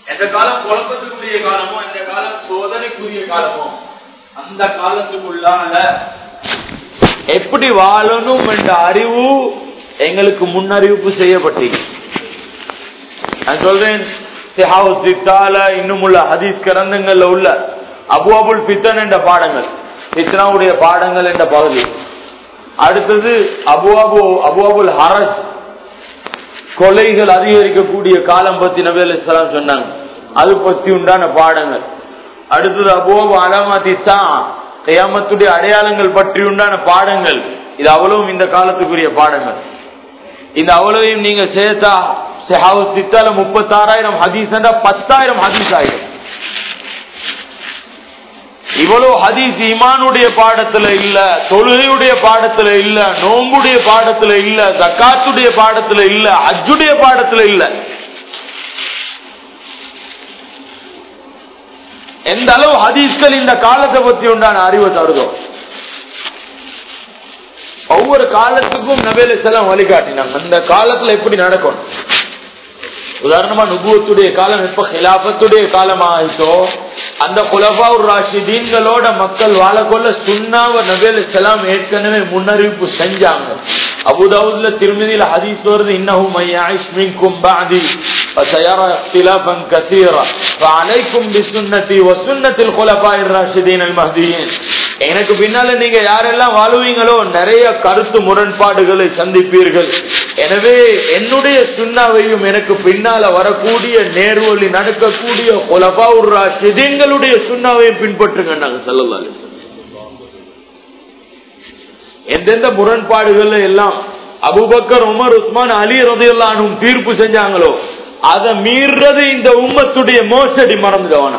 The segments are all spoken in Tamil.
எந்த காலம் குழப்பத்துக்குரிய காலமோ எந்த காலம் சோதனைக்குரிய காலமோ அந்த காலத்துக்குள்ளால எப்படி வாழணும் என்ற அறிவு எங்களுக்கு முன்னறிவிப்பு செய்யப்பட்டது நான் சொல்றேன் இன்னும் உள்ள ஹதீஸ் கிரந்தங்கள்ல உள்ள அபு அபுல் பித்தன் என்ற பாடங்கள் பித்னாவுடைய பாடங்கள் என்ற பகுதி அடுத்தது அபு அபு அபு அபுல் ஹரஸ் கொலைகள் அதிகரிக்கக்கூடிய காலம் பத்தி நபி அலி இஸ்லாம் சொன்னாங்க அது பத்தி உண்டான பாடங்கள் அடுத்தது அபோபு அலாமாத்தி தயாமத்துடைய அடையாளங்கள் பற்றி உண்டான பாடங்கள் இது அவ்வளவும் இந்த காலத்துக்குரிய பாடங்கள் இந்த அவ்வளவையும் நீங்க சேர்த்தா சித்தால முப்பத்தாறாயிரம் ஹதீஸ் பத்தாயிரம் ஹதீஸ் ஆயிடும் இவ்வளவு ஹதீஸ் இமானுடைய பாடத்துல இல்ல தொழுகையுடைய பாடத்துல இல்ல நோம்புடைய பாடத்துல இல்ல ஜக்காத்துடைய பாடத்துல இல்ல அஜுடைய பாடத்துல இல்ல எந்த அளவு ஹதீஸ்கள் இந்த காலத்தை பத்தி உண்டான அறிவை தருதோ ஒவ்வொரு காலத்துக்கும் நவேல செல்லாம் வழிகாட்டினாங்க அந்த காலத்துல எப்படி நடக்கும் உதாரணமா நுபுவத்துடைய காலம் எப்ப ஹிலாபத்துடைய காலம் ஆயிட்டோ அந்த குலபா ராஷிதீன்களோட மக்கள் வாழக்கொள்ள சுண்ணாவ நபேல் செலாம் ஏற்கனவே முன்னறிவிப்பு செஞ்சாங்க அபுதாவுதுல திருமதியில ஹதீஸ் வருது இன்னஹும் ஐயாயிஷ் மின்கும் பாதி فسيرى اختلافا كثيرا فعليكم بسنتي وسنة الخلفاء الراشدين المهديين எனக்கு பின்னால நீங்க யாரெல்லாம் வாழுவீங்களோ நிறைய கருத்து முரண்பாடுகளை சந்திப்பீர்கள் எனவே என்னுடைய சுண்ணாவையும் எனக்கு பின்னால வரக்கூடிய நேர்வழி நடக்கக்கூடிய கொலபாவுர் ராஷிதீன்களுடைய சுண்ணாவையும் பின்பற்றுங்க நாங்க சொல்லலாம் எந்தெந்த முரண்பாடுகள் எல்லாம் அபுபக்கர் உமர் உஸ்மான் அலி ரதையெல்லாம் தீர்ப்பு செஞ்சாங்களோ அதை மீறது இந்த உம்மத்துடைய மோசடி மறந்துடுவானா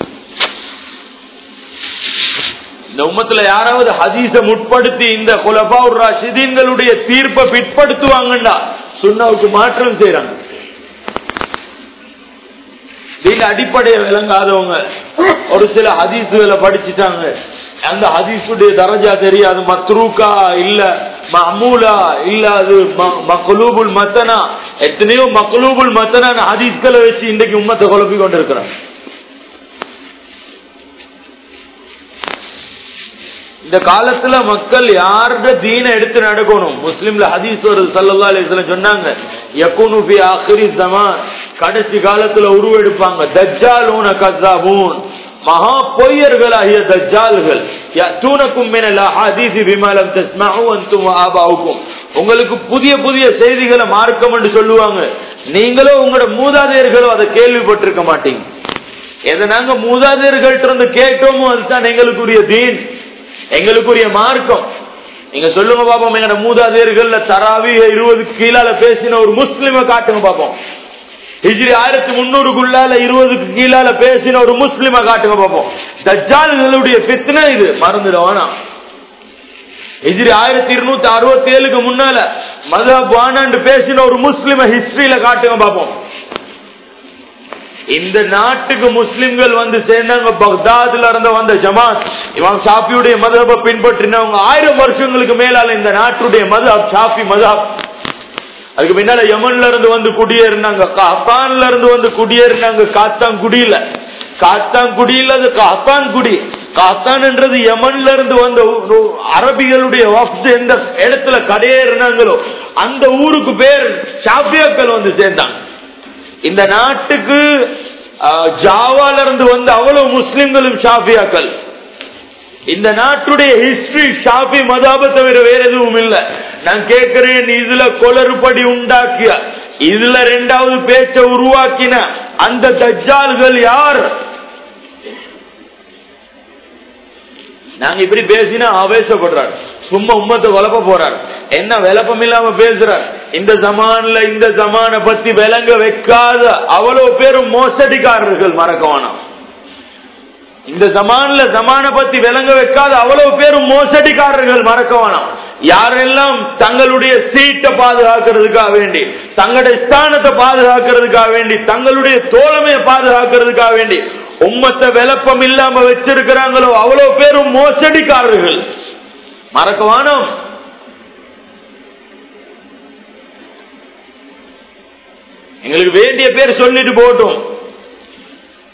இந்த உம்மத்துல யாராவது ஹதீச முற்படுத்தி இந்த குலபா ராஷிதீன்களுடைய தீர்ப்பை பிற்படுத்துவாங்கண்டா சுண்ணாவுக்கு மாற்றம் செய்யறாங்க இதுல அடிப்படையை விளங்காதவங்க ஒரு சில ஹதீசுகளை படிச்சுட்டாங்க அந்த ஹதீஸுடைய தரஜா தெரியாது மத்ரூக்கா இல்ல மமூலா இல்ல அது மக்லூபுல் மத்தனா எத்தனையோ மக்லூபுல் மத்தனா ஹதீஸ்களை வச்சு இன்றைக்கு உம்மத்தை குழப்பி கொண்டிருக்கிறான் இந்த காலத்துல மக்கள் யாருட தீன எடுத்து நடக்கணும் முஸ்லிம்ல ஹதீஸ் ஒரு சல்லா அலிஸ்லாம் சொன்னாங்க யகுனு பி ஆஹிரி ஜமான் கடைசி காலத்துல உருவெடுப்பாங்க தஜ்ஜாலூன கஸாபூன் மகா பொய்யர்களாகிய தஜ்ஜால்கள் யத்தூனக்கும் மினல் அஹாதீஸி பிமா லம் தஸ்மஉ அன்தும் ஆபாவுக்கும் உங்களுக்கு புதிய புதிய செய்திகளை மார்க்கம் என்று சொல்லுவாங்க நீங்களோ உங்களோட மூதாதையர்களோ அதை கேள்விப்பட்டிருக்க மாட்டீங்க எதை நாங்க மூதாதையர்கள்ட்ட இருந்து கேட்டோமோ அதுதான் எங்களுக்குரிய தீன் எங்களுக்குரிய மார்க்கம் நீங்க சொல்லுங்க பாப்போம் எங்கட மூதாதையர்கள்ல தராவி இருபதுக்கு கீழால பேசின ஒரு முஸ்லிம காட்டுங்க பாப்போம் ஹிஜ்ரி ஆயிரத்தி முன்னூறுக்குள்ளால இருபதுக்கு கீழால பேசின ஒரு முஸ்லிம காட்டுங்க பாப்போம் தஜ்ஜால்களுடைய பித்னா இது மறந்துடுவானா ஹிஜ்ரி ஆயிரத்தி இருநூத்தி அறுபத்தி ஏழுக்கு முன்னால மதப் வானாண்டு பேசின ஒரு முஸ்லிம ஹிஸ்டரியில காட்டுங்க பாப்போம் இந்த நாட்டுக்கு முஸ்லிம்கள் வந்து சேர்ந்தாங்க பக்தாதுல இருந்து வந்த ஜமாத் இவன் ஷாஃபியுடைய மதபை பின்பற்றினவங்க ஆயிரம் வருஷங்களுக்கு மேலால இந்த நாட்டுடைய மதப் ஷாஃபி மதப் அதுக்கு பின்னால யமன்ல இருந்து வந்து குடியேறினாங்க கஹான்ல இருந்து வந்து குடியேறினாங்க காத்தாங்குடியில காத்தாங்குடியில அது காத்தான்குடி காத்தான்ன்றது யமன்ல இருந்து வந்த அரபிகளுடைய வஃப்து எந்த இடத்துல கடையேறினாங்களோ அந்த ஊருக்கு பேர் ஷாஃபியாக்கள் வந்து சேர்ந்தாங்க இந்த நாட்டுக்கு ஜாவால இருந்து வந்த அவ்வளவு முஸ்லிம்களும் ஷாஃபியாக்கள் இந்த நாட்டுடைய ஹிஸ்டரி ஷாஃபி மதாப தவிர வேற எதுவும் இல்ல நான் கேட்கிறேன் இதுல கொளறுபடி உண்டாக்கிய இதுல ரெண்டாவது பேச்ச உருவாக்கின அந்த தஜ்ஜால்கள் யார் நாங்க இப்படி பேசினா ஆவேசப்படுறார் சும்மா உம்மத்தை குழப்ப போறார் என்ன விளப்பம் இல்லாம பேசுறார் இந்த ஜமான்ல இந்த ஜமான பத்தி விளங்க வைக்காத அவ்வளவு பேரும் மோசடிக்காரர்கள் மறக்கவானாம் இந்த ஜமான்ல ஜமான பத்தி விளங்க வைக்காத அவ்வளவு பேரும் மோசடிக்காரர்கள் மறக்கவானாம் யாரெல்லாம் தங்களுடைய சீட்டை பாதுகாக்கிறதுக்காக வேண்டி தங்களுடைய ஸ்தானத்தை பாதுகாக்கிறதுக்காக வேண்டி தங்களுடைய தோழமையை பாதுகாக்கிறதுக்காக வேண்டி உம்மத்தை விளப்பம் இல்லாம வச்சிருக்கிறாங்களோ அவ்வளவு பேரும் மோசடிக்காரர்கள் மறக்கவானோம் எங்களுக்கு வேண்டிய பேர் சொல்லிட்டு போட்டோம்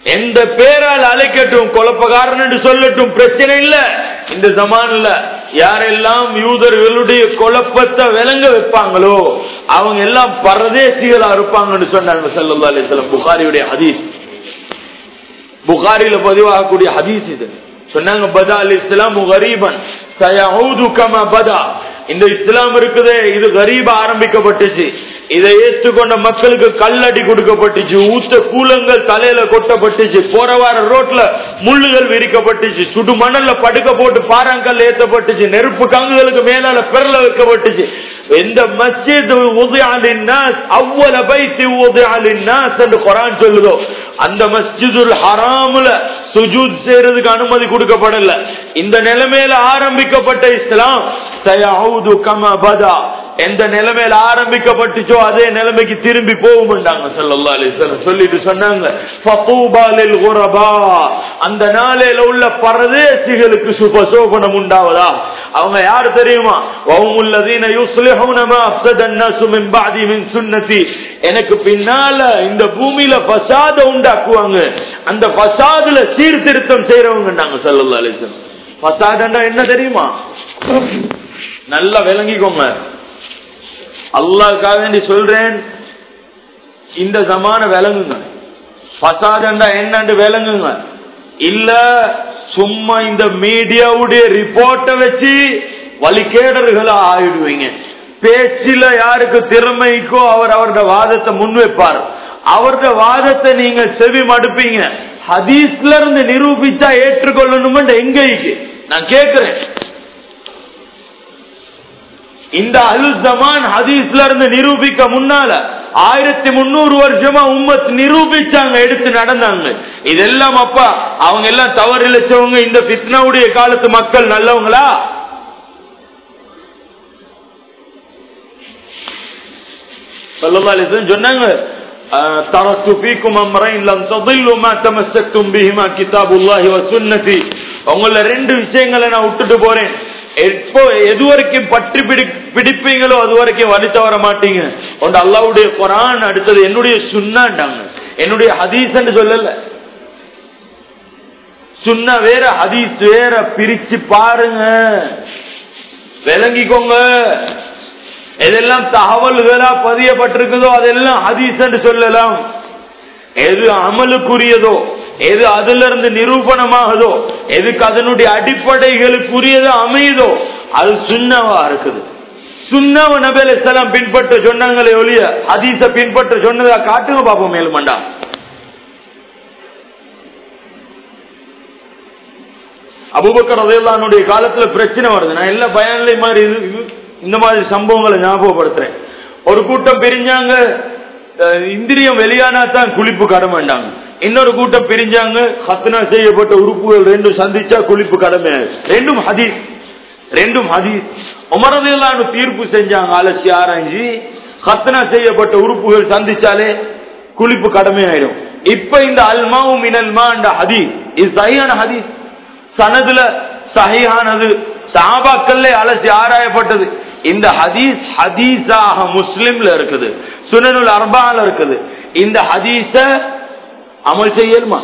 எந்த பேரால் அழைக்கட்டும் குழப்பக்காரன் என்று சொல்லட்டும் பிரச்சனை இல்ல இந்த ஜமான்ல யாரெல்லாம் யூதர்களுடைய குழப்பத்தை விளங்க வைப்பாங்களோ அவங்க எல்லாம் பரதேசிகளா இருப்பாங்கன்னு சொன்னாங்க சல்லா அலிஸ்லாம் புகாரியுடைய ஹதீஸ் புகாரில பதிவாகக்கூடிய ஹதீஸ் இது சொன்னாங்க பதா அல் இஸ்லாம் கரீபன் சயஊது கமா பதா இந்த இஸ்லாம் இருக்குதே இது கரீப ஆரம்பிக்கப்பட்டுச்சு இதை ஏற்றுக்கொண்ட மக்களுக்கு கல்லடி கொடுக்கப்பட்டுச்சு ஊத்த கூலங்கள் தலையில கொட்டப்பட்டுச்சு போற வார ரோட்ல முள்ளுகள் விரிக்கப்பட்டுச்சு சுடு மணல்ல படுக்க போட்டு பாறாங்கல் ஏத்தப்பட்டுச்சு நெருப்பு கங்குகளுக்கு மேலால பெரல வைக்கப்பட்டுச்சு எந்த மஸ்ஜித் உதயாலின்னாஸ் அவ்வள பைத்தி உதயாலின்னாஸ் என்று குரான் சொல்லுதோ அந்த மஸ்ஜிதுல் ஹராமுல சுஜூத் செய்யறதுக்கு அனுமதி கொடுக்கப்படல இந்த நிலைமையில ஆரம்பிக்கப்பட்ட இஸ்லாம் சயஊது கமா பதா எந்த நிலைமையில ஆரம்பிக்கப்பட்டுச்சோ அதே நிலைமைக்கு திரும்பி போகும்ண்டாங்க ஸல்லல்லாஹு அலைஹி வஸல்லம் சொல்லிட்டு சொன்னாங்க ஃபதூபா லில் குரபா அந்த நாளையில உள்ள பரதேசிகளுக்கு சுபசோபனம் உண்டாவதா அவங்க யார் தெரியுமா வஹுமுல்லதீன யுஸ்லிஹூன மா அஃஸத الناس من بعدي من சுன்னதி எனக்கு பின்னால இந்த பூமியில ஃபசாத உண்டாக்குவாங்க அந்த ஃபசாதுல சீர்திருத்தம் செய்றவங்கன்னாங்க ஸல்லல்லாஹு அலைஹி வஸல்லம் ஃபசாதன்னா என்ன தெரியுமா நல்லா விளங்கிக்கோங்க அல்லாஹ்க்காக வேண்டி சொல்றேன் இந்த சமான விளங்குங்க பசாதண்டா என்னன்னு விளங்குங்க இல்ல சும்மா இந்த மீடியாவுடைய ரிப்போர்ட்டை வச்சு வழிகேடர்களா ஆயிடுவீங்க பேச்சில யாருக்கு திறமைக்கோ அவர் அவருடைய வாதத்தை முன்வைப்பார் அவருடைய வாதத்தை நீங்க செவி மடுப்பீங்க ஹதீஸ்ல இருந்து நிரூபிச்சா ஏற்றுக்கொள்ளணும் எங்க இருக்கு நான் கேட்கிறேன் இந்த அல் ஜமான் ஹதீஸ்ல இருந்து நிரூபிக்க முன்னால ஆயிரத்தி முன்னூறு வருஷமா உம்மத் நிரூபிச்சாங்க எடுத்து நடந்தாங்க இதெல்லாம் அப்பா அவங்க எல்லாம் தவறு இழைச்சவங்க இந்த பித்னாவுடைய காலத்து மக்கள் நல்லவங்களா ஸல்லல்லாஹு அலைஹி வஸல்லம் சொன்னாங்க تركت فيكم امرين لم تضلوا ما تمسكتم بهما كتاب الله وسنتي உங்கள ரெண்டு விஷயங்களை நான் விட்டுட்டு போறேன் எப்போ எது வரைக்கும் பற்றி பிடி பிடிப்பீங்களோ அது வரைக்கும் வழி தவற மாட்டீங்க ஒன்று அல்லாவுடைய குரான் அடுத்தது என்னுடைய சுண்ணாண்டாங்க என்னுடைய ஹதீஸ்ன்னு சொல்லல சுண்ணா வேற ஹதீஸ் வேற பிரிச்சு பாருங்க விளங்கிக்கோங்க எதெல்லாம் தகவல்களா பதியப்பட்டிருக்குதோ அதெல்லாம் ஹதீஸ் என்று சொல்லலாம் எது அமலுக்குரியதோ எது அதுல இருந்து நிரூபணமாகுதோ எதுக்கு அதனுடைய அடிப்படைகளுக்குரியதோ அமையுதோ அது சுண்ணவா இருக்குது சுண்ணவ நபேல சலாம் பின்பற்ற சொன்னாங்களே ஒழிய ஹதீஸ பின்பற்ற சொன்னதா காட்டுங்க பாப்போம் மேலுமண்டா அபுபக்கர் ரதையல்லானுடைய காலத்துல பிரச்சனை வருது நான் எல்லா பயன்ல மாதிரி இது இது- இந்த மாதிரி சம்பவங்களை ஞாபகப்படுத்துறேன் ஒரு கூட்டம் பிரிஞ்சாங்க அஹ், இந்திரியம் வெளியானா தான் குளிப்பு கடமைண்டாங்க இன்னொரு கூட்டம் பிரிஞ்சாங்க ஹத்னா செய்யப்பட்ட உறுப்புகள் ரெண்டும் சந்திச்சா குளிப்பு கடமை ரெண்டும் ஹதீஸ் ரெண்டும் ஹதீஸ் உமரதையெல்லாம் தீர்ப்பு செஞ்சாங்க அலசி ஆராய்ச்சி ஹத்னா செய்யப்பட்ட உறுப்புகள் சந்திச்சாலே குளிப்பு கடமை ஆயிடும் இப்ப இந்த அல்மாவும் மினல்மா என்ற ஹதீஸ் இது சரியான ஹதீஸ் சனதுல சஹீஹானது சாபாக்கல்ல அலசி ஆராயப்பட்டது இந்த ஹதீஸ் ஹதீஸாக முஸ்லிம்ல இருக்குது சுனனுல் அர்பால இருக்குது இந்த ஹதீஸ அமல் செய்யலுமா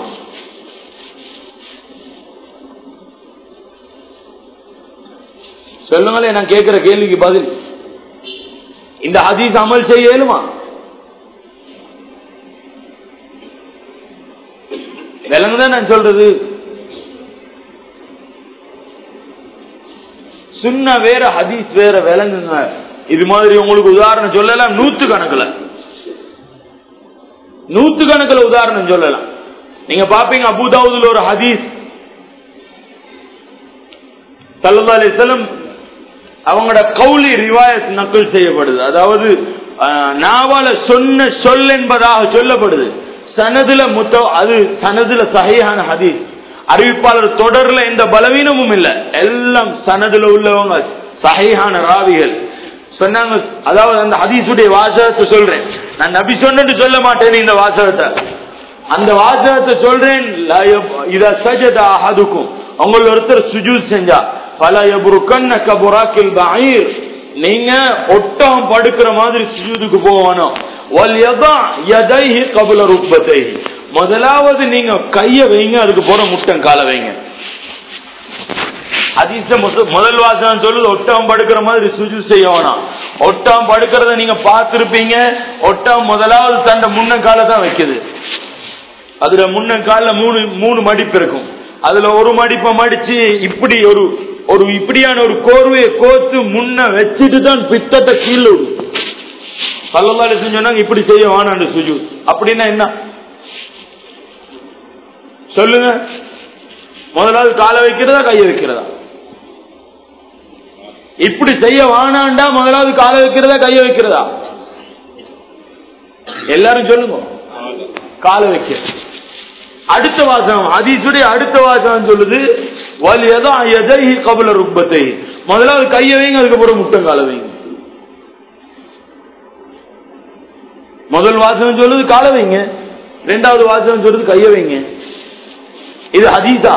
சொல்லுங்களேன் நான் கேட்கிற கேள்விக்கு பதில் இந்த ஹதீஸ் அமல் செய்ய இயலுமா விலங்குதான் நான் சொல்றது சுன்ன வேற ஹதீஸ் வேற விளங்குங்க இது மாதிரி உங்களுக்கு உதாரணம் சொல்லலாம் நூத்து கணக்குல நூத்து கணக்குல உதாரணம் சொல்லலாம் நீங்க பாப்பீங்க அபுதாவுதுல ஒரு ஹதீஸ் சல்லா அலிஸ்லம் அவங்களோட கௌலி ரிவாயத் நக்கல் செய்யப்படுது அதாவது அஹ், நாவால சொன்ன சொல் என்பதாக சொல்லப்படுது சனதுல முத்த அது சனதுல சஹீஹான ஹதீஸ் அறிவிப்பாளர் தொடர்ல எந்த பலவீனமும் இல்ல எல்லாம் சனதுல உள்ளவங்க சஹீஹான ராவிகள் சொன்னாங்க அதாவது அந்த ஹதீஸுடைய வாசகத்தை சொல்றேன் நான் நபி சொன்னு சொல்ல மாட்டேன் இந்த வாசகத்தை அந்த வாசகத்தை சொல்றேன் லா யப்- இதா சஜத அஹதுக்கும் உங்கள ஒருத்தர் சுஜூத் செஞ்சா பல எபுருக்கன்ன கபுராக்கில் பஈர் நீங்க ஒட்டகம் படுக்கிற மாதிரி சுஜூதுக்கு போவானோ வல் யதா யதைஹி கபுல ருக்பத்தைஹி முதலாவது நீங்க கைய வைங்க அதுக்கு போற முட்டன் கால வைங்க அதிச முதல் வாசகம் சொல்லுது ஒட்டகம் படுக்கிற மாதிரி சுஜு செய்ய வேணாம் ஒட்டகம் படுக்கிறத நீங்க பார்த்திருப்பீங்க ஒட்டகம் முதலாவது தண்ட முன்னங்கால தான் வைக்குது அதுல முன்னங்கால மூணு மூணு மடிப்பு இருக்கும் அதுல ஒரு மடிப்பை மடிச்சு இப்படி ஒரு ஒரு இப்படியான ஒரு கோர்வையை கோத்து முன்ன வச்சுட்டு தான் பித்தத்தை கீழே பல்லவாறு சொன்னாங்க இப்படி செய்ய வேணாண்டு சுஜு அப்படின்னா என்ன சொல்லுங்க முதலாவது காலை வைக்கிறதா கையை வைக்கிறதா இப்படி செய்ய வானாண்டா முதலாவது காலை வைக்கிறதா கையை வைக்கிறதா எல்லாரும் சொல்லுங்க காலை வைக்க அடுத்த வாசகம் அதீசுடைய அடுத்த வாசகம் சொல்லுது வலியதா எதை கபல ருப்பத்தை முதலாவது கையை வைங்க அதுக்கப்புறம் முட்டை காலை வைங்க முதல் வாசகம் சொல்லுது காலை வைங்க ரெண்டாவது வாசகம் சொல்லுது கையை வைங்க இது ஹதீஸா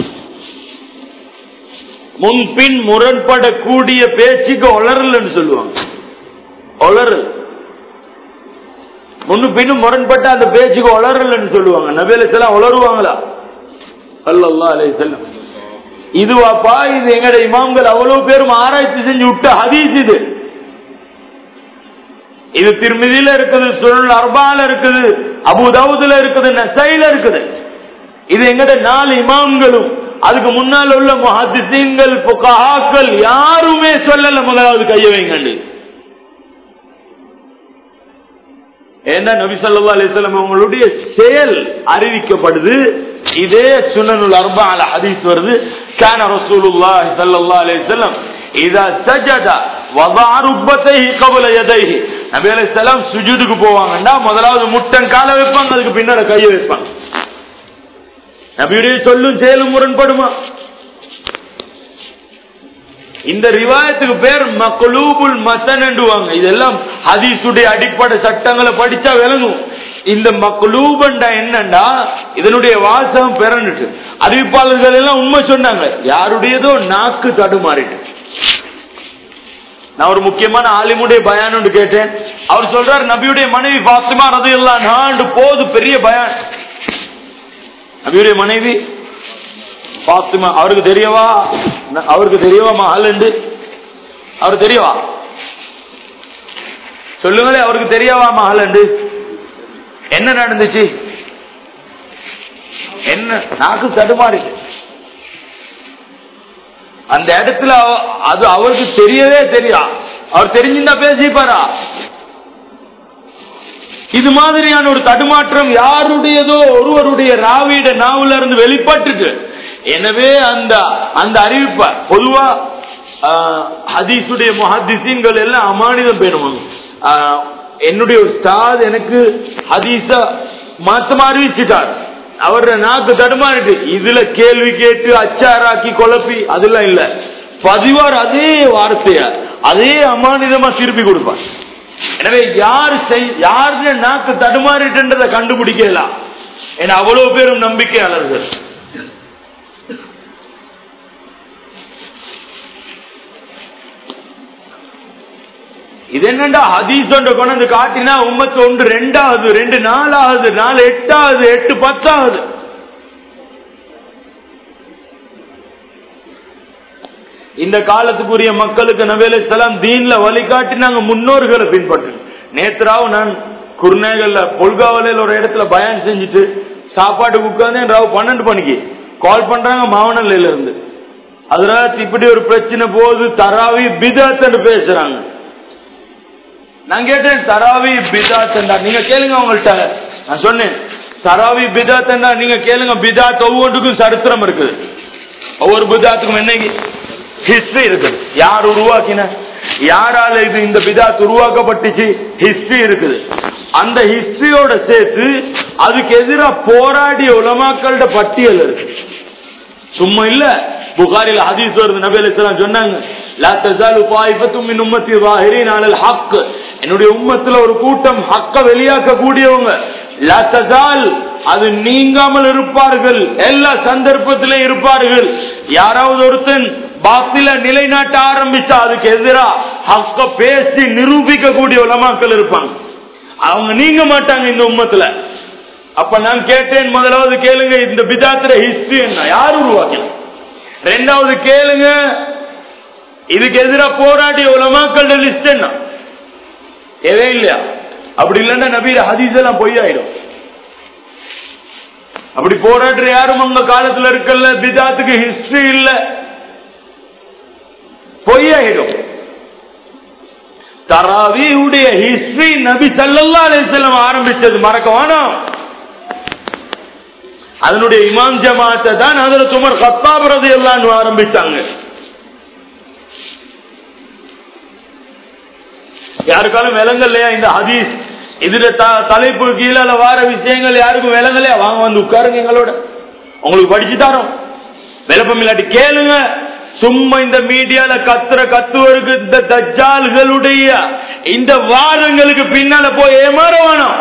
முன்பின் முரண்படக்கூடிய பேச்சுக்கு ஒளரல்னு சொல்லுவாங்க ஒளரல் முன்னு பின்னும் முரண்பட்ட அந்த பேச்சுக்கு ஒளரல்னு சொல்லுவாங்க நபேல செல்லாம் உளருவாங்களா அல்லல்லா அலை செல்லம் இதுவாப்பா இது எங்கட இமாம்கள் அவ்வளவு பேரும் ஆராய்ச்சி செஞ்சு விட்ட ஹதீஸ் இது இது திருமதியில இருக்குது சுருள் அர்பால இருக்குது அபுதாவுதுல இருக்குது நசைல இருக்குது இது எங்கட நாலு இமாம்களும் அதுக்கு முன்னால் உள்ள முஹாதிசீன்கள் புகாக்கள் யாருமே சொல்லல முதலாவது கைய வைங்கண்டு ஏன்னா நபி ஸல்லல்லாஹு அலைஹி வஸல்லம் அவங்களுடைய செயல் அறிவிக்கப்படுது இதே சுனனுல் அர்பா அல ஹதீஸ் வருது கான ரசூலுல்லாஹி ஸல்லல்லாஹு அலைஹி வஸல்லம் இதா சஜத வதா ருக்பத்தைஹி قبل யதைஹி நபி அலைஹிஸ் ஸலாம் சுஜூதுக்கு போவாங்கடா முதலாவது முட்டன் கால வைப்பாங்க அதுக்கு பின்னால கையை வைப்பாங்க நபியுடைய சொல்லும் செயலும் முரண்படுமா இந்த ரிவாயத்துக்கு பேர் மக்லூபுல் மசன்டுவாங்க இதெல்லாம் ஹதீஸுடைய அடிப்படை சட்டங்களை படிச்சா விளங்கும் இந்த மக்லூபண்டா என்னண்டா இதனுடைய வாசகம் பிறந்துட்டு அறிவிப்பாளர்கள் எல்லாம் உண்மை சொன்னாங்க யாருடையதோ நாக்கு தடுமாறிட்டு நான் ஒரு முக்கியமான ஆலிமுடைய பயான் ஒன்று கேட்டேன் அவர் சொல்றாரு நபியுடைய மனைவி பாத்திமா ரது எல்லாம் நாண்டு போது பெரிய பயான் நபியுடைய மனைவி பாத்திமா அவருக்கு தெரியவா அவருக்கு தெரியவா மகள் என்று அவருக்கு தெரியவா சொல்லுங்களே அவருக்கு தெரியவா மகள் என்று என்ன நடந்துச்சு என்ன நாக்கு தடுமாறி அந்த இடத்துல அவ- அது அவருக்கு தெரியவே தெரியா அவர் தெரிஞ்சிருந்தா பேசிப்பாரா இது மாதிரியான ஒரு தடுமாற்றம் யாருடையதோ ஒருவருடைய ராவிட நாவுல இருந்து வெளிப்பட்டுட்டு எனவே அந்த அந்த அறிவிப்ப பொதுவா ஆஹ், ஹதீஸுடைய முஹத்திசீன்கள் எல்லாம் அமானிதம் பேணுவாங்க ஆஹ், என்னுடைய ஒரு ஸ்டார் எனக்கு ஹதீஸ மாத்தமா அறிவிச்சுட்டார் அவர் நாக்கு தடுமாறிட்டு இதுல கேள்வி கேட்டு அச்சாராக்கி குழப்பி அதெல்லாம் இல்ல பதிவார் அதே வார்த்தைய அதே அமானிதமா திருப்பி கொடுப்பார் எனவே யார் செய் யாரு நாக்கு தடுமாறிட்டுன்றதை கண்டுபிடிக்கலாம் ஏன்னா அவ்வளவு பேரும் நம்பிக்கையாளர்கள் இது என்னண்டா ஹதீஸ் ஒன்று கொண்டு வந்து காட்டினா உம்மத்து ஒன்று ரெண்டாவது ரெண்டு நாலாவது நாலு எட்டாவது எட்டு பத்தாவது இந்த காலத்துக்குரிய மக்களுக்கு நபேல சலாம் தீன்ல வழிகாட்டினாங்க முன்னோர்களை பின்பற்று நேத்ராவு நான் குருநேகல்ல பொல்காவலையில் ஒரு இடத்துல பயான் செஞ்சுட்டு சாப்பாட்டுக்கு உட்கார்ந்து ராவு பன்னெண்டு மணிக்கு கால் பண்றாங்க மாவனல்ல இருந்து அதனால இப்படி ஒரு பிரச்சனை போகுது தராவி பிதாத்தன்னு பேசுறாங்க நான் கேட்டேன் தராவி பிதாத்தண்டா நீங்க கேளுங்க அவங்கள்ட்ட நான் சொன்னேன் தராவி பிதாத்தண்டா நீங்க கேளுங்க பிதாத் ஒவ்வொன்றுக்கும் சரித்திரம் இருக்குது ஒவ்வொரு பிதாத்துக்கும் என்ன ஹிஸ்டரி இருக்குது யார் உருவாக்கின யாரால இது இந்த பிதாத் உருவாக்கப்பட்டுச்சு ஹிஸ்டரி இருக்குது அந்த ஹிஸ்டரியோட சேர்த்து அதுக்கு எதிராக போராடிய உலமாக்களோட பட்டியல் இருக்கு சும்மா இல்ல புகாரில் ஹதீஸ் வருது நபி அலைஹிஸ்ஸலாம் சொன்னாங்க லா தஸாலு தாயிஃபத்தும் மின் உம்மத்தி ظاهرين على الحق என்னுடைய உம்மத்துல ஒரு கூட்டம் ஹக்க வெளியாக்க கூடியவங்க லா தஸால் அது நீங்காமல் இருப்பார்கள் எல்லா சந்தர்ப்பத்திலும் இருப்பார்கள் யாராவது ஒருத்தன் பாத்தில நிலைநாட்ட ஆரம்பிச்சா அதுக்கு எதிரா ஹக்க பேசி நிரூபிக்க கூடிய உலமாக்கள் இருப்பாங்க அவங்க நீங்க மாட்டாங்க இந்த உம்மத்துல அப்ப நான் கேட்டேன் முதலாவது கேளுங்க இந்த பிதாத்திர ஹிஸ்டரி என்ன யார் உருவாக்கின ரெண்டாவது கேளுங்க இதுக்கு எதிராக போராடிய உலமாக்களோட லிஸ்ட் என்ன எதே இல்லையா அப்படி இல்லைன்னா நபீர ஹதீஸ் எல்லாம் பொய்யாயிடும் அப்படி போராடுற யாரும் உங்க காலத்துல இருக்கல பிதாத்துக்கு ஹிஸ்டரி இல்ல பொய்யாயிடும் தராவியுடைய ஹிஸ்டரி நபி சல்லல்லா அலிஸ்லாம் ஆரம்பிச்சது மறக்க வேணாம் அதனுடைய இமாம் ஜமாத்தை தான் அதுல சுமர் கத்தாப் ரதி எல்லாம் ஆரம்பிச்சாங்க யாருக்காலும் விலங்கல்லையா இந்த ஹதீஸ் இதுல த- தலைப்பு கீழே வார விஷயங்கள் யாருக்கும் விலங்கலையா வாங்க வந்து உட்காருங்க எங்களோட உங்களுக்கு படிச்சு தரோம் விளப்பம் இல்லாட்டி கேளுங்க சும்மா இந்த மீடியால கத்துற கத்துவருக்கு இந்த தஜ்ஜால்களுடைய இந்த வாதங்களுக்கு பின்னால போய் ஏமாற வேணாம்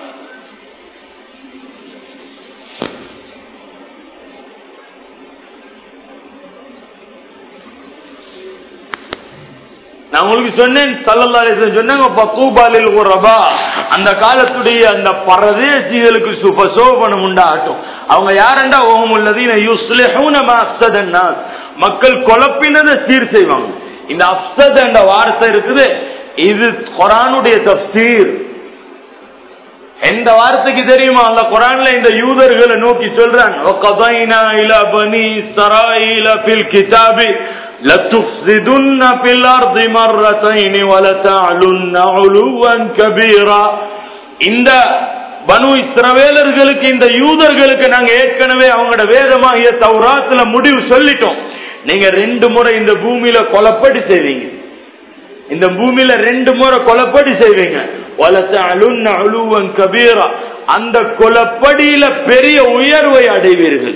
நான் உங்களுக்கு சொன்னேன் சல்லல்லா அலைஹி வஸல்லம் சொன்னாங்க பத்தூபாலில் குரபா அந்த காலத்துடைய அந்த பரதேசிகளுக்கு சுபசோபனம் உண்டாகட்டும் அவங்க யாரண்டா ஓம் உள்ளதீன யுஸ்லிஹூன மா அஃஸதன் நாஸ் மக்கள் குழப்பினதை சீர் செய்வாங்க இந்த அஃஸத் என்ற வார்த்தை இருக்குது இது குர்ஆனுடைய தஃப்சீர் எந்த வார்த்தைக்கு தெரியுமா அந்த குரான்ல இந்த யூதர்களை நோக்கி சொல்றான் وَقَضَيْنَا إِلَى بَنِي إِسْرَائِيلَ فِي الْكِتَابِ لَتُفْسِدُنَّ فِي الْأَرْضِ مَرَّتَيْنِ وَلَتَعْلُنَّ عُلُوًّا كَبِيرًا இந்த பனு இஸ்ரவேலர்களுக்கு இந்த யூதர்களுக்கு நாங்க ஏற்கனவே அவங்களோட வேதமாகிய தௌராத்துல முடிவு சொல்லிட்டோம் நீங்க ரெண்டு முறை இந்த பூமியில கொலப்படி செய்வீங்க இந்த பூமியில ரெண்டு முறை கொலப்படி செய்வீங்க وَلَتَعْلُنَّ عُلُوًّا كَبِيرًا அந்த கொலப்படியில பெரிய உயர்வை அடைவீர்கள்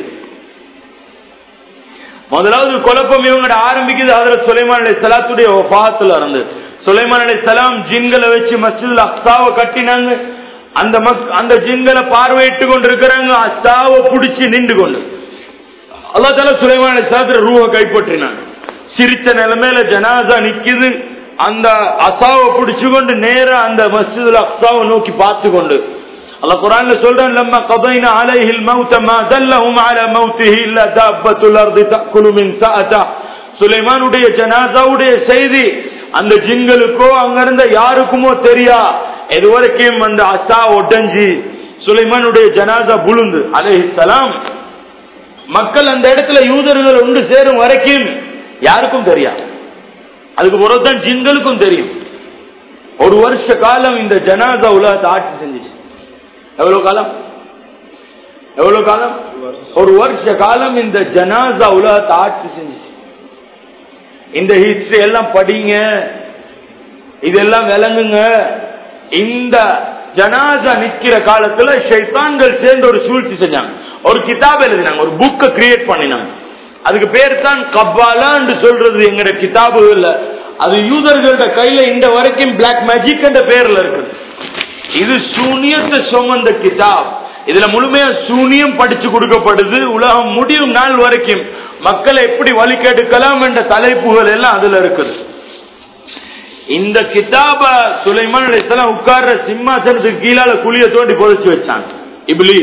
முதலாவது குழப்பம் இவங்க ஆரம்பிக்குது அதுல சுலைமான் அலை சலாத்துடைய வஃபாத்துல இருந்து சுலைமான் அலை சலாம் ஜின்களை வச்சு மஸ்ஜித் அக்ஸாவை கட்டினாங்க அந்த மக் அந்த ஜின்களை பார்வையிட்டு கொண்டு இருக்கிறாங்க அசாவை பிடிச்சி நின்று கொண்டு அல்லா தால சுலைமான் அலை சலாத்துல ரூஹ கைப்பற்றினாங்க சிரிச்ச நிலைமையில ஜனாசா நிக்குது அந்த அசாவை பிடிச்சு கொண்டு நேரா அந்த மஸ்ஜித் அக்ஸாவை நோக்கி பார்த்து கொண்டு الله قرآن சொல்றான் لما قضينا عليه الموت ما دلهم على موته إلا دابة الأرض تأكل من سأته சுலைமானுடைய ஜனாசாவுடைய செய்தி அந்த ஜின்களுக்கோ அங்க இருந்த யாருக்குமோ தெரியா இதுவரைக்கும் அந்த அசா ஒட்டஞ்சி சுலைமானுடைய ஜனாசா புழுந்து அலைஹிஸ்ஸலாம் மக்கள் அந்த இடத்துல யூதர்கள் ஒன்று சேரும் வரைக்கும் யாருக்கும் தெரியாது அதுக்கு பிறகுதான் ஜின்களுக்கும் தெரியும் ஒரு வருஷ காலம் இந்த ஜனாசா உலகத்தை ஆட்சி செஞ்சுச்சு எவ்வளவு காலம் எவ்வளவு காலம் ஒரு வருஷ காலம் இந்த ஜனாசா உலகத்தை ஆட்சி செஞ்சுச்சு இந்த ஹிஸ்டரி எல்லாம் படிங்க இதெல்லாம் விளங்குங்க இந்த ஜனாசா நிக்கிற காலத்துல ஷைத்தான்கள் சேர்ந்து ஒரு சூழ்ச்சி செஞ்சாங்க ஒரு கிதாப் எழுதினாங்க ஒரு புக்கை கிரியேட் பண்ணினாங்க அதுக்கு பேர் தான் கப்பாலான்னு சொல்றது எங்கட கிதாபுகள்ல அது யூதர்களோட கையில இந்த வரைக்கும் பிளாக் மேஜிக் என்ற பேர்ல இருக்குது இது சூனியத்தை சுமந்த கிதாப் இதுல முழுமையா சூனியம் படிச்சு கொடுக்கப்படுது உலகம் முடியும் நாள் வரைக்கும் மக்களை எப்படி வழி கெடுக்கலாம் என்ற தலைப்புகள் எல்லாம் அதுல இருக்குது இந்த கிதாப சுலைமான் அலைஹிஸ்ஸலாம் உட்கார்ற சிம்மாசனத்துக்கு கீழால குழிய தோண்டி புதைச்சு வச்சாங்க இப்லி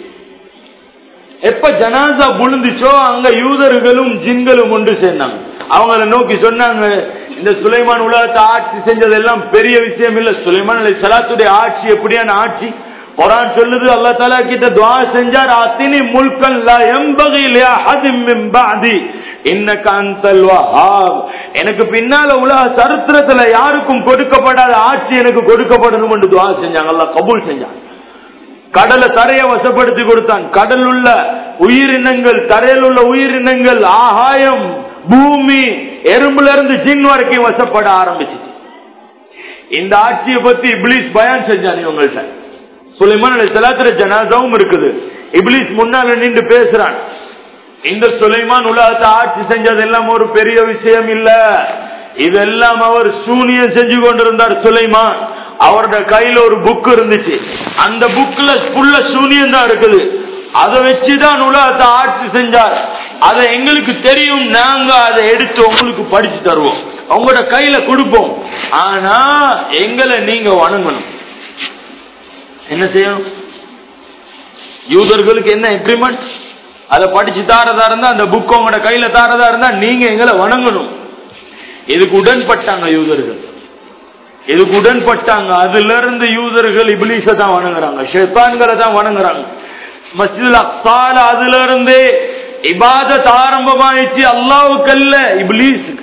எப்ப ஜனாசா புழுந்துச்சோ அங்க யூதர்களும் ஜின்களும் ஒன்று சேர்ந்தாங்க அவங்கள நோக்கி சொன்னாங்க இந்த சுலைமான் உலகத்தை ஆட்சி செஞ்சதெல்லாம் பெரிய விஷயம் இல்ல சுலைமான் அலை சலாத்துடைய ஆட்சி எப்படியான ஆட்சி குரான் சொல்லுது அல்லா தாலா கிட்ட துவா செஞ்சார் அத்தினி முல்கன் லா எம்பகி லிஅஹதின் மின் பஅதி இன்னக அன்தல் வஹாப் எனக்கு பின்னால உலக சரித்திரத்துல யாருக்கும் கொடுக்கப்படாத ஆட்சி எனக்கு கொடுக்கப்படணும் என்று துவா செஞ்சாங்க அல்லாஹ் கபூல் செஞ்சாங்க கடலை தரைய வசப்படுத்தி கொடுத்தான் கடல் உள்ள உயிரினங்கள் தரையில் உள்ள உயிரினங்கள் ஆகாயம் பூமி எறும்புல இருந்து ஜின் வரைக்கும் வசப்பட ஆரம்பிச்சுச்சு இந்த ஆட்சியை பத்தி இப்லீஸ் பயான் செஞ்சான் இவங்கள்ட்ட சுலைமான் அலை சலாத்திர ஜனாதாவும் இருக்குது இப்லீஸ் முன்னால நின்று பேசுறான் இந்த சுலைமான் உலகத்தை ஆட்சி செஞ்சதெல்லாம் ஒரு பெரிய விஷயம் இல்ல இதெல்லாம் அவர் சூனியம் செஞ்சு கொண்டிருந்தார் சுலைமான் அவருடைய கையில ஒரு புக் இருந்துச்சு அந்த புக்ல புள்ள சூனியம் தான் இருக்குது அதை வச்சுதான் உலகத்தை ஆட்சி செஞ்சார் அதை எங்களுக்கு தெரியும் நாங்க அதை எடுத்து உங்களுக்கு படிச்சு தருவோம் உங்களோட கையில கொடுப்போம் ஆனா எங்களை நீங்க வணங்கணும் என்ன செய்யணும் யூதர்களுக்கு என்ன எக்ரிமெண்ட் அதை படிச்சு தாரதா இருந்தா அந்த புக் உங்களோட கையில தாரதா இருந்தா நீங்க எங்களை வணங்கணும் இதுக்கு உடன்பட்டாங்க யூதர்கள் இதுக்கு உடன்பட்டாங்க அதுல இருந்து யூதர்கள் இபிலிஸ தான் வணங்குறாங்க ஷேத்தான்களை தான் வணங்குறாங்க மஸ்ஜிதுல் அக்சால அதுல இருந்தே இபாதத் ஆரம்பமாயிடுச்சு அல்லாவுக்கு அல்ல இபிலீஸுக்கு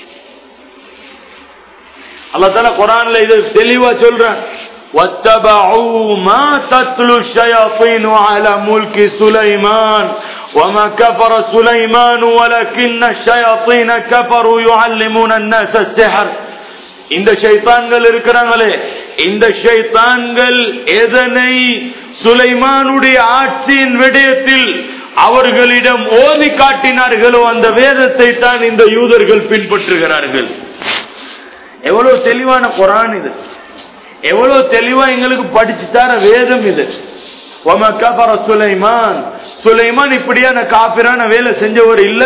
அல்லாஹ் தால குரான்ல இது தெளிவா சொல்றான் واتبعوا ما تتلو الشياطين على ملك سليمان وما كفر سليمان ولكن الشياطين كفروا يعلمون الناس السحر இந்த ஷைத்தான்கள் இருக்கிறாங்களே இந்த ஷைத்தான்கள் எதனை சுலைமானுடைய ஆட்சியின் விடயத்தில் அவர்களிடம் ஓதி காட்டினார்களோ அந்த வேதத்தை தான் இந்த யூதர்கள் பின்பற்றுகிறார்கள் எவ்வளவு தெளிவான குரான் இது எவ்வளவு தெளிவா எங்களுக்கு படிச்சு தர வேதம் இது சுலைமான் சுலைமான் இப்படியான காபிரான வேலை செஞ்சவர் இல்ல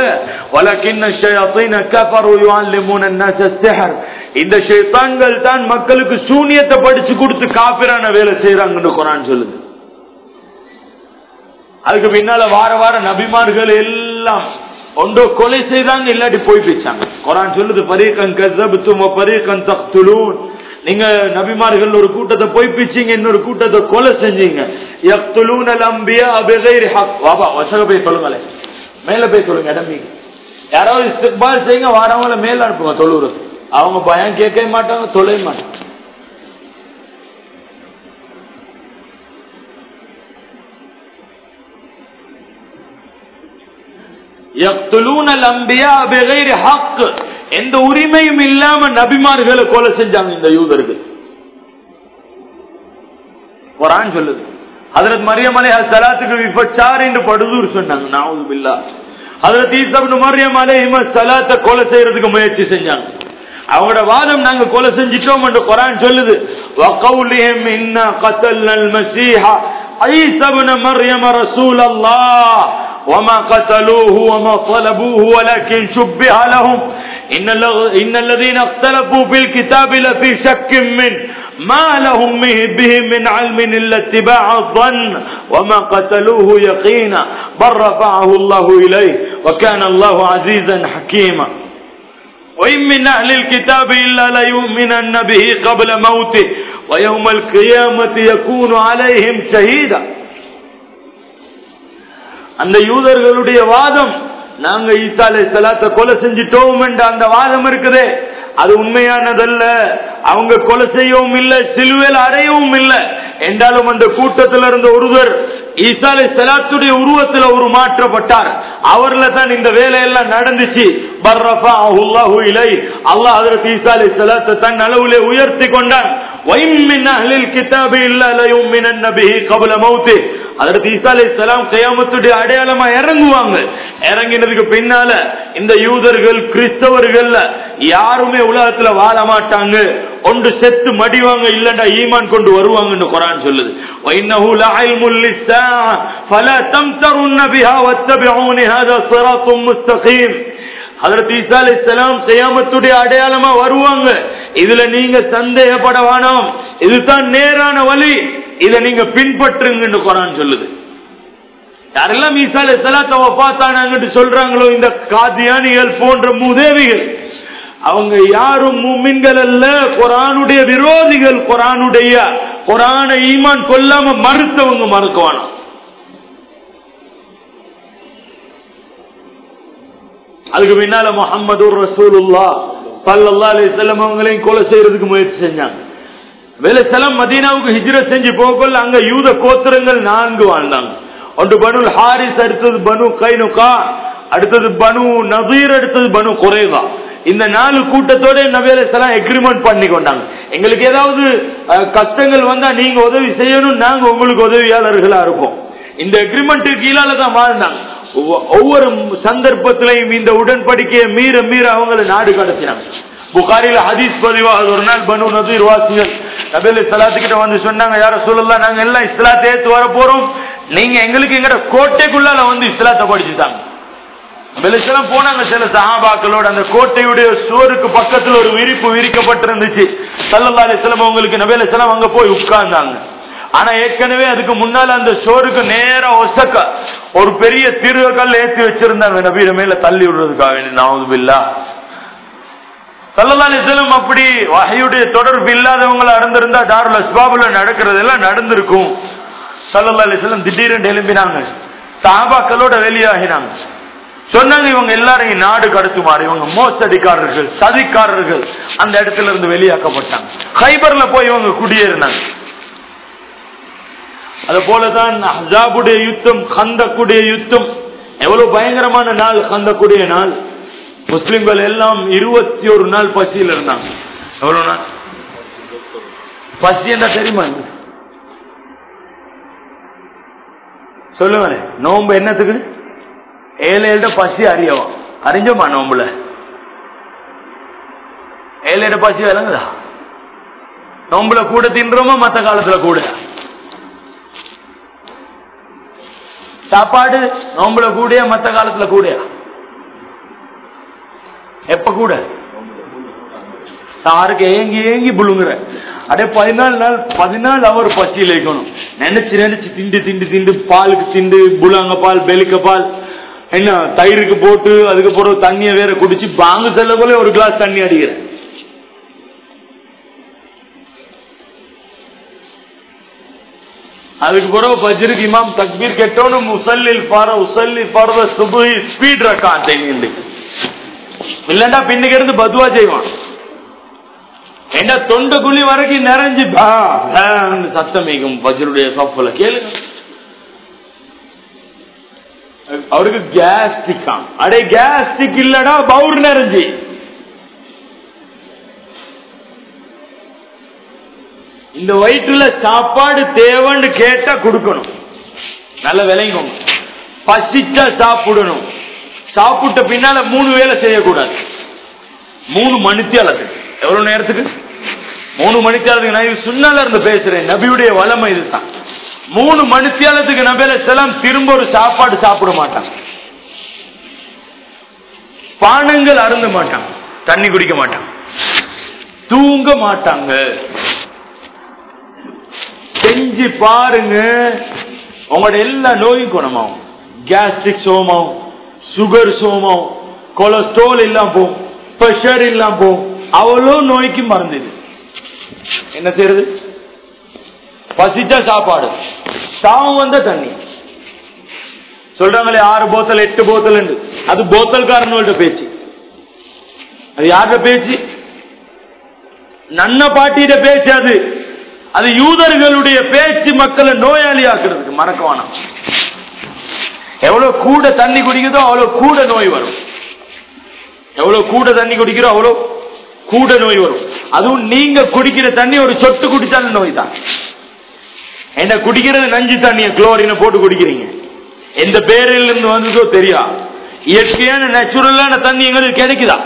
இந்த ஷைத்தான்கள் தான் மக்களுக்கு சூனியத்தை படிச்சு கொடுத்து காபிரான வேலை செய்யறாங்கன்னு குரான் சொல்லுது அதுக்கு பின்னால வார வார நபிமார்கள் எல்லாம் ஒன்றோ கொலை செய்தாங்க இல்லாட்டி போய் பிச்சாங்க குரான் சொல்லுது பரீக்கன் கசபுத்தும் பரீக்கன் தக்துலூன் நீங்க நபிமார்கள் ஒரு கூட்டத்தை போய் பிச்சீங்க இன்னொரு கூட்டத்தை கொலை செஞ்சீங்க யக்துலூன் அல் அம்பியா பிகைரி ஹக் வாபா வசக போய் சொல்லுங்களே மேல போய் சொல்லுங்க இடமீங்க யாராவது இஸ்திக்பால் செய்யுங்க வாரவங்கள மேல அனுப்புங்க தொழுவுறது அவங்க பயம் கேட்கவே மாட்டாங்க தொலைய மாட்டாங்க எந்த உரிமையும் இல்லாம நபிமார்களை கொலை செஞ்சாங்க இந்த யூதர்கள் குரான் சொல்லுது ஹதரத் மரியம் அலை சலாத்துக்கு விபச்சார் என்று படுதூர் சொன்னாங்க நாவது பில்லா ஹதரத் ஈசப்னு மரியம் அலை சலாத்தை கொலை செய்யறதுக்கு முயற்சி செஞ்சாங்க அவங்களோட வாதம் நாங்க கொலை செஞ்சிட்டோம் என்று குரான் சொல்லுது வகவுலிஹிம் இன்னா கத்தல்னல் மஸீஹா ஈஸா இப்னு மர்யம் ரசூல் அல்லாஹ் وما قتلوه وما طلبوه ولكن شبه لهم إن, إن الذين اختلفوا في الكتاب لفي شك منه ما لهم به من علم إلا اتباع الظن وما قتلوه يقينا بل رفعه الله إليه وكان الله عزيزا حكيما وإن من أهل الكتاب إلا ليؤمنن به قبل موته ويوم القيامة يكون عليهم شهيدا அந்த யூதர்களுடைய வாதம் நாங்க ஈசா அலை சலாத்த கொலை செஞ்சிட்டோம் என்ற அந்த வாதம் இருக்குதே அது உண்மையானதல்ல அவங்க கொலை செய்யவும் இல்லை சிலுவையில் அடையவும் இல்லை என்றாலும் அந்த கூட்டத்தில் இருந்த ஒருவர் ஈசா அலை சலாத்துடைய உருவத்தில் ஒரு மாற்றப்பட்டார் அவர்ல தான் இந்த வேலையெல்லாம் நடந்துச்சு இலை அல்லாஹ் அதற்கு ஈசா அலை சலாத்தை தன் அளவிலே உயர்த்தி கொண்டான் கிதாபி இல்லையும் கபல மௌத்தே அதற்கு ஈசா அலி இஸ்லாம் கயாமத்துடைய அடையாளமா இறங்குவாங்க இறங்கினதுக்கு பின்னால இந்த யூதர்கள் கிறிஸ்தவர்கள் யாருமே உலகத்துல வாழ மாட்டாங்க ஒன்று செத்து மடிவாங்க இல்லண்டா ஈமான் கொண்டு வருவாங்கன்னு குரான் சொல்லுது وإنه لعلم للساعة فلا تمترن بها واتبعون هذا صراط مستقيم அதற்கு ஈசா அலி இஸ்லாம் கயாமத்துடைய அடையாளமா வருவாங்க இதுல நீங்க சந்தேகப்பட வேணாம் இதுதான் நேரான வழி இதை நீங்க பின்பற்றுங்கன்னு குரான் சொல்லுது யாரெல்லாம் ஈசா அலி சலாத்த வஃபாத்தானாங்கன்னு சொல்றாங்களோ இந்த காதியானிகள் போன்ற மூதேவிகள் அவங்க யாரும் மூமின்கள் அல்ல குரானுடைய விரோதிகள் குரானுடைய குரான ஈமான் கொல்லாம மறுத்தவங்க மறுக்கவானோ அதுக்கு பின்னால முகமது ரசூலுல்லா சல்லல்லா அலிசல்லம் அவங்களையும் கொலை செய்யறதுக்கு முயற்சி செஞ்சாங்க வெலசலம் மதீனாவுக்கு ஹிஜ்ரத் செஞ்சு போகல அங்க யூத கோத்திரங்கள் நான்கு வாழ்ந்தாங்க ஒன்று பனு ஹாரிஸ் அடுத்தது பனு கைனுகா அடுத்தது பனு நசீர் அடுத்தது பனு குறைதா இந்த நாலு கூட்டத்தோட நபியலாம் எக்ரிமெண்ட் பண்ணி கொண்டாங்க எங்களுக்கு ஏதாவது அஹ், கஷ்டங்கள் வந்தா நீங்க உதவி செய்யணும் நாங்க உங்களுக்கு உதவியாளர்களா இருப்போம் இந்த எக்ரிமெண்ட் கீழால தான் வாழ்ந்தாங்க ஒவ்வொ- ஒவ்வொரு சந்தர்ப்பத்திலையும் இந்த உடன்படிக்கையை மீற மீற அவங்களை நாடு கடத்தினாங்க புகாரில ஹதீஸ் பதிவாக ஒரு நாள் பனு நதீர் வாசிகள் நபேல சலாத்துக்கிட்ட வந்து சொன்னாங்க யார சொல்லலாம் நாங்க எல்லாம் இஸ்லாத்தை ஏத்து வர போறோம் நீங்க எங்களுக்கு எங்கட கோட்டைக்குள்ளால வந்து இஸ்லாத்தை படிச்சுட்டாங்க வெளிச்சலம் போனாங்க சில சஹாபாக்களோட அந்த கோட்டையுடைய சோருக்கு பக்கத்துல ஒரு விரிப்பு விரிக்கப்பட்டிருந்துச்சு சல்லல்லா அலிஸ்லாம் அவங்களுக்கு நபேல அங்க போய் உட்கார்ந்தாங்க ஆனா ஏற்கனவே அதுக்கு முன்னால அந்த சோறுக்கு நேரா ஒசக்க ஒரு பெரிய திருகல் ஏத்தி வச்சிருந்தாங்க நபீர மேல தள்ளி விடுறதுக்காக வேண்டி நாவுதுபில்லா சல்லல்லாஹு அலைஹி வஸல்லம் அப்படி வஹையுடைய தொடர்பு இல்லாதவங்கள இருந்திருந்தா தாருல் அஸ்பாபுல நடக்கிறது எல்லாம் நடந்திருக்கும் சல்லல்லாஹு அலைஹி வஸல்லம் திடீர்னு எழும்பினாங்க சஹாபாக்களோட வெளியாகினாங்க சொன்னாங்க இவங்க எல்லாரும் இங்க நாடு கடத்துமாறு இவங்க மோசடிக்காரர்கள் சதிக்காரர்கள் அந்த இடத்துல இருந்து வெளியாக்கப்பட்டாங்க ஹைபர்ல போய் இவங்க குடியேறினாங்க அது போலதான் ஹஜாபுடைய யுத்தம் கந்தக்குடைய யுத்தம் எவ்வளவு பயங்கரமான நாள் கந்தக்குடைய நாள் முஸ்லிம்கள் எல்லாம் இருபத்தி ஒரு நாள் பசியில் இருந்தாங்க எவ்வளவு நாள் பசி என்ன தெரியுமா இது? சொல்லுங்க நோம்பு என்னத்துக்கு ஏழு ஏழு பசி அறியவா அறிஞ்சோமா நோம்புல ஏழு ஏழு பசி விளங்குதா நோம்புல கூட தின்றோமா மத்த காலத்துல கூட சாப்பாடு நோம்புல கூடயா மத்த காலத்துல கூடயா எப்ப கூட சாருக்கு ஏங்கி ஏங்கி புழுங்குற அடே பதினாலு நாள் பதினாலு அவர் பசியில் இருக்கணும் நினைச்சு நினைச்சு திண்டு திண்டு திண்டு பாலுக்கு திண்டு புலாங்க பால் பெலிக்க பால் என்ன தயிருக்கு போட்டு அதுக்கப்புறம் தண்ணிய வேற குடிச்சு பாங்கு செல்ல போல ஒரு கிளாஸ் தண்ணி அடிக்கிறேன் அதுக்கு பிறகு பஜ்ருக்கு இமாம் தக்பீர் கெட்டோன்னு முசல்லில் பார உசல்லி பாரத சுபு ஸ்பீட் ரக்கான் தெரியுது இல்லண்டா பின்னுக்கு இருந்து பதுவா செய்வான் என்ன தொண்டை குழி வரைக்கும் நிறைஞ்சு பா, பான்னு சத்தம் வைக்கும் பஜ்ருடைய சஃப்ல கேளுங்க அவருக்கு கேஸ்டிக்காம் அடே கேஸ்டிக் இல்லடா பவுர் நிறைஞ்சி இந்த வயிற்றுல சாப்பாடு தேவைன்னு கேட்டா கொடுக்கணும் நல்ல விளைங்கோங்க பசிச்சா சாப்பிடணும் சாப்பிட்ட பின்னால மூணு வேலை செய்யக்கூடாது மூணு மணித்தியாலத்துக்கு எவ்வளவு நேரத்துக்கு மூணு மணித்தியாலத்துக்கு நான் இது சுண்ணால இருந்து பேசுறேன் நபியுடைய வளமை இதுதான் மூணு மணித்தியாலத்துக்கு நபியில செலம் திரும்ப ஒரு சாப்பாடு சாப்பிட மாட்டாங்க பானங்கள் அருந்த மாட்டாங்க தண்ணி குடிக்க மாட்டாங்க தூங்க மாட்டாங்க செஞ்சு பாருங்க உங்களோட எல்லா நோயும் குணமாகும் கேஸ்ட்ரிக் சோமாவும் சுகர் சோமாவும் கொலஸ்ட்ரால் இல்லாம போகும் பிரஷர் இல்லாம போகும் அவ்வளோ நோய்க்கு மருந்து இது என்ன செய்யறது பசிச்சா சாப்பாடு சாவும் வந்த தண்ணி சொல்றாங்களே ஆறு போத்தல் எட்டு போத்தல் அது போத்தல்காரனோட பேச்சு அது யார்கிட்ட பேச்சு நன்ன பாட்டியிட பேச்சு அது அது யூதர்களுடைய பேச்சு மக்களை நோயாளி ஆக்குறதுக்கு மறக்கவானா எவ்வளவு கூட தண்ணி குடிக்குதோ அவ்வளவு கூட நோய் வரும் எவ்வளவு கூட தண்ணி குடிக்கிறோம் அவ்வளவு கூட நோய் வரும் அதுவும் நீங்க குடிக்கிற தண்ணி ஒரு சொட்டு குடிச்சாலும் நோய் தான் என்ன குடிக்கிறது நஞ்சு தண்ணிய குளோரினை போட்டு குடிக்கிறீங்க எந்த பேரில் இருந்து வந்ததோ தெரியா இயற்கையான நேச்சுரலான தண்ணி எங்களுக்கு கிடைக்குதா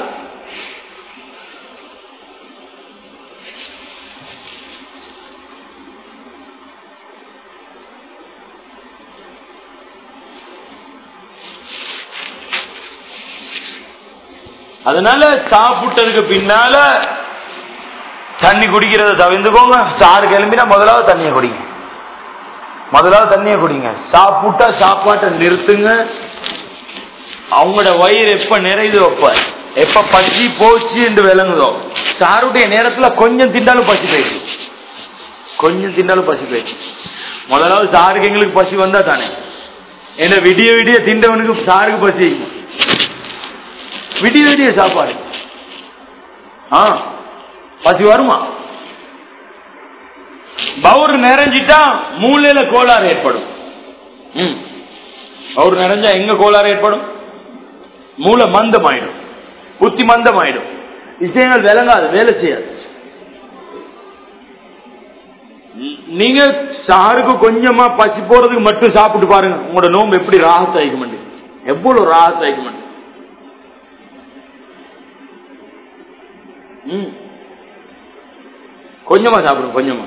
அதனால சாப்பிட்டதுக்கு பின்னால தண்ணி குடிக்கிறத தவிர்த்துக்கோங்க சாறு கிளம்பினா முதலாவது தண்ணியை குடிங்க முதலாவது தண்ணியை குடிங்க சாப்பிட்டா சாப்பாட்டை நிறுத்துங்க அவங்களோட வயிறு எப்ப நிறையுதோ அப்ப எப்ப பசி போச்சு என்று விளங்குதோ சாருடைய நேரத்துல கொஞ்சம் திண்டாலும் பசி போயிடுச்சு கொஞ்சம் திண்டாலும் பசி போயிடுச்சு முதலாவது சாருக்கு எங்களுக்கு பசி வந்தா தானே ஏன்னா விடிய விடிய திண்டவனுக்கு சாருக்கு பசி விடிய விடிய சாப்பாடு ஆ பசி வருமா பவுர் நிறைஞ்சிட்டா மூளையில கோளாறு ஏற்படும் ம். பவுர் நிறைஞ்சா எங்க கோளாறு ஏற்படும் மூளை மந்தம் ஆயிடும் புத்தி மந்தம் ஆயிடும் விஷயங்கள் விளங்காது வேலை செய்யாது நீ- நீங்க சாருக்கு கொஞ்சமா பசி போறதுக்கு மட்டும் சாப்பிட்டு பாருங்க உங்களோட நோம்பு எப்படி ராகத் ஆயிக்க மாட்டேன் எவ்வளவு ராகத் ஆயிக்க மாட்டேன் ம். கொஞ்சமா சாப்பிடுங்க கொஞ்சமா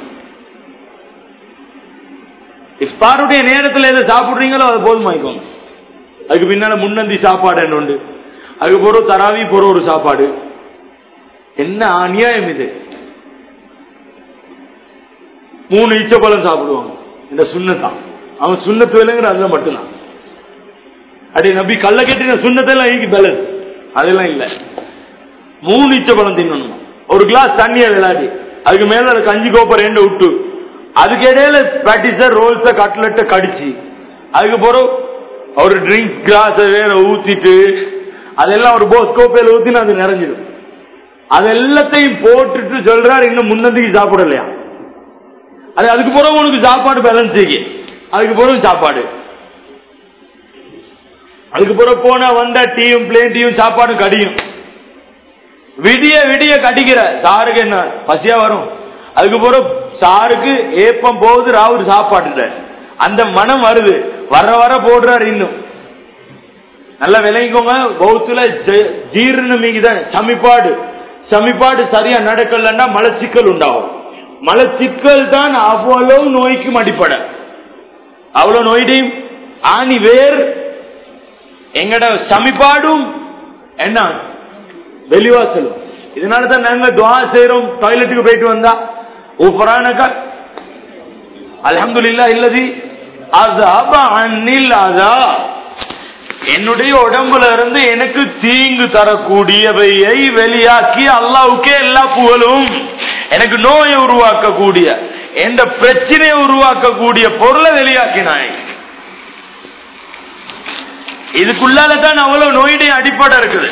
இஃப்தாருடைய நேரத்தில் எதை சாப்பிடுறீங்களோ அது போதுமாய்க்கோங்க அதுக்கு பின்னால முன்னந்தி சாப்பாடு என்ன உண்டு அதுக்கு பிறகு தராவி போற ஒரு சாப்பாடு என்ன அநியாயம் இது மூணு ஈச்சப்பழம் சாப்பிடுவாங்க இந்த சுண்ணத்தான் அவன் சுண்ணத்து விலங்குற அதுல மட்டும்தான் அடி நபி கல்ல கட்டின சுண்ணத்தெல்லாம் ஈக்கு பேலன்ஸ் அதெல்லாம் இல்ல மூணு ஈச்சப்பழம் தின்னணும் ஒரு கிளாஸ் தண்ணியை விளையாடி அதுக்கு மேல அது கஞ்சி கோப்பை ரெண்டு விட்டு அதுக்கு இடையில பேட்டிஸ ரோல்ஸ கட்லெட்ட கடிச்சு அதுக்கு பிறகு ஒரு ட்ரிங்க்ஸ் கிளாஸ் வேற ஊத்திட்டு அதெல்லாம் ஒரு போஸ் கோப்பையில ஊத்தினா அது நிறைஞ்சிடும் அது எல்லாத்தையும் போட்டுட்டு சொல்றாரு இன்னும் முன்னதிக்கு சாப்பிடலையா அது அதுக்கு பிறகு உனக்கு சாப்பாடு பேலன்ஸ் செய்ய அதுக்கு பிறகு சாப்பாடு அதுக்கு பிறகு போனா வந்தா டீயும் பிளேன் டீயும் சாப்பாடும் கடியும் விடிய விடிய கடிக்கிற சாருக்கு என்ன பசியா வரும் அதுக்கு பிறகு சாருக்கு ஏப்பம் போகுது ராவுரு சாப்பாட்டுல அந்த மனம் வருது வர வர போடுறாரு இன்னும் நல்லா விளங்கிக்கோங்க பௌத்துல ஜ- ஜீரணம் தான் சமிப்பாடு சமிப்பாடு சரியா நடக்கலன்னா மலச்சிக்கல் உண்டாகும் மலச்சிக்கல் தான் அவ்வளவு நோய்க்கும் அடிப்படை அவ்வளவு நோய்டையும் ஆணி வேர் எங்கட சமிப்பாடும் என்ன வெளிவாசலும் இதனால தான் நாங்க துவா செய்யறோம் டாய்லெட்டுக்கு போயிட்டு வந்தா ஊஃபரானக அல்ஹம்துலில்லா இல்லதி அஸஹப அன்னில் அதா என்னுடைய உடம்புல இருந்து எனக்கு தீங்கு தரக்கூடியவையை வெளியாக்கி அல்லாவுக்கே எல்லா புகழும் எனக்கு நோயை உருவாக்கக்கூடிய எந்த பிரச்சனையை உருவாக்கக்கூடிய பொருளை வெளியாக்கினாய் இதுக்குள்ளால தான் அவ்வளவு நோயுடைய அடிப்படை இருக்குது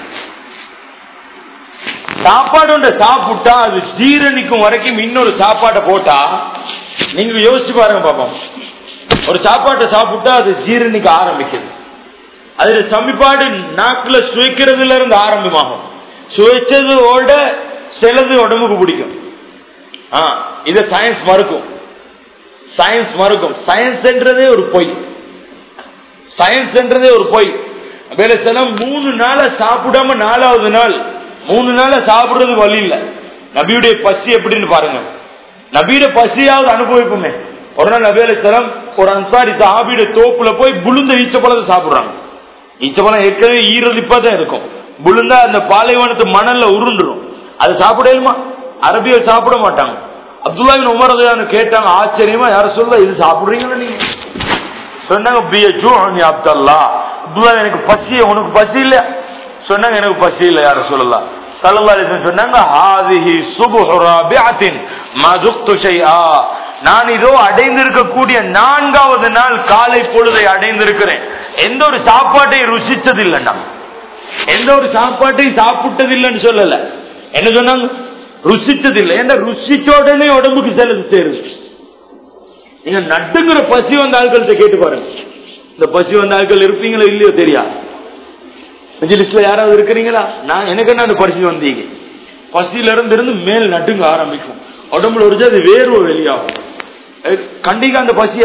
சாப்பாடு ஒன்றை சாப்பிட்டா அது ஜீரணிக்கும் வரைக்கும் இன்னொரு சாப்பாட்டை போட்டா நீங்க யோசிச்சு பாருங்க பாப்போம் ஒரு சாப்பாட்டை சாப்பிட்டா அது ஜீரணிக்க ஆரம்பிக்குது அதுல சமிப்பாடு நாக்குல சுவைக்கிறதுல இருந்து ஆரம்பமாகும் சுவைச்சதோட சிலது உடம்புக்கு பிடிக்கும் ஆ இத சயின்ஸ் மறுக்கும் சயின்ஸ் மறுக்கும் சயின்ஸ் என்றதே ஒரு பொய் சயின்ஸ் என்றதே ஒரு பொய் வேலை சில மூணு நாள சாப்பிடாம நாலாவது நாள் மூணு நாள சாப்பிடுறது வழி இல்ல நபியுடைய பசி எப்படின்னு பாருங்க நபியுடைய பசியாவது அனுபவிப்போமே ஒரு நாள் நபி அலிஸ்லாம் ஒரு அன்சாரி சாபியுடைய தோப்புல போய் புழுந்த ஈச்சப்பழத்தை சாப்பிடுறாங்க ஈச்சப்பழம் ஏற்கனவே ஈரலிப்பா தான் இருக்கும் புழுந்தா அந்த பாலைவனத்து மணல்ல உருண்டுரும் அது சாப்பிடலுமா அரபியல் சாப்பிட மாட்டாங்க அப்துல்லாவின் உமரதையான கேட்டாங்க ஆச்சரியமா யார சொல்ல இது சாப்பிடுறீங்களா நீங்க சொன்னாங்க பிய ஜூஹனி அப்துல்லா அப்துல்லா எனக்கு பசி உனக்கு பசி இல்ல சொன்னாங்க எனக்கு பசி இல்ல யார சொல்லலாம் சல்லல்லாஹு அலைஹி வஸல்லம் சொன்னாங்க ஹாதிஹி சுபுஹு ராபிஅத்தின் மா துக்து ஷைஆ நான் இதோ அடைந்திருக்கக்கூடிய நான்காவது நாள் காலை பொழுதை அடைந்திருக்கிறேன் எந்த ஒரு சாப்பாட்டை ருசிச்சது இல்லைன்னா எந்த ஒரு சாப்பாட்டையும் சாப்பிட்டது இல்லைன்னு சொல்லல என்ன சொன்னாங்க ருசிச்சது இல்லை ஏன்னா ருசிச்ச உடனே உடம்புக்கு செலவு சேருது நீங்க நட்டுங்கிற பசி வந்த ஆட்கள்கிட்ட கேட்டு பாருங்க இந்த பசி வந்த ஆட்கள் இருப்பீங்களோ இல்லையோ தெரியா லிஸ்ட்ல யாராவது இருக்கிறீங்களா நான் எனக்கு என்ன அந்த பசி வந்தீங்க பசியில இருந்து இருந்து மேல் நட்டுங்க ஆரம்பிக்கும் உடம்புல ஒரு அது வேர்வை வெளியாகும் அஹ் கண்டிக்க அந்த பசிய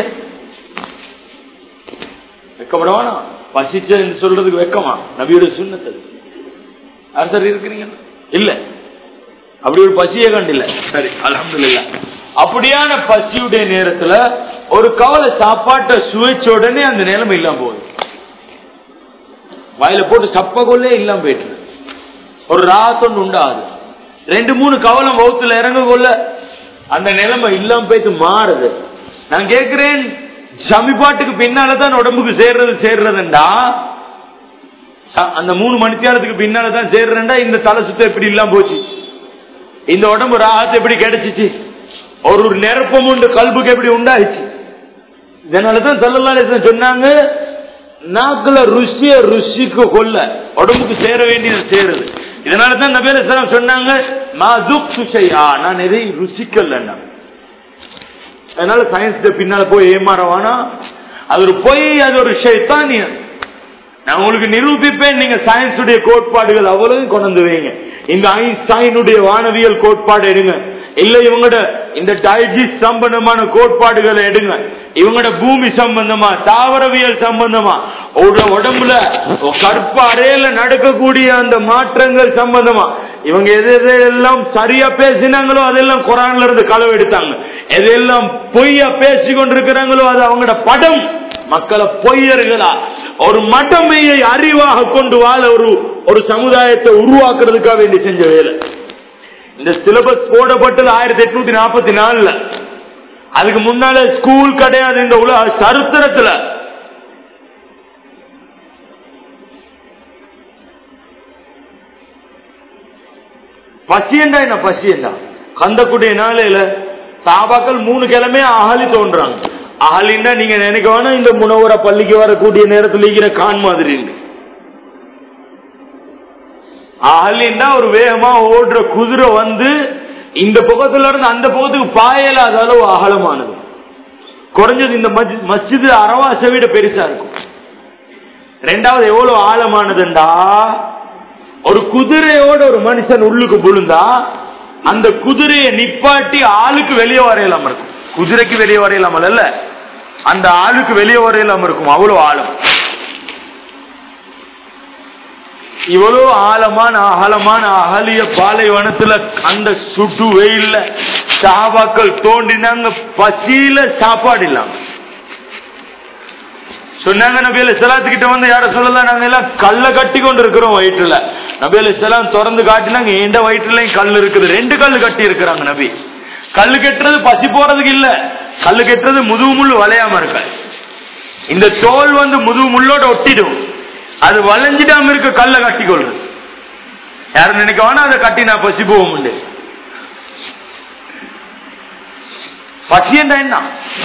வெக்கப்படவானா பசிச்சன்னு சொல்றதுக்கு வெக்கமா நபியோட சுண்ணத்து அர்த்தர் இருக்கிறீங்க இல்ல அப்படி ஒரு பசியே கண்டில்ல சரி அல்ஹம்துலில்லாஹ் அப்படியான பசியுடைய நேரத்துல ஒரு கவலை சாப்பாட்டை சுவைச்ச உடனே அந்த நிலைமை இல்லாம போகுது வாயில போட்டு சப்ப கொள்ளே இல்லாம போயிட்டு ஒரு ராத்தொன்னு உண்டாது ரெண்டு மூணு கவலம் வகுத்துல இறங்க கொள்ள அந்த நிலைமை இல்லாம போயிட்டு மாறுது நான் கேட்கிறேன் சமிபாட்டுக்கு பின்னாலதான் உடம்புக்கு சேர்றது சேர்றதுண்டா ச- அந்த மூணு மணித்தியாலத்துக்கு பின்னாலதான் சேர்றேன்டா இந்த தலை சுத்தம் எப்படி இல்லாம போச்சு இந்த உடம்பு ராகத்து எப்படி கிடைச்சிச்சு ஒரு ஒரு நெருப்பம் உண்டு கல்புக்கு எப்படி உண்டாயிச்சு இதனாலதான் சல்லல்லாஹு சொன்னாங்க நாக்குல ருசிய ருசிக்கு கொள்ள உடம்புக்கு சேர வேண்டியது சேருது இதனாலதான் நபி அலைஹிஸ்ஸலாம் சொன்னாங்க மா துக்து ஷைஆ நான் எதையும் ருசிக்கலன்னா அதனால சயின்ஸ் பின்னால போய் ஏமாறவானா அது ஒரு பொய் அது ஒரு ஷைத்தானியம் நான் உங்களுக்கு நிரூபிப்பேன் நீங்க சயின்ஸ் உடைய கோட்பாடுகள் அவ்வளவு கொண்டு வந்து வைங்க இந்த ஐன்ஸ்டைனுடைய வானவியல் கோட்பாடு எடுங்க இல்ல இவங்களோட இந்த டைஜிஸ் சம்பந்தமான கோட்பாடுகளை எடுங்க இவங்களோட பூமி சம்பந்தமா தாவரவியல் சம்பந்தமா ஒரு உடம்புல கற்ப அறையில நடக்கக்கூடிய அந்த மாற்றங்கள் சம்பந்தமா இவங்க எது எதெல்லாம் சரியா பேசினாங்களோ அதெல்லாம் குரான்ல இருந்து களவு எடுத்தாங்க எதெல்லாம் பொய்யா பேசி கொண்டிருக்கிறாங்களோ அது அவங்களோட படம் மக்களை பொய்யர்களா ஒரு மடமையை அறிவாக கொண்டு வாழ ஒரு ஒரு சமுதாயத்தை உருவாக்குறதுக்காக வேண்டி செஞ்ச வேலை இந்த சிலபஸ் போடப்பட்டது ஆயிரத்தி எட்நூத்தி நாற்பத்தி நாலுல அதுக்கு முன்னால ஸ்கூல் கிடையாது இந்த உலக சரித்திரத்துல பசியண்டா என்ன பசியண்டா கந்தக்குடைய நாளையில சாபாக்கள் மூணு கிழமை அகலி தோன்றாங்க அகலின்னா நீங்க நினைக்க வேணாம் இந்த முனவர பள்ளிக்கு வரக்கூடிய நேரத்தில் இருக்கிற கான் மாதிரி அகலின்னா ஒரு வேகமா ஓடுற குதிரை வந்து இந்த பக்கத்துல இருந்து அந்த பக்கத்துக்கு பாயலாத அளவு அகலமானது குறைஞ்சது இந்த மஸ்ஜி- மஸ்ஜிது அரவாசை விட பெருசா இருக்கும் ரெண்டாவது எவ்வளவு ஆழமானதுண்டா ஒரு குதிரையோட ஒரு மனுஷன் உள்ளுக்கு விழுந்தா அந்த குதிரையை நிப்பாட்டி ஆளுக்கு வெளியே வரையலாம இருக்கும் குதிரைக்கு வெளியே வரையலாம இல்ல அந்த ஆளுக்கு வெளியே வரையலாம இருக்கும் அவ்வளவு ஆழம் இவ்வளவு ஆழமான அகலமான அகலிய பாலைவனத்துல அந்த சுட்டு வெயில்ல சாபாக்கள் தோண்டினாங்க பசியில சாப்பாடு இல்லாம சொன்னாங்க நபியில செலாத்துக்கிட்ட வந்து யார சொல்லலாம் நாங்க எல்லாம் கல்ல கட்டி கொண்டு இருக்கிறோம் வயிற்றுல நபியில செலாம் திறந்து காட்டினாங்க எந்த வயிற்றுலயும் கல் இருக்குது ரெண்டு கல் கட்டி இருக்கிறாங்க நபி கல்லு கட்டுறது பசி போறதுக்கு இல்ல கல்லு கட்டுறது முதுகு முள்ளு வளையாம இருக்க இந்த தோல் வந்து முதுகு முள்ளோட ஒட்டிடும் அது வளைஞ்சிடாம இருக்க கல்ல கட்டி கொள்றது யாரும் நினைக்க வேணா அதை கட்டி நான் பசி போக முடியாது பசி என்ன என்ன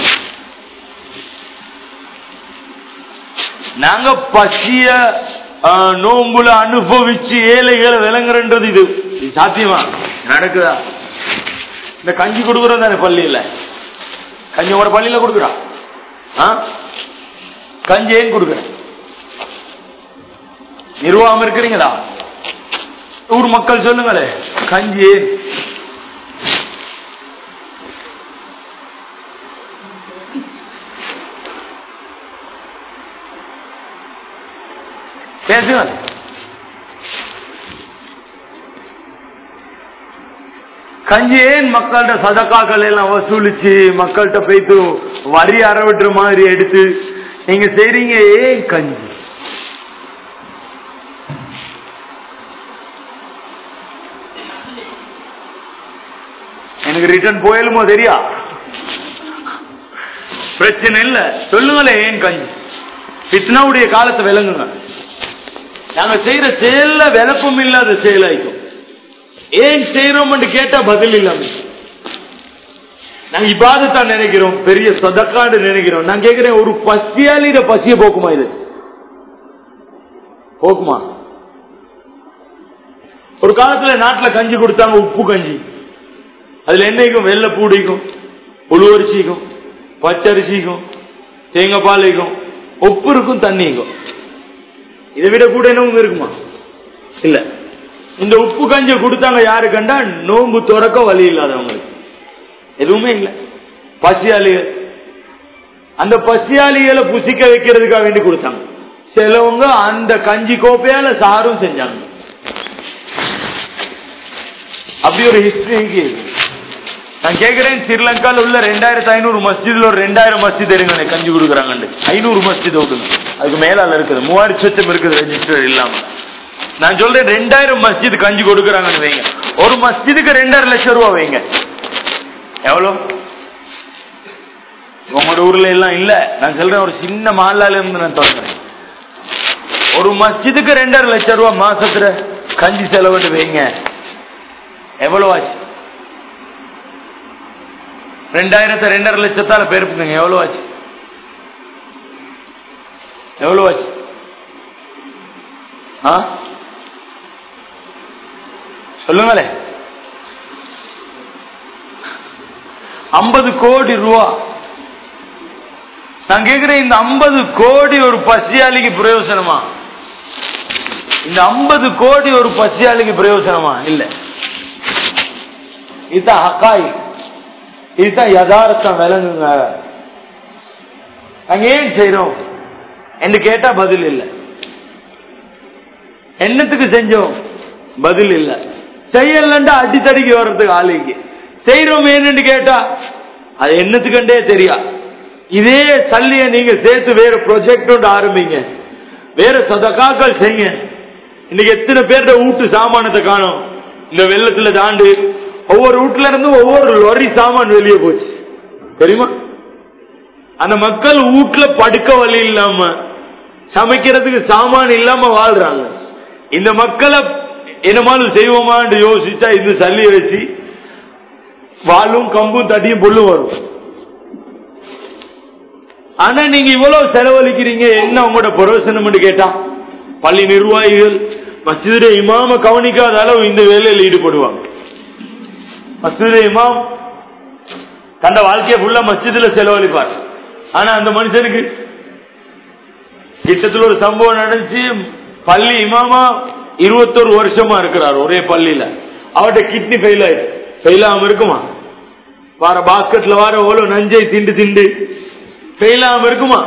நாங்க பசிய ஆ, நோம்புல அனுபவிச்சு ஏழைகளை விளங்குறன்றது இது இது சாத்தியமா நடக்குதா இந்த கஞ்சி கொடுக்குறோம் தானே பள்ளியில கஞ்சி உங்களோட பள்ளியில கொடுக்குறா ஆ? கஞ்சி ஏன் கொடுக்குற நிர்வாகம் இருக்கிறீங்களா ஊர் மக்கள் சொல்லுங்களே கஞ்சி ஏன் பேசுங்க கஞ்சி ஏன் மக்கள்கிட்ட சதக்காக்கள் எல்லாம் வசூலிச்சு மக்கள்கிட்ட போயிட்டு வரி அறவிட்டுற மாதிரி எடுத்து நீங்க செய்றீங்க ஏன் கஞ்சி எனக்கு ரிட்டர்ன் போயலுமோ தெரியா பிரச்சனை இல்ல சொல்லுங்களேன் ஏன் கஞ்சி பித்னாவுடைய காலத்தை விளங்குங்க நாங்க செய்யற செயல்ல விளப்பம் இல்லாத செயலாய்க்கும் ஏன் செய்யறோம் கேட்டா பதில் இல்லாம நாங்க இபாதத்தான் நினைக்கிறோம் பெரிய சொதக்காண்டு நினைக்கிறோம் நான் கேட்கிறேன் ஒரு பசியாலிட பசிய போக்குமா இது போக்குமா ஒரு காலத்துல நாட்டுல கஞ்சி கொடுத்தாங்க உப்பு கஞ்சி அதுல என்னைக்கும் வெள்ளை பூடிக்கும் புழுவரிசிக்கும் பச்சரிசிக்கும் தேங்காய் பாலைக்கும் உப்பு இருக்கும் தண்ணிக்கும் இதை விட கூட என்னவும் இருக்குமா இல்ல இந்த உப்பு கஞ்சி கொடுத்தாங்க யாரு கண்டா நோம்பு துறக்க வழி இல்லாதவங்களுக்கு எதுவுமே இல்ல பசியாளிகள் அந்த பசியாளிகளை புசிக்க வைக்கிறதுக்காக வேண்டி கொடுத்தாங்க சிலவங்க அந்த கஞ்சி கோப்பையால சாரும் செஞ்சாங்க அப்படி ஒரு ஹிஸ்டரி நான் கேக்குறேன் ஸ்ரீலங்கால உள்ள ரெண்டாயிரத்தி ஐநூறு மஸ்ஜித்ல ஒரு ரெண்டாயிரம் மஸ்ஜித் எடுங்க கஞ்சி கொடுக்குறாங்க ஐநூறு மஸ்ஜித் விடுங்க அதுக்கு மேலால இருக்குது மூவாயிரம் சொச்சம் இருக்குது ரெஜிஸ்டர் இல்லாம நான் சொல்றேன் ரெண்டாயிரம் மஸ்ஜித் கஞ்சி கொடுக்குறாங்கன்னு வைங்க ஒரு மஸ்ஜிதுக்கு ரெண்டாயிரம் லட்சம் ரூபா வைங்க எவ்வளவு உங்களோட ஊர்ல எல்லாம் இல்ல நான் சொல்றேன் ஒரு சின்ன மாலால இருந்து நான் தொடங்குறேன் ஒரு மஸ்ஜிதுக்கு ரெண்டரை லட்சம் ரூபா மாசத்துல கஞ்சி செலவுன்னு வைங்க எவ்வளவு ஆச்சு ரெண்டாயிரத்தை ரெண்டரை லட்சத்தால பெருப்புங்க எவ்வளவு ஆச்சு எவ்வளவு ஆச்சு ஆ சொல்லுங்களே ஐம்பது கோடி ரூபா நான் கேக்குறேன் இந்த ஐம்பது கோடி ஒரு பசியாளிக்கு பிரயோசனமா இந்த ஐம்பது கோடி ஒரு பசியாளிக்கு பிரயோசனமா இல்ல இதுதான் ஹக்காய் இதுதான் யதார்த்தம் விளங்குங்க நாங்க ஏன் செய்யறோம் என்று கேட்டா பதில் இல்லை என்னத்துக்கு செஞ்சோம் பதில் இல்ல செய்யலண்டா அடித்தடிக்கு வர்றதுக்கு ஆளுக்கு செய்யறோம் ஏன்னு கேட்டா அது என்னத்துக்கண்டே தெரியா இதே சல்லிய நீங்க சேர்த்து வேற ப்ரொஜெக்ட் ஒன்று ஆரம்பிங்க வேற சதக்காக்கள் செய்யுங்க இன்னைக்கு எத்தனை பேர்ட வீட்டு சாமானத்தை காணும் இந்த வெள்ளத்துல தாண்டு ஒவ்வொரு வீட்டுல இருந்து ஒவ்வொரு லொரி சாமான் வெளியே போச்சு தெரியுமா அந்த மக்கள் வீட்டுல படுக்க வழி இல்லாம சமைக்கிறதுக்கு சாமான் இல்லாம வாழ்றாங்க இந்த மக்களை என்னமாலும் செய்வோமான்னு யோசிச்சா இந்த சல்லிய வச்சு வாழும் கம்பும் தட்டியும் புல்லும் வரும் ஆனா நீங்க இவ்வளவு செலவழிக்கிறீங்க என்ன உங்களோட பிரயோசனம் கேட்டா பள்ளி நிர்வாகிகள் மசித இமாம கவனிக்காத அளவு இந்த வேலையில் ஈடுபடுவாங்க மசித இமாம் தந்த வாழ்க்கையை ஃபுல்லா மஸ்ஜிதுல செலவழிப்பார் ஆனா அந்த மனுஷனுக்கு கிட்டத்தில் ஒரு சம்பவம் நடந்துச்சு பள்ளி இமாமா இருபத்தொரு வருஷமா இருக்கிறார் ஒரே பள்ளியில அவர்கிட்ட கிட்னி ஃபெயில் ஆயிடுச்சு ஃபெயில் ஆகாம இருக்குமா வார பாஸ்கெட்ல வார எவ்வளவு நஞ்சை திண்டு திண்டு ஃபெயில் ஆகாம இருக்குமா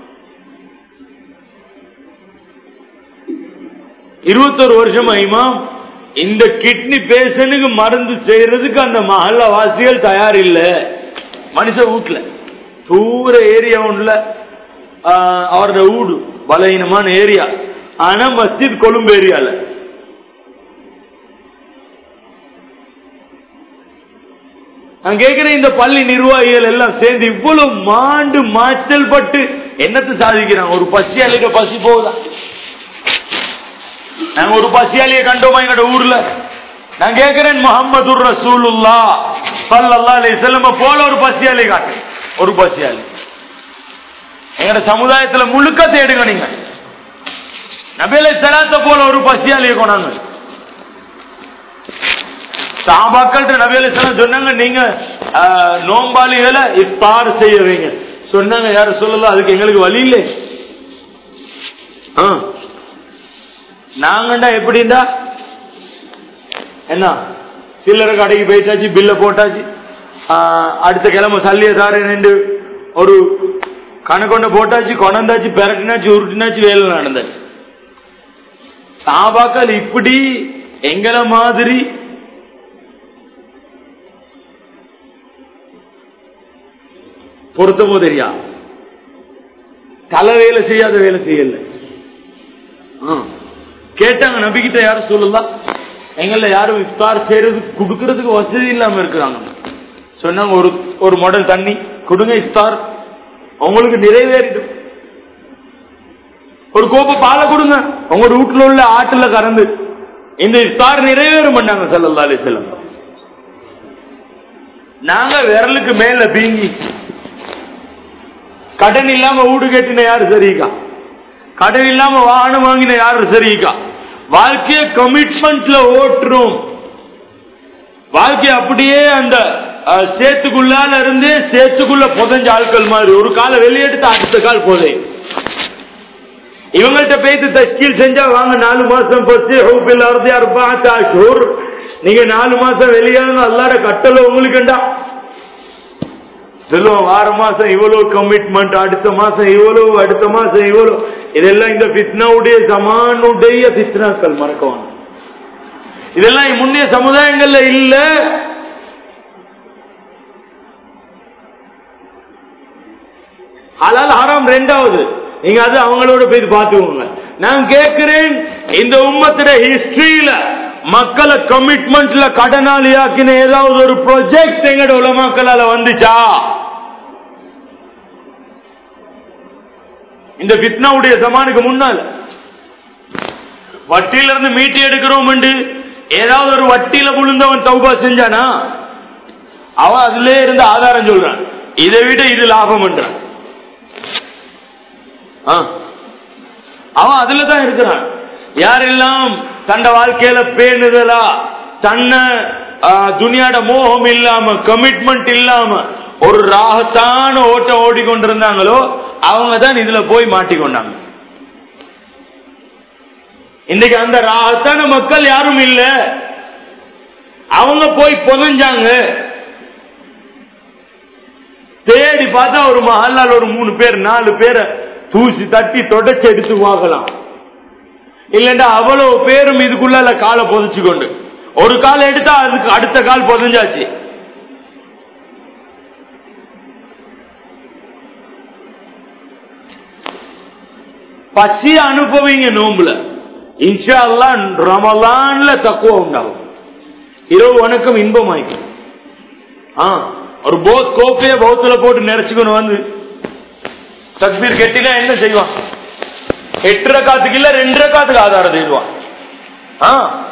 இருபத்தொரு வருஷமா இமாம் இந்த கிட்னி பேஷனுக்கு மருந்து செய்யறதுக்கு அந்த மஹல்ல வாசிகள் தயார் இல்ல மனுஷ வீட்டுல தூர ஏரியா ஒண்ணுல அவரோட வீடு பலகீனமான ஏரியா ஆனா மஸ்ஜித் கொழும்பு ஏரியால நான் கேட்கிறேன் இந்த பள்ளி நிர்வாகிகள் எல்லாம் சேர்ந்து இவ்வளவு மாண்டு மாச்சல் பட்டு என்னத்தை சாதிக்கிறாங்க ஒரு பசியாளிக்க பசி போகுதா நாங்க ஒரு பசியாளியை கண்டோமா எங்கட ஊர்ல நான் கேட்கிறேன் முகமது ரசூலுல்லா சல்லல்லா அலைஹிஸ்ஸலாம் போல ஒரு பசியாளி காட்டு ஒரு பசியாளி எங்கட சமுதாயத்துல முழுக்க தேடுங்க நீங்க நபிலை சலாத்த போல ஒரு பசியாளியை கொண்டாங்க சாபாக்கள்கிட்ட நபிலை சலாம் சொன்னாங்க நீங்க ஆஹ், நோம்பாளிகளை இஃப்தார் செய்ய வைங்க சொன்னாங்க யாரும் சொல்லலாம் அதுக்கு எங்களுக்கு வழி இல்லை ஆ நாங்கண்டா எப்படிண்டா என்ன சில்லறை கடைக்கு போயிட்டாச்சு பில்ல போட்டாச்சு ஆஹ், அடுத்த கிழமை சல்லிய தாரேன்னு ஒரு கணக்கொண்ட போட்டாச்சு கொண்டாந்தாச்சு பெரட்டினாச்சு உருட்டினாச்சு வேலை நடந்தாச்சு சாபாக்கள் இப்படி எங்களை மாதிரி பொருத்தமோ தெரியா தலை வேலை செய்யாத வேலை செய்யல ஆ. கேட்டாங்க நபிக்கிட்ட யாரும் சொல்லலாம் எங்கள யாரும் இஃப்தார் செய்யறதுக்கு கொடுக்கறதுக்கு வசதி இல்லாம இருக்கிறாங்க சொன்னாங்க ஒரு ஒரு மாடல் தண்ணி கொடுங்க இஃப்தார் உங்களுக்கு நிறைவேறிடும் ஒரு கோப்ப பாலை கொடுங்க உங்க வீட்டுல உள்ள ஆட்டுல கறந்து இந்த இஃப்தார் நிறைவேறும் பண்ணாங்க சல்லல்லா அலிஸ்லாம் நாங்க விரலுக்கு மேல பீங்கி கடன் இல்லாம வீடு கட்டின யாரு சரிக்கா கடன் இல்லாம வாகனம் வாங்கின யாரு சரிக்கா வாழ்க்கைய கமிட்மெண்ட்ல ஓட்டுறோம் வாழ்க்கை அப்படியே அந்த அஹ், சேத்துக்குள்ளால இருந்தே சேத்துக்குள்ள புதஞ்ச ஆட்கள் மாதிரி ஒரு காலை வெளியெடுத்து அடுத்த கால் போதை இவங்கள்ட்ட பேசி தஸ்கீல் செஞ்சா வாங்க நாலு மாசம் பத்து ஹூபில் அறுதி அர்பாத் அஷ்ஹுர் நீங்க நாலு மாசம் வெளியாகணும் அல்லாட கட்டளை உங்களுக்குண்டா சொல்லுவோம் வார மாசம் இவ்வளவு கமிட்மெண்ட் அடுத்த மாசம் இவ்வளவு அடுத்த மாசம் இவ்வளவு இதெல்லாம் இந்த பித்னாவுடைய சமானுடைய பித்னாக்கள் மறக்கவாங்க இதெல்லாம் முன்னைய சமுதாயங்கள்ல இல்ல ஹலால் ஹராம் ரெண்டாவது நீங்க அது அவங்களோட போய் பார்த்துக்கோங்க நான் கேட்கிறேன் இந்த உம்மத்திட ஹிஸ்டரியில மக்களை கமிட்மெண்ட்ல கடனாளியாக்கின ஏதாவது ஒரு ப்ரொஜெக்ட் எங்கட உலமாக்களால வந்துச்சா இந்த பித்னாவுடைய சமானுக்கு முன்னால் வட்டியில இருந்து மீட்டி எடுக்கிறோம் ஏதாவது ஒரு வட்டியில விழுந்தவன் தௌபா செஞ்சானா அவன் அதுல இருந்து ஆதாரம் சொல்றான் இதை விட இது லாபம் என்றான் ஆ. அவன் அதுல தான் இருக்கிறான் யாரெல்லாம் தண்ட வாழ்க்கையில பேணுதலா தன்னை ஆ, துனியாட மோகம் இல்லாம கமிட்மெண்ட் இல்லாம ஒரு ராகத்தான ஓட்டம் ஓடிக்கொண்டிருந்தாங்களோ அவங்க தான் இதுல போய் மாட்டிக்கொண்டாங்க இன்னைக்கு அந்த ராகத்தான மக்கள் யாரும் இல்ல அவங்க போய் புதஞ்சாங்க தேடி பார்த்தா ஒரு மஹல்லால ஒரு மூணு பேர் நாலு பேரை தூசி தட்டி தொடச்சு எடுத்து பார்க்கலாம் இல்லண்டா அவ்வளவு பேரும் இதுக்குள்ள காலை புதைச்சு கொண்டு ஒரு கால் எடுத்தா அதுக்கு அடுத்த கால் புதஞ்சாச்சு பசிய அனுபவிங்க நோம்புல இன்ஷா அல்லா ரமலான்ல தக்குவ உண்டாகும் இரவு வணக்கம் இன்பமாய்க்கும் ஆ ஒரு போத் கோப்பைய பௌத்துல போட்டு நிறைச்சுக்கணும் வந்து தக்பீர் கெட்டினா என்ன செய்வான் எட்டு ரக்காத்துக்கு இல்ல ரெண்டு ரக்காத்துக்கு ஆதாரம் செய்வான் ஆ.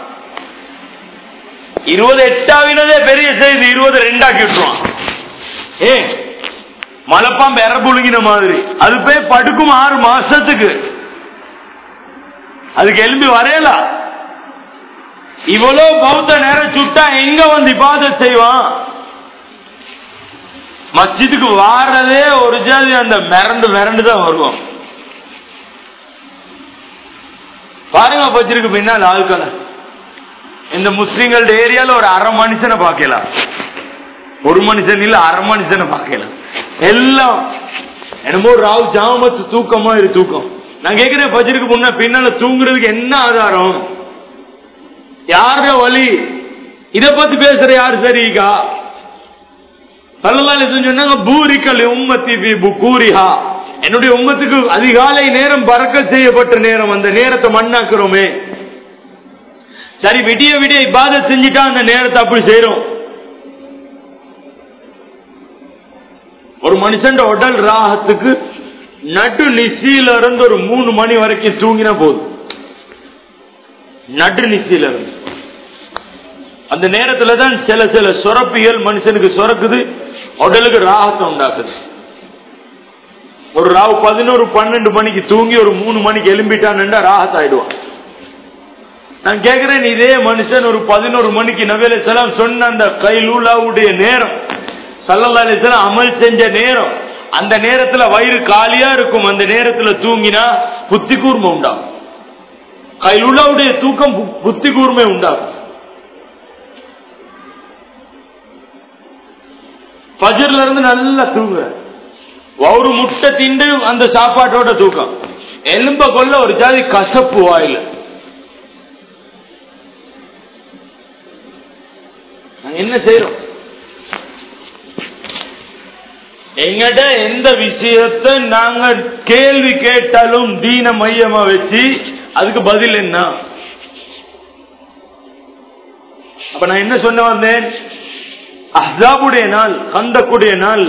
இருபது எட்டாவினதே பெரிய செய்தி இருபது ரெண்டாக்கி விட்டுருவான் ஏ மலைப்பாம்பு எற புழுங்கின மாதிரி அது போய் படுக்கும் ஆறு மாசத்துக்கு அதுக்கு எலும்பி வரையலாம் இவ்வளவு பௌத்த நேரம் சுட்டா எங்க வந்து இபாதத் செய்வான் மஸ்ஜிதுக்கு வாரதே ஒரு ஜாதி அந்த மிரண்டு மிரண்டு தான் வருவோம் பாருங்க பச்சிருக்கு பின்னால் ஆட்களை இந்த முஸ்லிம்களோட ஏரியால ஒரு அரை மனுஷனை பார்க்கலாம் ஒரு மனுஷன் இல்ல அரை மனுஷனை பார்க்கலாம் எல்லாம் என்னமோ ராவ் ஜாமத்து தூக்கமா இரு தூக்கம் நான் கேட்கிறேன் பஜருக்கு முன்ன பின்னால தூங்குறதுக்கு என்ன ஆதாரம் யார வழி இத பத்தி பேசுற யாரு சரிக்கா சல்லல்லாஹு சொன்னாங்க பூரிக்கல் உம்மத்தி பி புகூரிஹா என்னுடைய உம்மத்துக்கு அதிகாலை நேரம் பறக்க செய்யப்பட்ட நேரம் அந்த நேரத்தை மண்ணாக்குறோமே சரி விடிய விடிய இபாதத் செஞ்சுட்டா அந்த நேரத்தை அப்படி செய்யறோம் ஒரு மனுஷன் உடல் ராகத்துக்கு நடு நிசியில இருந்து ஒரு மூணு மணி வரைக்கும் தூங்கினா போதும் நடு நிசியில இருந்து அந்த நேரத்துல தான் சில சில சுரப்பிகள் மனுஷனுக்கு சுரக்குது உடலுக்கு ராகத்தை உண்டாக்குது ஒரு ராவு பதினோரு பன்னெண்டு மணிக்கு தூங்கி ஒரு மூணு மணிக்கு எலும்பிட்டான்டா ராகத் ஆயிடுவான் நான் கேட்கிறேன் இதே மனுஷன் ஒரு பதினோரு மணிக்கு நவேல செலாம் சொன்ன அந்த கைலூலாவுடைய நேரம் சல்லல்லா அலிஸ்லாம் அமல் செஞ்ச நேரம் அந்த நேரத்துல வயிறு காலியா இருக்கும் அந்த நேரத்துல தூங்கினா புத்தி கூர்மை உண்டாகும் கைலுல்லாவுடைய தூக்கம் பு- புத்தி கூர்மை உண்டாகும் பஜர்ல இருந்து நல்லா தூங்குற ஒரு முட்டை திண்டு அந்த சாப்பாட்டோட தூக்கம் எலும்ப கொள்ள ஒரு ஜாதி கசப்பு வாயில நாங்க என்ன செய்யறோம் எங்கிட்ட எந்த விஷயத்தை நாங்க கேள்வி கேட்டாலும் தீன மையமா வச்சு அதுக்கு பதில் என்ன அப்ப நான் என்ன சொன்ன வந்தேன் அஹ்ஸாபுடைய நாள் கந்தக்குடைய நாள்ல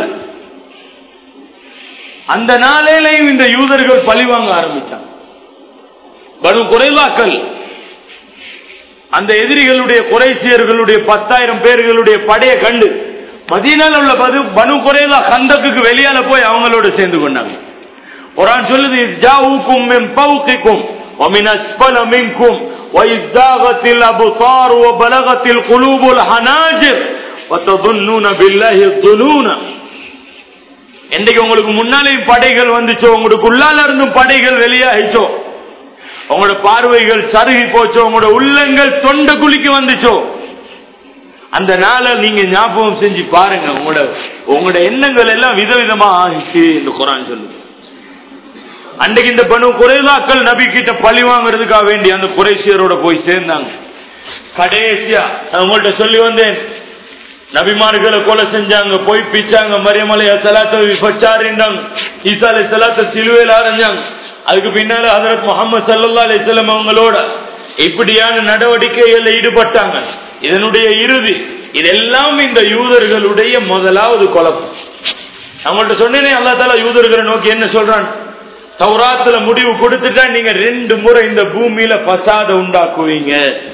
அந்த நாளையிலையும் இந்த யூதர்கள் பழிவாங்க ஆரம்பிச்சாங்க பனு குறைவாக்கள் அந்த எதிரிகளுடைய குறைசியர்களுடைய பத்தாயிரம் பேர்களுடைய படையை கண்டு மதீனால உள்ள பது பனு குறைதா கந்தக்குக்கு வெளியால போய் அவங்களோட சேர்ந்து கொண்டாங்க குரான் சொல்லுது ஜாவுக்கும் மின் பௌகிக்கும் ومن أسفل منكم وإذ زاغت الأبصار وبلغت القلوب الحناجر وتظنون بالله الظنون இன்றைக்கு உங்களுக்கு முன்னாலேயும் படைகள் வந்துச்சோ உங்களுக்கு உள்ளால இருந்தும் படைகள் வெளியாகிச்சோ உங்களோட பார்வைகள் சருகி போச்சோ உங்களோட உள்ளங்கள் தொண்ட குளிக்கு வந்துச்சோ அந்த நாளை நீங்க ஞாபகம் செஞ்சு பாருங்க உங்களோட உங்களோட எண்ணங்கள் எல்லாம் விதவிதமா ஆகிச்சு இந்த குரான் சொல்லுது அன்றைக்கு இந்த பனு குறைதாக்கள் நபி கிட்ட பழி வாங்குறதுக்காக வேண்டி அந்த குறைசியரோட போய் சேர்ந்தாங்க கடைசியா நான் உங்கள்ட்ட சொல்லி வந்தேன் நபிமார்களை கொலை செஞ்சாங்க போய் பிச்சாங்க மரியமலைய சலாத்த விபச்சாரின்றாங்க ஈசா அலை சலாத்த சிலுவையில் அரைஞ்சாங்க அதுக்கு பின்னால ஹதரத் முகமது சல்லா அலிஸ்லாம் அவங்களோட இப்படியான நடவடிக்கைகள்ல ஈடுபட்டாங்க இதனுடைய இறுதி இதெல்லாம் இந்த யூதர்களுடைய முதலாவது குழப்பம் அவங்கள்ட்ட சொன்னேனே அல்லா தாலா யூதர்களை நோக்கி என்ன சொல்றான் தௌராத்துல முடிவு கொடுத்துட்டா நீங்க ரெண்டு முறை இந்த பூமியில பசாத உண்டாக்குவீங்க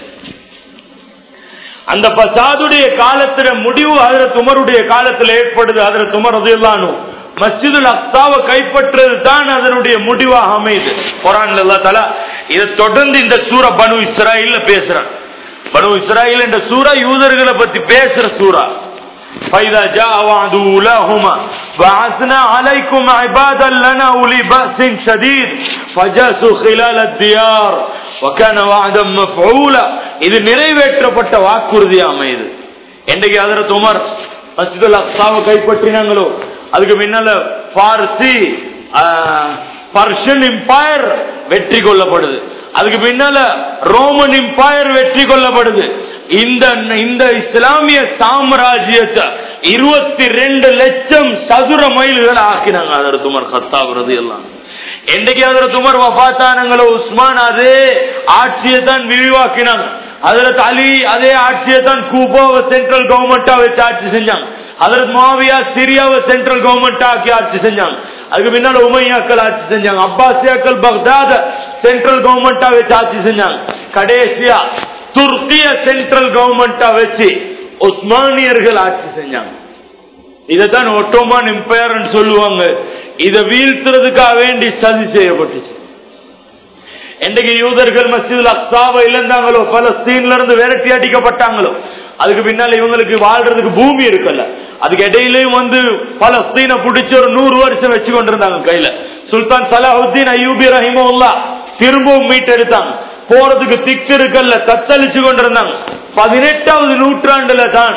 அந்த பசாதுடைய காலத்துல முடிவு அதில் துமருடைய காலத்துல ஏற்படுது அதில் துமர் அதில்லானு மஸ்ஜிதுல் அக்சாவை கைப்பற்றுறது தான் அதனுடைய முடிவாக அமையுது குரான்ல அல்லா தலா இதை தொடர்ந்து இந்த சூரா பனு இஸ்ராயில்ல பேசுறான் பனு இஸ்ராயில் என்ற சூரா யூதர்களை பத்தி பேசுற சூரா فإذا جاء وعد أولاهما بعثنا عليكم عبادا لنا أولي بأس شديد فجاسوا خلال الديار وكان وعدا مفعولا இது நிறைவேற்றப்பட்ட வாக்குறுதி அமையுது என்னைக்கு அதரத் உமர் மஸ்ஜிதுல் அக்சாவை கைப்பற்றினாங்களோ அதுக்கு முன்னால பார்சி பர்ஷியன் எம்பையர் வெற்றி கொள்ளப்படுது அதுக்கு பின்னால ரோமன் எம்பையர் வெற்றி கொள்ளப்படுது இந்த இந்த இஸ்லாமிய சாம்ராஜ்யத்தை இருபத்தி ரெண்டு லட்சம் சதுர மைல்கள் ஆக்கினாங்க அதற்கு உமர் கத்தாபுறது எல்லாம் என்னைக்கு அதற்கு உமர் வபாத்தானங்களோ உஸ்மான் அதே ஆட்சியை தான் விரிவாக்கினாங்க அதுல அலி அதே ஆட்சியை தான் கூபாவை சென்ட்ரல் கவர்மெண்டா வச்சு ஆட்சி செஞ்சாங்க அதற்கு மாவியா சிரியாவை சென்ட்ரல் கவர்மெண்ட் ஆக்கி ஆட்சி செஞ்சாங்க அதுக்கு பின்னால உமையாக்கள் ஆட்சி செஞ்சாங்க அப்பாசியாக்கள் பக்தாத சென்ட்ரல் கவர்மெண்டா வச்சு ஆட்சி செஞ்சாங்க கடைசியா துர்க்கிய சென்ட்ரல் கவர்மெண்டா வச்சு உஸ்மானியர்கள் ஆட்சி செஞ்சாங்க இதைத்தான் ஒட்டோமான் எம்பையர் சொல்லுவாங்க இதை வீழ்த்துறதுக்காக வேண்டி சதி செய்யப்பட்டுச்சு என்றைக்கு யூதர்கள் மஸ்ஜிதுல் அக்சாவை இழந்தாங்களோ பலஸ்தீன்ல இருந்து விரட்டி அடிக்கப்பட்டாங்களோ அதுக்கு பின்னால இவங்களுக்கு வாழ்றதுக்கு பூமி இருக்குல்ல அதுக்கு இடையிலயும் வந்து பலஸ்தீனை பிடிச்சி ஒரு நூறு வருஷம் வச்சு கொண்டிருந்தாங்க கையில சுல்தான் சலாஹுத்தீன் அய்யூபி ரஹிமுல்லா திரும்பவும் மீட்டெடுத்தாங்க போறதுக்கு திக்கு இருக்கல்ல தத்தளிச்சு கொண்டிருந்தாங்க பதினெட்டாவது நூற்றாண்டுல தான்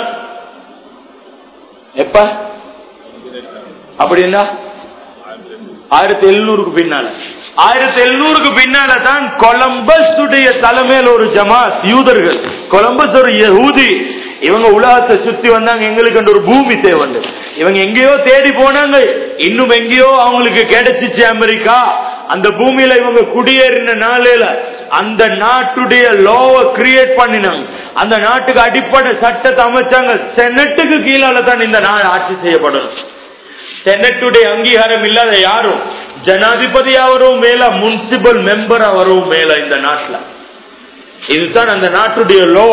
எப்ப அப்படின்னா ஆயிரத்தி எழுநூறுக்கு பின்னால ஆயிரத்தி எழுநூறுக்கு பின்னால தான் கொலம்பஸ் உடைய தலைமையில் ஒரு ஜமாத் யூதர்கள் கொலம்பஸ் ஒரு யஹூதி இவங்க உலகத்தை சுத்தி வந்தாங்க எங்களுக்கு அந்த ஒரு பூமி தேவை இவங்க எங்கேயோ தேடி போனாங்க இன்னும் எங்கேயோ அவங்களுக்கு கிடைச்சிச்சு அமெரிக்கா அந்த பூமியில இவங்க குடியேறின நாளையில அந்த நாட்டுடைய லோவை கிரியேட் பண்ணினாங்க அந்த நாட்டுக்கு அடிப்படை சட்டத்தை அமைச்சாங்க செனட்டுக்கு கீழால தான் இந்த நாடு ஆட்சி செய்யப்படணும் செனட்டுடைய அங்கீகாரம் இல்லாத யாரும் ஜனாதிபதியா வரவும் மேல முனிசிபல் மெம்பரா வரவும் மேல இந்த நாட்டுல இதுதான் அந்த நாட்டுடைய லோ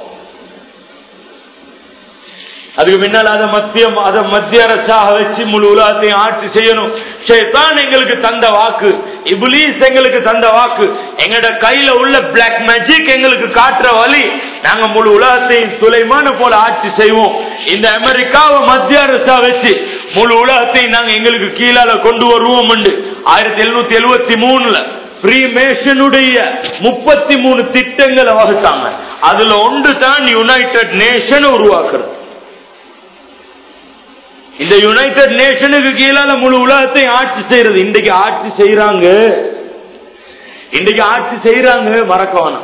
அதுக்கு பின்னால் அதை மத்திய அதை மத்திய அரசாக வச்சு முழு உலகத்தையும் ஆட்சி செய்யணும் சேத்தான் எங்களுக்கு தந்த வாக்கு இபுலீஸ் எங்களுக்கு தந்த வாக்கு எங்கட கையில உள்ள பிளாக் மேஜிக் எங்களுக்கு காட்டுற வழி நாங்க முழு உலகத்தையும் சுலைமான போல ஆட்சி செய்வோம் இந்த அமெரிக்காவை மத்திய அரசா வச்சு முழு உலகத்தையும் நாங்க எங்களுக்கு கீழால கொண்டு வருவோம் ஆயிரத்தி எழுநூத்தி எழுபத்தி மூணுல ஃப்ரீமேஷனுடைய முப்பத்தி மூணு திட்டங்களை வகுத்தாங்க அதுல ஒன்று தான் யுனைடெட் நேஷன் உருவாக்குறது இந்த யுனைடெட் நேஷனுக்கு கீழால முழு உலகத்தை ஆட்சி செய்யறது இன்றைக்கு ஆட்சி செய்யறாங்க இன்றைக்கு ஆட்சி செய்யறாங்க மறக்கவனம்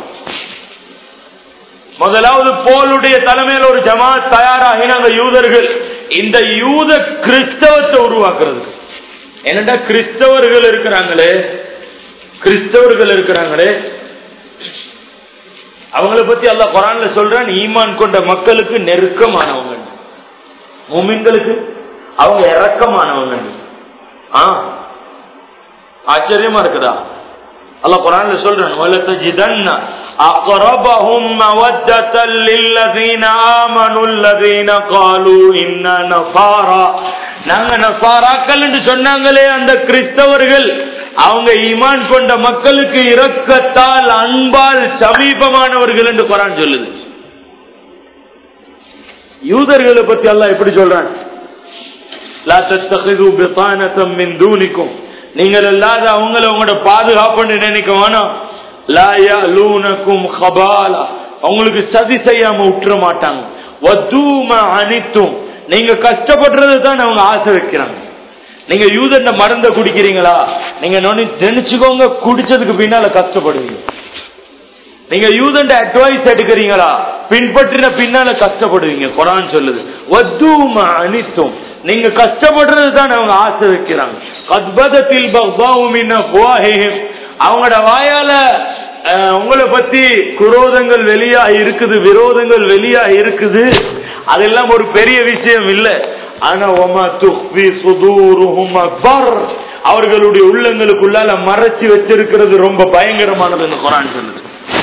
முதலாவது போலுடைய தலைமையில் ஒரு ஜமாத் தயாராகினாங்க யூதர்கள் இந்த யூத கிறிஸ்தவத்தை உருவாக்குறது என்னடா கிறிஸ்தவர்கள் இருக்கிறாங்களே கிறிஸ்தவர்கள் இருக்கிறாங்களே அவங்கள பத்தி அல்ல குரான்ல சொல்றான் ஈமான் கொண்ட மக்களுக்கு நெருக்கமானவங்க மூமின்களுக்கு அவங்க இறக்கமானவங்க ஆ ஆச்சரியமா இருக்குதா அல்ல குரான்ல சொல்றேன் وَلَتَجِدَنَّ أَقْرَبَهُمْ مَوَدَّةً لِلَّذِينَ آمَنُوا الَّذِينَ قَالُوا إِنَّا نَصَارَى நாங்க நசாராக்கள் என்று சொன்னாங்களே அந்த கிறிஸ்தவர்கள் அவங்க ஈமான் கொண்ட மக்களுக்கு இரக்கத்தால் அன்பால் சமீபமானவர்கள் என்று குரான் சொல்லுது யூதர்களை பத்தி அல்லாஹ் எப்படி சொல்றான் லா தத்தகிது பிதானத்தம் மின் தூனிக்கும் நீங்கள் இல்லாத அவங்கள உங்களோட பாதுகாப்புன்னு நினைக்க வேணாம் லா யலூனக்கும் ஹபாலா உங்களுக்கு சதி செய்யாம விட்டுற மாட்டாங்க வதூம அனித்தும் நீங்க கஷ்டப்படுறது தான் அவங்க ஆசை வைக்கிறாங்க நீங்க யூதண்ட மருந்த குடிக்கிறீங்களா நீங்க நொனி- நினைச்சுக்கோங்க குடிச்சதுக்கு பின்னால கஷ்டப்படுவீங்க நீங்க யூதண்ட அட்வைஸ் எடுக்கிறீங்களா பின்பற்றின பின்னால கஷ்டப்படுவீங்க குரான் சொல்லுது வத்தூம அனித்தும் நீங்க கஷ்டப்படுறது தான் அவங்க ஆசை வைக்கிறாங்க கத்பதத்தில் பக்தாவுமின் அஃப்வாஹிஹிம். அவங்களோட வாயால அஹ், உங்களை பத்தி குரோதங்கள் வெளியா இருக்குது விரோதங்கள் வெளியா இருக்குது அதெல்லாம் ஒரு பெரிய விஷயம் இல்ல ஆனா ஒமா துஃபி சுதூருஹும் அக்பர் அவர்களுடைய உள்ளங்களுக்குள்ளால மறைச்சு வச்சிருக்கிறது ரொம்ப பயங்கரமானதுன்னு குரான் சொல்லுது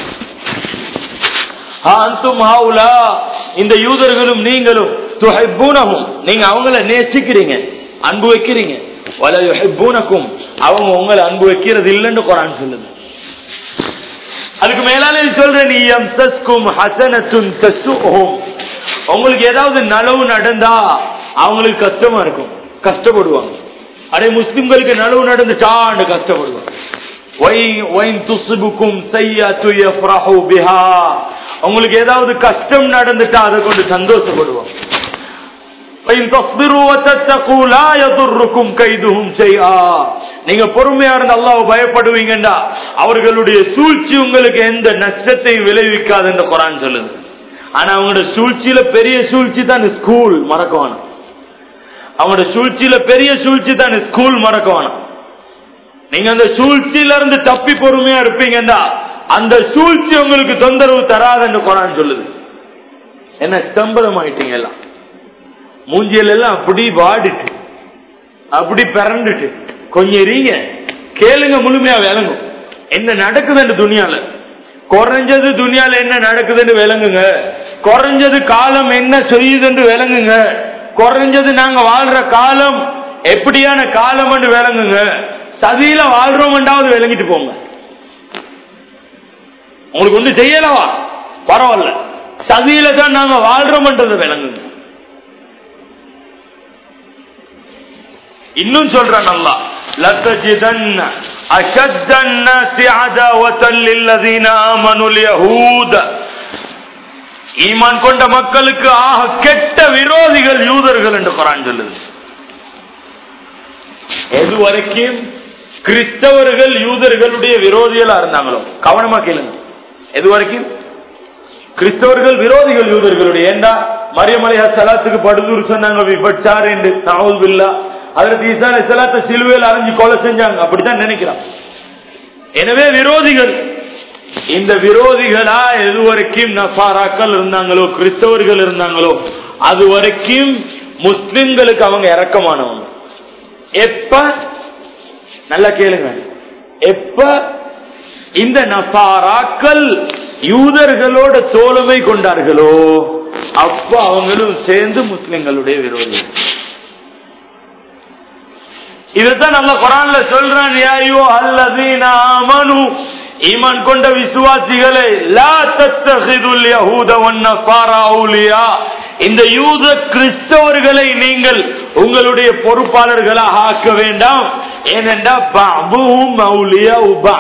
அந்தும் ஹாவுலா இந்த யூதர்களும் நீங்களும் துஹிப்பூனஹும் நீங்க அவங்கள நேசிக்கிறீங்க அன்பு வைக்கிறீங்க வல யுஹிப்பூனக்கும் அவங்க உங்களை அன்பு வைக்கிறது இல்லைன்னு குரான் சொல்லுது அதுக்கு மேலால சொல்றேன் யம்சஸ்கும் ஹசனத்துன் தசுஹும் உங்களுக்கு ஏதாவது நலவு நடந்தா அவங்களுக்கு கஷ்டமா இருக்கும் கஷ்டப்படுவாங்க அடே முஸ்லிம்களுக்கு நலவு நடந்துட்டான்னு கஷ்டப்படுவாங்க وَإِنْ- وَإِنْ تُصِبْكُمْ سَيِّئَةٌ يَفْرَحُوا بِهَا. உங்களுக்கு ஏதாவது கஷ்டம் நடந்துட்டா அதை கொண்டு சந்தோஷப்படுவோம் وَإِنْ تَصْبِرُوا وَتَتَّقُوا لَا يَضُرُّكُمْ كَيْدُهُمْ شَيْئًا. நீங்க பொறுமையா இருந்து அல்லாஹ் பயப்படுவீங்கடா அவர்களுடைய சூழ்ச்சி உங்களுக்கு எந்த நஷ்டத்தையும் விளைவிக்காது என்று குரான் சொல்லுது ஆனா அவங்களோட சூழ்ச்சியில பெரிய சூழ்ச்சி தான் ஸ்கூல் மறக்கவானம் அவங்களோட சூழ்ச்சியில பெரிய சூழ்ச்சி தான் ஸ்கூல் மறக்கவானம் நீங்க அந்த சூழ்ச்சியில இருந்து தப்பி பொறுமையா இருப்பீங்கடா அந்த சூழ்ச்சி உங்களுக்கு தொந்தரவு தராதுன்னு குரான் சொல்லுது என்ன ஸ்தம்பதம் ஆயிட்டீங்க எல்லாம் மூஞ்சியில எல்லாம் அப்படி வாடிட்டு அப்படி பிறண்டுட்டு கொஞ்சம் இருங்க கேளுங்க முழுமையா விளங்கும் என்ன நடக்குதுன்னு துணியால குறைஞ்சது துணியால என்ன நடக்குதுன்னு விளங்குங்க குறைஞ்சது காலம் என்ன செய்யுதுன்னு விளங்குங்க குறைஞ்சது நாங்க வாழ்ற காலம் எப்படியான காலம் விளங்குங்க சதியில வாழ்றோம்ண்டாவது விளங்கிட்டு போங்க உங்களுக்கு ஒண்ணு செய்யலவா பரவாயில்ல சதியில தான் நாங்க வாழ்றோம்ன்றதை விளங்குங்க இன்னும் சொல்றேன் நல்லா لتجدن أشد الناس عداوة للذين آمنوا اليهود ஈமான் கொண்ட மக்களுக்கு ஆக கெட்ட விரோதிகள் யூதர்கள் என்று குரான் சொல்லுது எது வரைக்கும் கிறிஸ்தவர்கள் யூதர்களுடைய விரோதிகளா இருந்தாங்களோ கவனமா கேளுங்க எது வரைக்கும் கிறிஸ்தவர்கள் விரோதிகள் யூதர்களுடைய ஏண்டா மரியமலையா சலாத்துக்கு படுதூர் சொன்னாங்க விபச்சார் என்று தாவூதுல்லா அதற்கு ஈசா சலாத்தை சிலுவையில் அறிஞ்சு கொலை செஞ்சாங்க அப்படித்தான் நினைக்கிறான் எனவே விரோதிகள் இந்த விரோதிகளா எது வரைக்கும் நசாராக்கள் இருந்தாங்களோ கிறிஸ்தவர்கள் இருந்தாங்களோ அது வரைக்கும் முஸ்லிம்களுக்கு அவங்க இறக்கமானவங்க எப்ப நல்லா கேளுங்க எப்ப இந்த நசாராக்கள் யூதர்களோட தோழமை கொண்டார்களோ அப்ப அவங்களும் சேர்ந்து முஸ்லிம்களுடைய விரோதிகள் இதுதான் நம்ம குரான்ல சொல்றான் யாயோ அல்லதீன ஆமனு ஈமான் கொண்ட விசுவாசிகளை லா தத்தஹிதுல் யஹூத வன்னசாரா அவுலியா இந்த யூத கிறிஸ்தவர்களை நீங்கள் உங்களுடைய பொறுப்பாளர்களாக ஆக்க வேண்டாம் ஏனென்றா பாபுஹும் அவுலியா உபா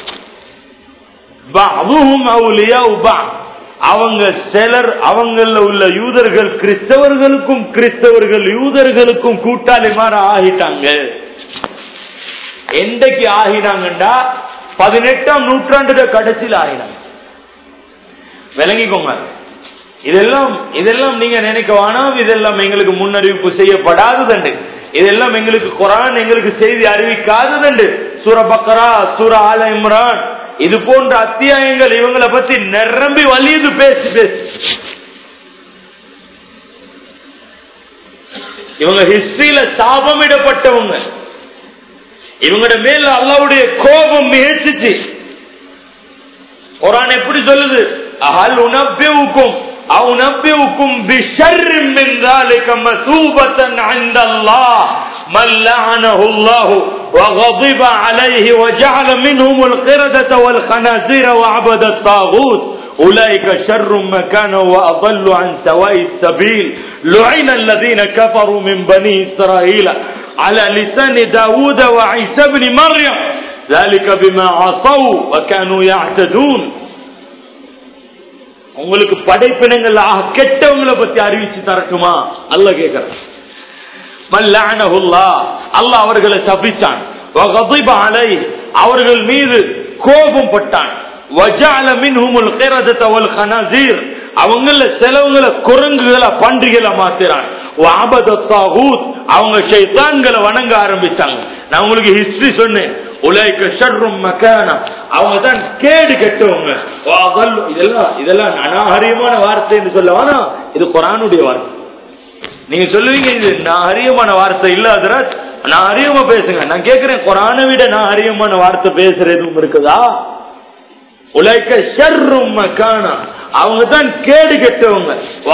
பாபுஹும் அவுலியா உபா அவங்க சிலர் அவங்கள உள்ள யூதர்கள் கிறிஸ்தவர்களுக்கும் கிறிஸ்தவர்கள் யூதர்களுக்கும் கூட்டாளிமார ஆகிட்டாங்க என்றைக்கு ஆகினாங்கண்டா பதினெட்டாம் நூற்றாண்டு கடைசியில் ஆகினாங்க விளங்கிக்கோங்க இதெல்லாம் இதெல்லாம் நீங்க நினைக்க வேணாம் இதெல்லாம் எங்களுக்கு முன்னறிவிப்பு செய்யப்படாததுண்டு இதெல்லாம் எங்களுக்கு குரான் எங்களுக்கு செய்தி அறிவிக்காததுண்டு சூர பக்கரா சூர ஆல இம்ரான் இது போன்ற அத்தியாயங்கள் இவங்களை பத்தி நிரம்பி வலியுது பேசி பேசி இவங்க ஹிஸ்டரியில சாபமிடப்பட்டவங்க இவங்களோட மேல அல்லாவுடைய கோபம் மிகச்சிச்சு குரான் எப்படி சொல்லுது அஹல் உனப்பிவுக்கும் أو نبئكم بشر من ذلك مثوبة عند الله من لعنه الله وغضب عليه وجعل منهم القردة والخنازير وعبد الطاغوت أولئك شر مكانا وأضل عن سواء السبيل لعن الذين كفروا من بني إسرائيل على لسان داود وعيسى بن مريم ذلك بما عصوا وكانوا يعتدون உங்களுக்கு படைப்பினங்கள் ஆக கெட்டவங்களை பத்தி அறிவிச்சு தரட்டுமா அல்ல கேட்கிறான் அல்லாஹ் அவர்களை சபிச்சான் அவர்கள் மீது கோபம் பட்டான் அவங்கள செலவுகளை குரங்குகளை பன்றிகளை மாத்திரான் அவங்க ஷைத்தான்களை வணங்க ஆரம்பிச்சாங்க நான் உங்களுக்கு ஹிஸ்டரி சொன்னேன் உலக ஷர்ரும் மக்கானா அவங்க தான் கேடு கெட்டவங்க இதெல்லாம் இதெல்லாம் அநாகரியமான வார்த்தை என்று சொல்ல வேணா இது குரானுடைய வார்த்தை நீங்க சொல்லுவீங்க இது நான் அரியமான வார்த்தை இல்ல அதராஜ் நான் அறியமா பேசுங்க நான் கேட்கிறேன் குரானை விட நான் அரியமான வார்த்தை பேசுற எதுவும் இருக்குதா உலக ஷர்ரும் மக்கானா அவங்க தான் கேடு கெட்டவங்க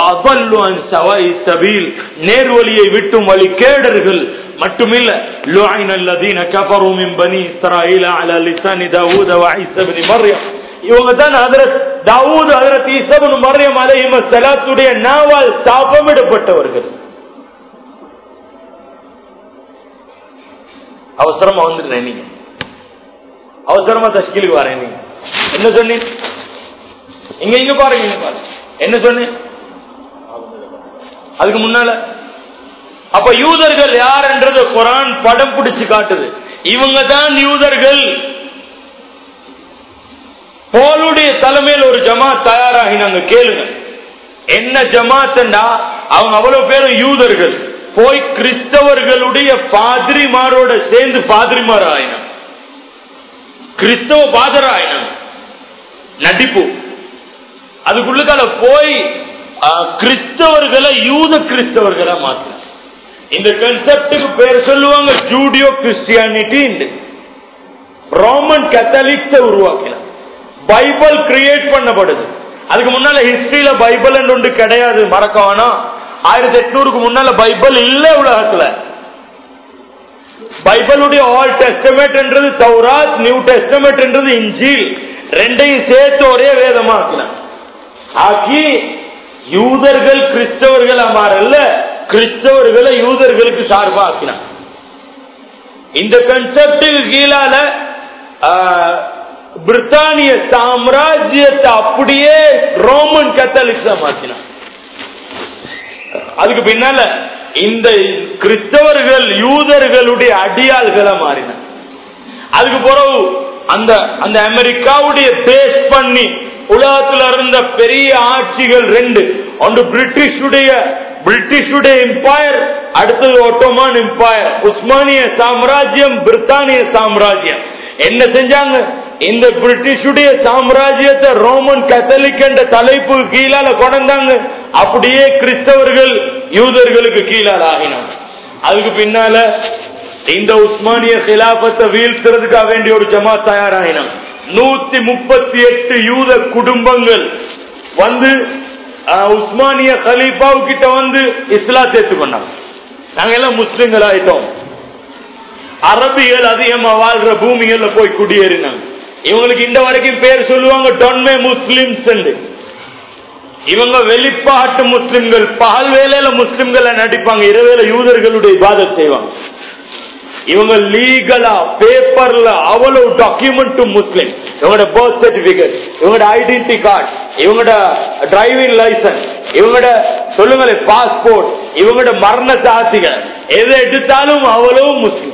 நேர்வழியை விட்டும் வழி கேடர்கள் மட்டுமில்ல لعن الذين كفروا من بني اسرائيل على لسان داوود وعيسى بن مريم இவங்க தான் ஹதரத் தாவூத் ஹதரத் ஈசபன் மரியம் அலைஹிம ஸலாத்துடைய நாவால் சாபமிடப்பட்டவர்கள் அவசரமா வந்துடுறேன் நீங்க அவசரமா தஷ்கிலுக்கு வரேன் நீங்க என்ன சொன்னீங்க இங்க இங்க பாருங்க இங்க பாருங்க என்ன சொன்னேன் அதுக்கு முன்னால அப்ப யூதர்கள் யாருன்றது குரான் படம் பிடிச்சு காட்டுது இவங்க தான் யூதர்கள் போலுடைய தலைமையில் ஒரு ஜமாத் தயாராகினாங்க கேளுங்க என்ன ஜமாத்னா அவங்க அவ்வளவு பேரும் யூதர்கள் போய் கிறிஸ்தவர்களுடைய பாதிரிமாரோட சேர்ந்து பாதிரிமார் ஆயினாங்க கிறிஸ்தவ பாதர் ஆயினாங்க நடிப்பு அதுக்குள்ளுக்கால போய் ஆஹ், கிறிஸ்தவர்களை யூத கிறிஸ்தவர்களா மாத்தினாங்க இந்த கன்செப்டுக்கு பேர் சொல்லுவாங்க ஜூடியோ கிறிஸ்டியானிட்டி ரோமன் கேத்தலிக்ஸ உருவாக்கினார் பைபிள் கிரியேட் பண்ணப்படுது அதுக்கு முன்னால ஹிஸ்டரியில பைபிள் ஒன்று கிடையாது மறக்க வேணாம் ஆயிரத்தி எட்நூறுக்கு முன்னால பைபிள் இல்ல உலகத்துல பைபிளுடைய ஆல் டெஸ்டமெண்ட்ன்றது தௌராத் நியூ டெஸ்டமெண்ட்ன்றது இஞ்சில் ரெண்டையும் சேர்த்து ஒரே வேதமா ஆக்கினான் ஆக்கி யூதர்கள் கிறிஸ்தவர்களா மாறல கிறிஸ்தவர்களை யூதர்களுக்கு சார்பா ஆக்கினான் இந்த கன்செப்டுக்கு கீழால ஆஹ், பிரித்தானிய சாம்ராஜ்யத்தை அப்படியே ரோமன் கத்தலிக்ஸா மாத்தினான் அதுக்கு பின்னால இந்த கிறிஸ்தவர்கள் யூதர்களுடைய அடியாள்களா மாறின அதுக்கு பிறகு அந்த அந்த அமெரிக்காவுடைய பேஸ் பண்ணி உலகத்துல இருந்த பெரிய ஆட்சிகள் ரெண்டு ஒன்று பிரிட்டிஷுடைய பிரிட்டிஷுடைய எம்பையர் அடுத்தது ஒட்டோமான் எம்பையர் உஸ்மானிய சாம்ராஜ்யம் பிரித்தானிய சாம்ராஜ்யம் என்ன செஞ்சாங்க இந்த பிரிட்டிஷுடைய சாம்ராஜ்யத்தை ரோமன் கத்தலிக் என்ற தலைப்பு கீழால கொண்டாங்க அப்படியே கிறிஸ்தவர்கள் யூதர்களுக்கு கீழால ஆகினாங்க அதுக்கு பின்னால இந்த உஸ்மானிய கிலாபத்தை வீழ்த்துறதுக்காக வேண்டிய ஒரு ஜமாத் தயாராகினாங்க நூத்தி முப்பத்தி எட்டு யூத குடும்பங்கள் வந்து அஹ், உஸ்மானிய கலீஃபாவு கிட்ட வந்து இஸ்லாம் சேர்த்துக்கொண்டாங்க நாங்க எல்லாம் முஸ்லிம்கள் ஆயிட்டோம் அரபிகள் அதிகமா வாழ்ற பூமிகள்ல போய் குடியேறினாங்க இவங்களுக்கு இந்த வரைக்கும் பேர் சொல்லுவாங்க டொன்மே முஸ்லிம்ஸ் இவங்க வெளிப்பாட்டு முஸ்லிம்கள் பகல் வேலையில முஸ்லிம்களை நடிப்பாங்க இரவேல யூதர்களுடைய இபாதத் செய்வாங்க இவங்க லீகலா பேப்பர்ல அவ்வளவு டாக்குமெண்ட் முஸ்லிம் இவங்களோட பர்த் சர்டிபிகேட் இவங்களோட ஐடென்டி கார்டு இவங்களோட டிரைவிங் லைசன்ஸ் இவங்களோட சொல்லுங்களேன் பாஸ்போர்ட் இவங்களோட மரண சாத்திகள் எதை எடுத்தாலும் அவ்வளவு முஸ்லிம்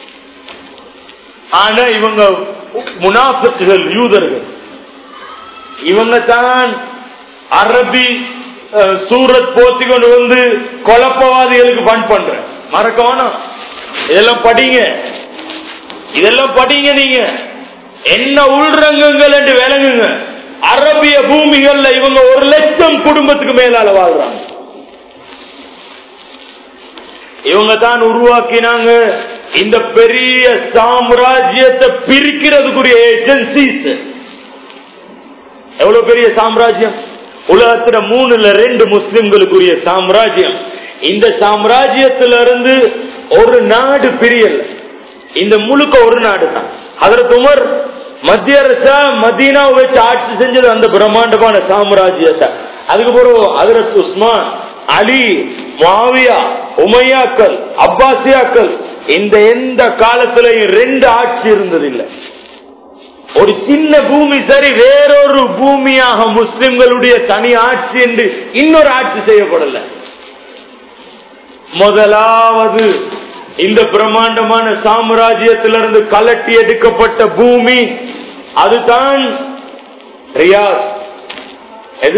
ஆனா இவங்க முனாஃபிக்குகள் யூதர்கள் இவங்க தான் அரபி அஹ், சூரத் போத்தி கொண்டு வந்து குழப்பவாதிகளுக்கு ஃபண்ட் பண்ற மறக்க வேணாம் இதெல்லாம் படிங்க இதெல்லாம் படிங்க நீங்க என்ன உள்ரங்கங்கள் என்று விளங்குங்க அரபிய பூமிகள்ல இவங்க ஒரு லட்சம் குடும்பத்துக்கு மேலால வாழ்றாங்க இவங்க தான் உருவாக்கினாங்க இந்த பெரிய சாம்ராஜ்யத்தை பிரிக்கிறதுக்குரிய ஏஜென்சிஸ் எவ்வளவு பெரிய சாம்ராஜ்யம் உலகத்துல மூணுல ரெண்டு முஸ்லிம்களுக்குரிய சாம்ராஜ்யம் இந்த சாம்ராஜ்யத்தில இருந்து ஒரு நாடு பிரியல இந்த முழுக்க ஒரு நாடு தான் அதற்கு உமர் மத்திய அரசா மதீனாவை வச்சு ஆட்சி செஞ்சது அந்த பிரம்மாண்டமான சாம்ராஜ்யத்தை அதுக்கு பிறகு ஹதரத் உஸ்மான் அலி மாவியா உமையாக்கள் அப்பாசியாக்கள் இந்த எந்த காலத்திலையும் ரெண்டு ஆட்சி இருந்ததில்லை ஒரு சின்ன பூமி சரி வேறொரு பூமியாக முஸ்லிம்களுடைய தனி ஆட்சி என்று இன்னொரு ஆட்சி செய்யப்படல முதலாவது இந்த பிரம்மாண்டமான சாம்ராஜ்யத்திலிருந்து கலட்டி எடுக்கப்பட்ட பூமி அதுதான் ரியாத் எது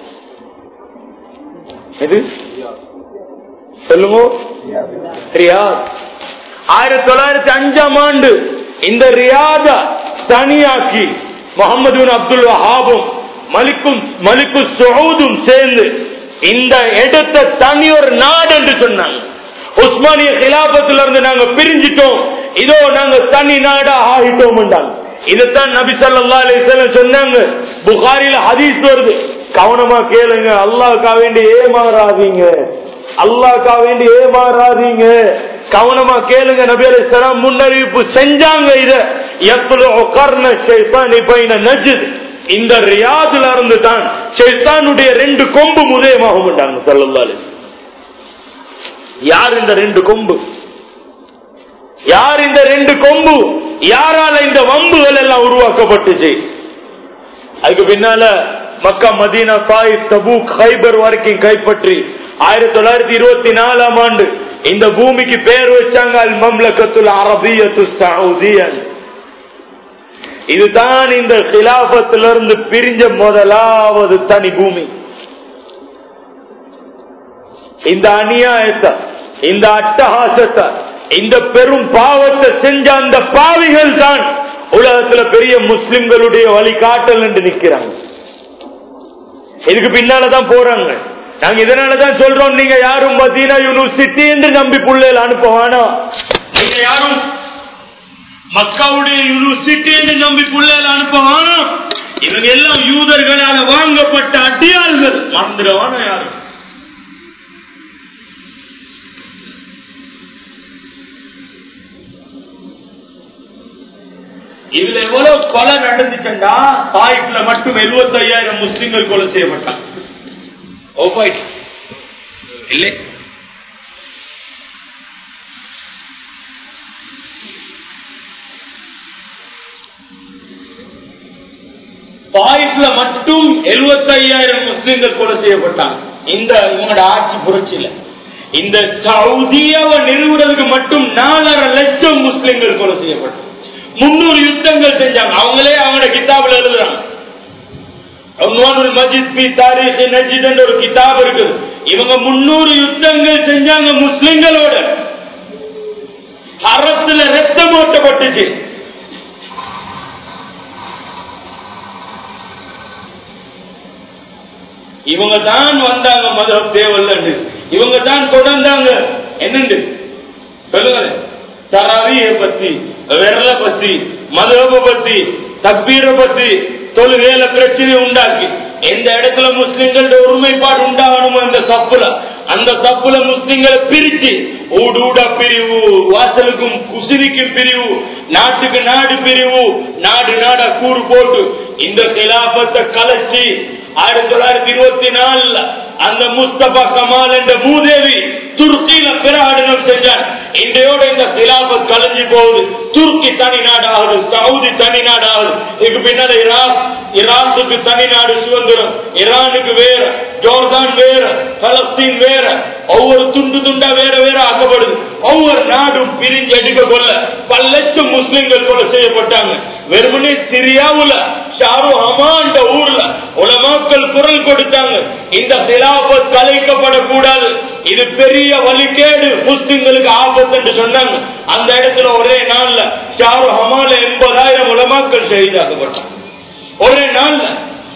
எது சொல்லுங்க ரியாத் ஆயிரத்தி தொள்ளாயிரத்தி அஞ்சாம் ஆண்டு இந்த ரியாத தனியாக்கி முகமது பின் அப்துல் வஹாபும் மலிக்கும் மலிக்கு சவுதும் சேர்ந்து இந்த இடத்தை தனி ஒரு நாடு என்று சொன்னாங்க உஸ்மானிய கிலாபத்துல இருந்து நாங்க பிரிஞ்சிட்டோம் இதோ நாங்க தனி நாடா ஆகிட்டோம் இதைத்தான் நபி ஸல்லல்லாஹு அலைஹி வஸல்லம் சொன்னாங்க புகாரில ஹதீஸ் வருது கவனமா கேளுங்க அல்லாஹ்க்கா வேண்டி ஏமாறாதீங்க அல்லாஹ்க்கா வேண்டி ஏமாறாதீங்க கவனமா கேளுங்க நபி அலைஹிஸ்ஸலாம் முன்னறிவிப்பு செஞ்சாங்க இத யத்லு கர்ன ஷைத்தானி பைன நஜ்த் இந்த ரியாதுல இருந்து தான் ஷைத்தானுடைய ரெண்டு கொம்பு உதயமாகும் ஸல்லல்லாஹு அலைஹி வஸல்லம். யார் இந்த ரெண்டு கொம்பு யார் இந்த ரெண்டு கொம்பு யாரால இந்த வம்புகள் எல்லாம் உருவாக்கப்பட்டுச்சு அதுக்கு பின்னால Mecca Medina Taif Tabuk Khaybar வரைக்கும் கைப்பற்றி ஆயிரத்தி தொள்ளாயிரத்தி இருபத்தி நாலாம் ஆண்டு இந்த பூமிக்கு பேர் வச்சாங்க அல் மம்லக்கத்துல் அரபியத்து சவுதியன் இதுதான் இந்த கிலாபத்திலிருந்து பிரிஞ்ச முதலாவது தனி பூமி இந்த அநியாயத்தை இந்த அட்டகாசத்தை இந்த பெரும் பாவத்தை செஞ்ச அந்த பாவிகள் தான் உலகத்துல பெரிய முஸ்லிம்களுடைய வழிகாட்டல் என்று நிக்கிறாங்க இதுக்கு பின்னாலதான் போறாங்க நாங்க இதனாலதான் சொல்றோம் நீங்க யாரும் மதீனா யூனிவர்சிட்டி என்று நம்பி பிள்ளைகள் அனுப்ப வேணாம் நீங்க யாரும் மக்காவுடைய யூனிவர்சிட்டி என்று நம்பி பிள்ளைகள் அனுப்ப வேணாம் இவங்க எல்லாம் யூதர்களால் வாங்கப்பட்ட அடியாள்கள் மறந்துடுவான யாரும் இதுல எவ்வளவு கொலை நடந்துச்சுண்டா தாய்ப்புல மட்டும் எழுபத்தி ஐயாயிரம் முஸ்லிம்கள் கொலை செய்யப்பட்டாங்க ஓபாய் இல்லை தாய்ப்புல மட்டும் எழுபத்தி ஐயாயிரம் முஸ்லிம்கள் கொலை செய்யப்பட்டாங்க இந்த இவங்களோட ஆட்சி புரட்சியில இந்த சவுதியாவை நிறுவுறதுக்கு மட்டும் நாலரை லட்சம் முஸ்லிம்கள் கொலை செய்யப்பட்டாங்க முன்னூறு யுத்தங்கள் செஞ்சாங்க அவங்களே அவங்களோட கிதாபில் எழுதுறாங்க மஜித் பி தாரீக் நஜித் என்ற ஒரு கிதாப் இருக்கு இவங்க முன்னூறு யுத்தங்கள் செஞ்சாங்க முஸ்லிம்களோட அரசுல ரத்தம் ஓட்டப்பட்டுச்சு இவங்க தான் வந்தாங்க மதம் தேவல்ல இவங்க தான் தொடர்ந்தாங்க என்னண்டு சொல்லுங்க தராவிய பத்தி விரல பத்தி மதப பத்தி தக்பீர பத்தி தொழுகையில பிரச்சனை உண்டாக்கி எந்த இடத்துல முஸ்லிம்களோட ஒருமைப்பாடு உண்டாகணுமோ அந்த சப்புல அந்த சப்புல முஸ்லிம்களை பிரிச்சு ஊடு ஊடா பிரிவு வாசலுக்கும் குசிரிக்கும் பிரிவு நாட்டுக்கு நாடு பிரிவு நாடு நாடா கூறு போட்டு இந்த கிலாபத்தை கலைச்சி ஆயிரத்தி தொள்ளாயிரத்தி இருபத்தி நாலுல அந்த முஸ்தபா கமால் என்ற மூதேவி துருக்கியில பிரகடனம் செஞ்சார் இன்றையோட இந்த சிலாபத் கலைஞ்சு போகுது துருக்கி தனி நாடு ஆகுது சவுதி தனி நாடு ஆகுது இதுக்கு பின்னாடி ஈராக் ஈராக்குக்கு தனி நாடு சுதந்திரம் ஈரானுக்கு வேற ஜோர்தான் வேற பலஸ்தீன் வேற ஒவ்வொரு துண்டு துண்டா வேற வேற ஆக்கப்படுது ஒவ்வொரு நாடும் பிரிஞ்சு எடுக்க கொள்ள பல லட்சம் முஸ்லிம்கள் கொலை செய்யப்பட்டாங்க வெறுமனே சிரியாவுல ஷாரு ஹமான் ஊர்ல உலமாக்கள் குரல் கொடுத்தாங்க இந்த சிலாபத் கலைக்கப்படக்கூடாது இது பெரிய வழிகேடு முஸ்லிம்களுக்கு ஆபத்து என்று சொன்னாங்க அந்த இடத்துல ஒரே நாள்ல ஷாரு ஹமால எண்பதாயிரம் உலமாக்கள் ஷஹீதாக்கப்பட்டாங்க ஒரே நாள்ல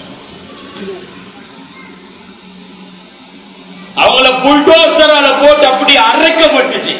அவங்கள புல்டோசரால போட்டு அப்படி அரைக்கப்பட்டுச்சு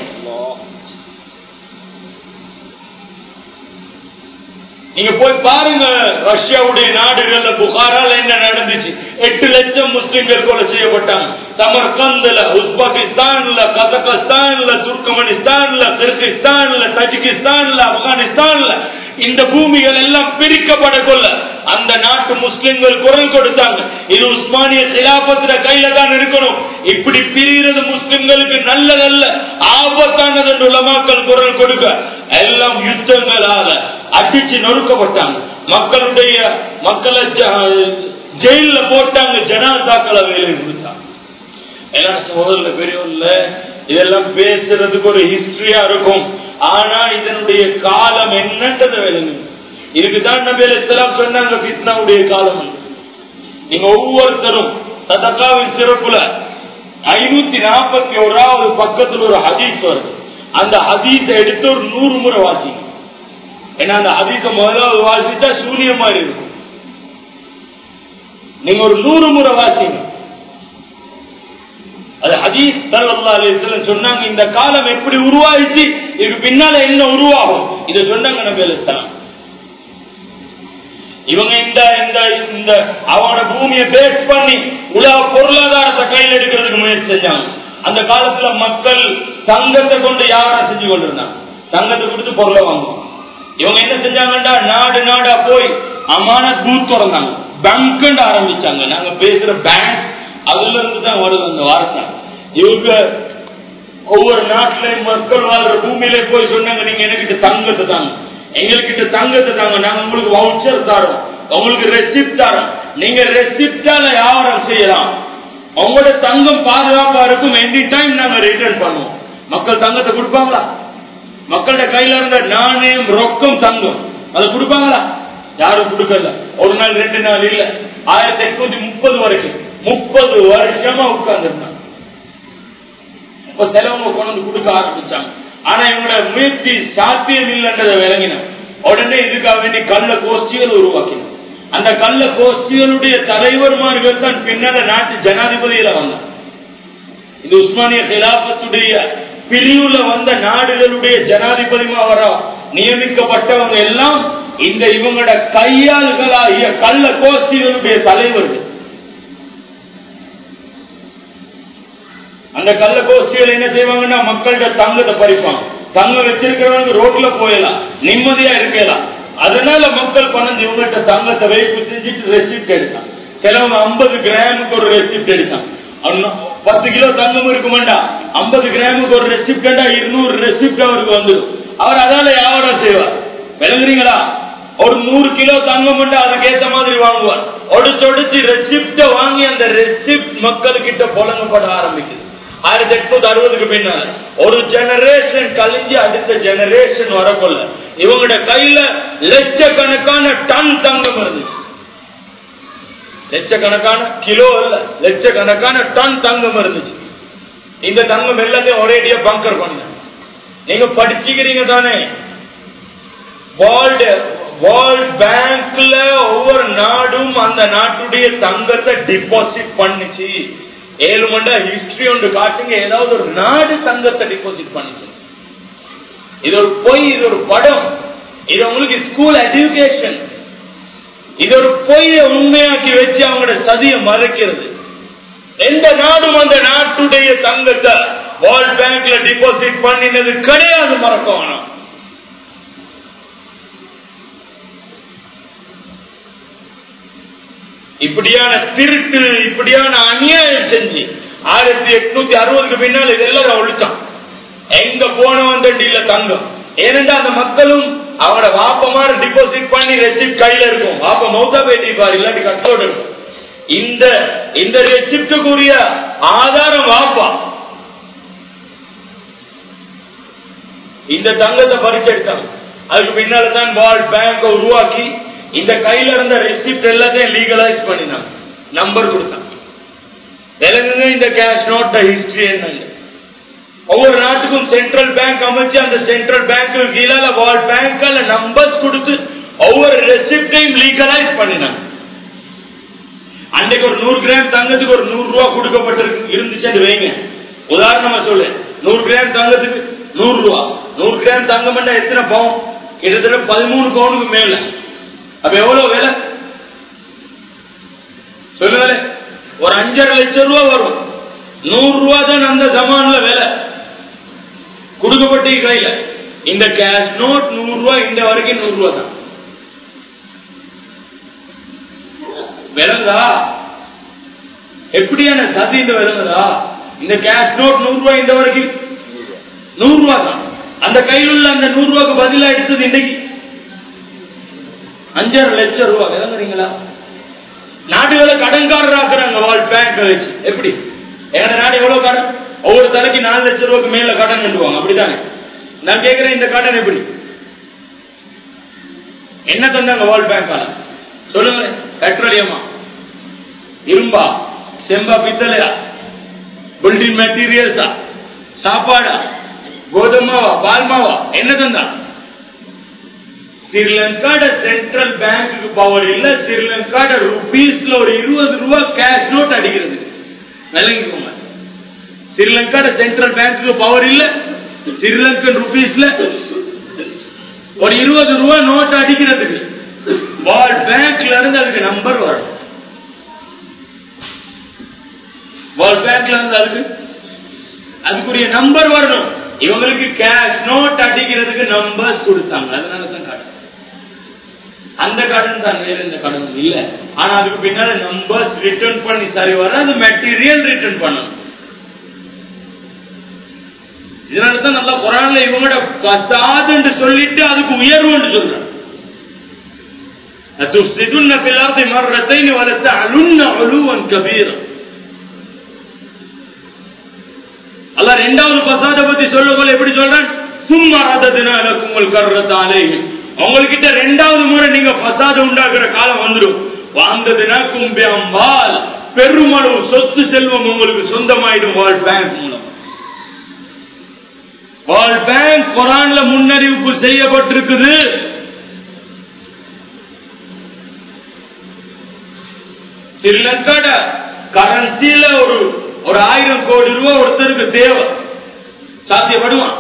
நீங்க போய் பாருங்க ரஷ்யாவுடைய நாடுகள்ல புகாரால என்ன நடந்துச்சு எட்டு லட்சம் முஸ்லிம்கள் கொலை செய்யப்பட்டாங்க சமர்கந்துல உஸ்பெகிஸ்தான்ல கசகஸ்தான்ல துர்கமனிஸ்தான்ல கிர்கிஸ்தான்ல தஜிகிஸ்தான்ல ஆப்கானிஸ்தான்ல இந்த பூமிகள் எல்லாம் பிரிக்கப்பட கொள்ள அந்த நாட்டு முஸ்லிம்கள் குரல் கொடுத்தாங்க இது உஸ்மானிய சிலாபத்திர கையில தான் இருக்கணும் இப்படி பிரிகிறது முஸ்லிம்களுக்கு நல்லதல்ல ஆபத்தானது என்று உலமாக்கள் குரல் கொடுக்க எல்லாம் யுத்தங்களால அடிச்சு நொறுக்கப்பட்டாங்க மக்களுடைய மக்களை ஜெயில போட்டாங்க ஜனாதாக்களை வேலை கொடுத்தாங்க எல்லாம் சகோதரர்ல பெரியவர்ல இதெல்லாம் பேசுறதுக்கு ஒரு ஹிஸ்டரியா இருக்கும் ஆனா இதனுடைய காலம் என்னன்றது விளங்கு இதுக்குதான் நபி அலிஸ்லாம் சொன்னாங்க பித்னாவுடைய காலம் நீங்க ஒவ்வொருத்தரும் சதக்காவின் சிறப்புல ஐநூத்தி நாற்பத்தி ஓராவது பக்கத்துல ஒரு ஹதீஸ் வருது அந்த ஹதீஸை எடுத்து ஒரு நூறு முறை வாசிங்க ஏன்னா அந்த ஹதீஸ முதலாவது வாசிச்சா சூனியம் மாதிரி இருக்கும் நீங்க ஒரு நூறு முறை வாசிங்க அது ஹதீஸ் சல்லா அலிஸ்லம் சொன்னாங்க இந்த காலம் எப்படி உருவாயிச்சு இதுக்கு பின்னால என்ன உருவாகும் இதை சொன்னாங்க நபி அலிஸ்லாம் இவங்க இந்த இந்த இந்த அவங்களோட பூமியை பேஸ் பண்ணி உலக பொருளாதாரத்தை கையில் எடுக்கிறதுக்கு முயற்சி செஞ்சாங்க அந்த காலத்துல மக்கள் தங்கத்தை கொண்டு வியாபாரம் செஞ்சு கொண்டிருந்தாங்க தங்கத்தை கொடுத்து பொருளை வாங்குவாங்க இவங்க என்ன செஞ்சாங்கன்னா நாடு நாடா போய் அமான பூத் திறந்தாங்க பேங்க் ஆரம்பிச்சாங்க நாங்க பேசுற பேங்க் அதுல இருந்து தான் வருது அந்த வார்த்தை இவங்க ஒவ்வொரு நாட்டிலையும் மக்கள் வாழ்ற பூமியிலே போய் சொன்னாங்க நீங்க என்கிட்ட தங்கத்தை தாங்க எங்ககிட்ட தங்கத்தை தாங்க நாங்க உங்களுக்கு வவுச்சர் தரோம் உங்களுக்கு ரெசிப்ட் தரோம் நீங்க ரெசிப்டால வியாபாரம் செய்யலாம் உங்களோட தங்கம் பாதுகாப்பா இருக்கும் எனி டைம் நாங்க ரிட்டர்ன் பண்ணுவோம் மக்கள் தங்கத்தை கொடுப்பாங்களா மக்களோட கையில இருந்த நாணயம் ரொக்கம் தங்கம் அதை கொடுப்பாங்களா யாரும் கொடுக்கல ஒரு நாள் ரெண்டு நாள் இல்ல ஆயிரத்தி எட்நூத்தி முப்பது வரைக்கும் முப்பது வருஷமா உட்கார்ந்துருந்தாங்க இப்ப செலவங்க கொண்டு வந்து கொடுக்க ஆரம்பிச்சாங்க ஆனா இவங்களோட முயற்சி சாத்தியம் இல்லைன்றதை விளங்கின உடனே இதுக்காக வேண்டி கள்ள கோஷ்டிகள் உருவாக்கின அந்த கள்ள கோஷ்டிகளுடைய தலைவர்மார்கள் தான் பின்னால நாட்டு ஜனாதிபதியில வந்தார் இந்த உஸ்மானிய கிலாபத்துடைய பிரிவுல வந்த நாடுகளுடைய ஜனாதிபதிமா வர நியமிக்கப்பட்டவங்க எல்லாம் இந்த இவங்களோட கையாள்களாகிய கள்ள கோஷ்டிகளுடைய தலைவர்கள் அந்த கள்ள கோஷ்டிகள் என்ன செய்வாங்கன்னா மக்கள்கிட்ட தங்கத்தை பறிப்பாங்க தங்கம் வச்சிருக்கிறவங்க ரோட்ல போயிடலாம் நிம்மதியா இருக்கலாம் அதனால மக்கள் பணம் இவங்கள்ட்ட தங்கத்தை வைப்பு செஞ்சுட்டு ரெசிப்ட் எடுத்தான் சிலவங்க ஐம்பது கிராமுக்கு ஒரு ரெசிப்ட் எடுத்தான் அவன் பத்து கிலோ தங்கம் இருக்குமாண்டா ஐம்பது கிராமுக்கு ஒரு ரெசிப்ட் இருநூறு ரெசிப்ட் அவருக்கு வந்துடும் அவர் அதால வியாபாரம் செய்வார் விளங்குறீங்களா ஒரு நூறு கிலோ தங்கம் அதுக்கேத்த மாதிரி வாங்குவார் ஒடிச்சு ஒடிச்சு ரெசிப்ட வாங்கி அந்த ரெசிப்ட் மக்கள்கிட்ட புழங்கப்பட ஆரம்பிக்குது ஆயிரத்தி எட்நூத்தி அறுபதுக்கு பின்னால ஒரு ஜெனரேஷன் கழிஞ்சு அடுத்த ஜெனரேஷன் வரக்கொள்ள இவங்களோட கையில லட்சக்கணக்கான டன் தங்கம் இருந்துச்சு லட்சக்கணக்கான கிலோ இல்ல லட்சக்கணக்கான டன் தங்கம் இருந்துச்சு இந்த தங்கம் எல்லாத்தையும் ஒரேடியா பங்கர் பண்ண நீங்க படிச்சுக்கிறீங்க தானே வேர்ல்டு வேர்ல்ட் பேங்க்ல ஒவ்வொரு நாடும் அந்த நாட்டுடைய தங்கத்தை டிபாசிட் பண்ணுச்சு ஏழு மண்டா ஹிஸ்டரி ஒன்று காட்டுங்க ஏதாவது ஒரு நாடு தங்கத்தை டிபாசிட் பண்ணுச்சு இது ஒரு பொய் இது ஒரு படம் இது உங்களுக்கு ஸ்கூல் எஜுகேஷன் இது ஒரு பொய்ய உண்மையாக்கி வச்சு அவங்களோட சதிய மறைக்கிறது எந்த நாடும் அந்த நாட்டுடைய தங்கத்தை வேர்ல்ட் பேங்க்ல டிபாசிட் பண்ணினது கிடையாது மறக்க வேணாம் இப்படியான திருட்டு இப்படியான அநியாயம் செஞ்சு ஆயிரத்தி எட்நூத்தி அறுபதுக்கு பின்னால் இதெல்லாம் ஒழிச்சான் எங்க போனவன் இல்ல தங்கம் ஏனென்றா அந்த மக்களும் அவனோட வாப்பமான டிபாசிட் பண்ணி ரெசிப்ட் கையில இருக்கும் வாப்ப மௌத்தா பேட்டிப்பார் இல்லாட்டி கட்டோடு இருக்கும் இந்த இந்த ரெசிப்டுக்குரிய ஆதாரம் வாப்பா இந்த தங்கத்தை பறிச்செடுத்தாங்க அதுக்கு பின்னால தான் வேர்ல்ட் பேங்க் உருவாக்கி இந்த கையில இருந்த ரெசிப்ட் எல்லாத்தையும் லீகலைஸ் பண்ணினாங்க நம்பர் கொடுத்தாங்க விளங்குங்க இந்த கேஷ் நோட் ஹிஸ்டரி என்னங்க ஒவ்வொரு நாட்டுக்கும் சென்ட்ரல் பேங்க் அமைச்சு அந்த சென்ட்ரல் பேங்க் கீழால வேர்ல்ட் பேங்க்ல நம்பர்ஸ் கொடுத்து ஒவ்வொரு ரெசிப்டையும் லீகலைஸ் பண்ணினாங்க அன்னைக்கு ஒரு நூறு கிராம் தங்கத்துக்கு ஒரு நூறு ரூபா கொடுக்கப்பட்டிருக்கு இருந்துச்சுன்னு வைங்க உதாரணமா சொல்லு நூறு கிராம் தங்கத்துக்கு நூறு ரூபா நூறு கிராம் தங்கம் எத்தனை பவுன் கிட்டத்தட்ட பதிமூணு பவுனுக்கு மேல அப்ப எவ்வளவு விலை சொல்லுங்க ஒரு அஞ்சரை லட்சம் ரூபா வரும் நூறு ரூபா தான் அந்த ஜமான்ல விலை கொடுக்கப்பட்ட கையில இந்த கேஷ் நோட் நூறு ரூபாய் இந்த வரைக்கும் நூறு ரூபாய் தான் விளங்கா எப்படியான சதி இந்த விளங்குதா இந்த கேஷ் நோட் நூறு ரூபாய் இந்த வரைக்கும் நூறு ரூபாய் தான் அந்த கையில் உள்ள அந்த நூறு ரூபாய்க்கு பதிலா எடுத்தது இன்னைக்கு அஞ்சரை லட்சம் ரூபாய் விளங்குறீங்களா நாடுகளை கடன்காரர் ஆக்குறாங்க வேர்ல்ட் பேங்க் வச்சு எப்படி எங்க நாடு எவ்வளவு கடன் ஒவ்வொரு தலைக்கு நாலு லட்சம் ரூபாய்க்கு மேல கடன் கட்டுவாங்க அப்படிதானே நான் கேட்கிறேன் இந்த கடன் எப்படி என்ன தந்தாங்க வேர்ல்ட் பேங்கால சொல்லுங்க பெட்ரோலியமா இரும்பா செம்பா பித்தளையா பில்டிங் மெட்டீரியல்ஸா சாப்பாடா கோதுமாவா பால்மாவா என்ன தந்தா ஸ்ரீலங்காட சென்ட்ரல் பேங்க்கு பவர் இல்ல ஸ்ரீலங்காட ருபீஸ்ல ஒரு இருபது ரூபா கேஷ் நோட் அடிக்கிறது விளங்கிக்கோங்க ஸ்ரீலங்காட சென்ட்ரல் பேங்க்கு பவர் இல்ல ஸ்ரீலங்கன் ருபீஸ்ல ஒரு இருபது ரூபா நோட் அடிக்கிறதுக்கு வேர்ல்ட் பேங்க்ல இருந்து அதுக்கு நம்பர் வரும் வேர்ல்ட் பேங்க்ல இருந்து அதுக்கு அதுக்குரிய நம்பர் வரணும் இவங்களுக்கு கேஷ் நோட் அடிக்கிறதுக்கு நம்பர்ஸ் கொடுத்தாங்க அதனால தான் கடன் அந்த கடன் தான் வேற இந்த கடன் இல்ல ஆனா அதுக்கு பின்னால நம்பர்ஸ் ரிட்டர்ன் பண்ணி சரி வர அந்த மெட்டீரியல் ரிட்டர்ன் பண்ணணும் இதனாலதான் நல்லா குரான்ல இவங்களோட கசாது என்று சொல்லிட்டு அதுக்கு உயர்வு என்று சொல்றாங்க تفسدن في الارض مرتين ولتعلن علوا كبيرا அல்ல ரெண்டாவது பசாத பத்தி சொல்ல போல எப்படி சொல்றான் சும்மா அதனால உங்கள் கர்றத்தாலே உங்ககிட்ட ரெண்டாவது முறை நீங்க பசாத உண்டாக்குற காலம் வந்துடும் வாழ்ந்ததுனா கும்பி அம்பால் பெருமளவு சொத்து செல்வம் உங்களுக்கு சொந்தமாயிடும் வேர்ல்ட் பேங்க் மூலம் வேர்ல்ட் பேங்க் குரான்ல முன்னறிவிப்பு செய்யப்பட்டிருக்குது ஸ்ரீலங்காட கரன்சில ஒரு ஒரு ஆயிரம் கோடி ரூபாய் ஒருத்தருக்கு தேவை சாத்தியப்படுமா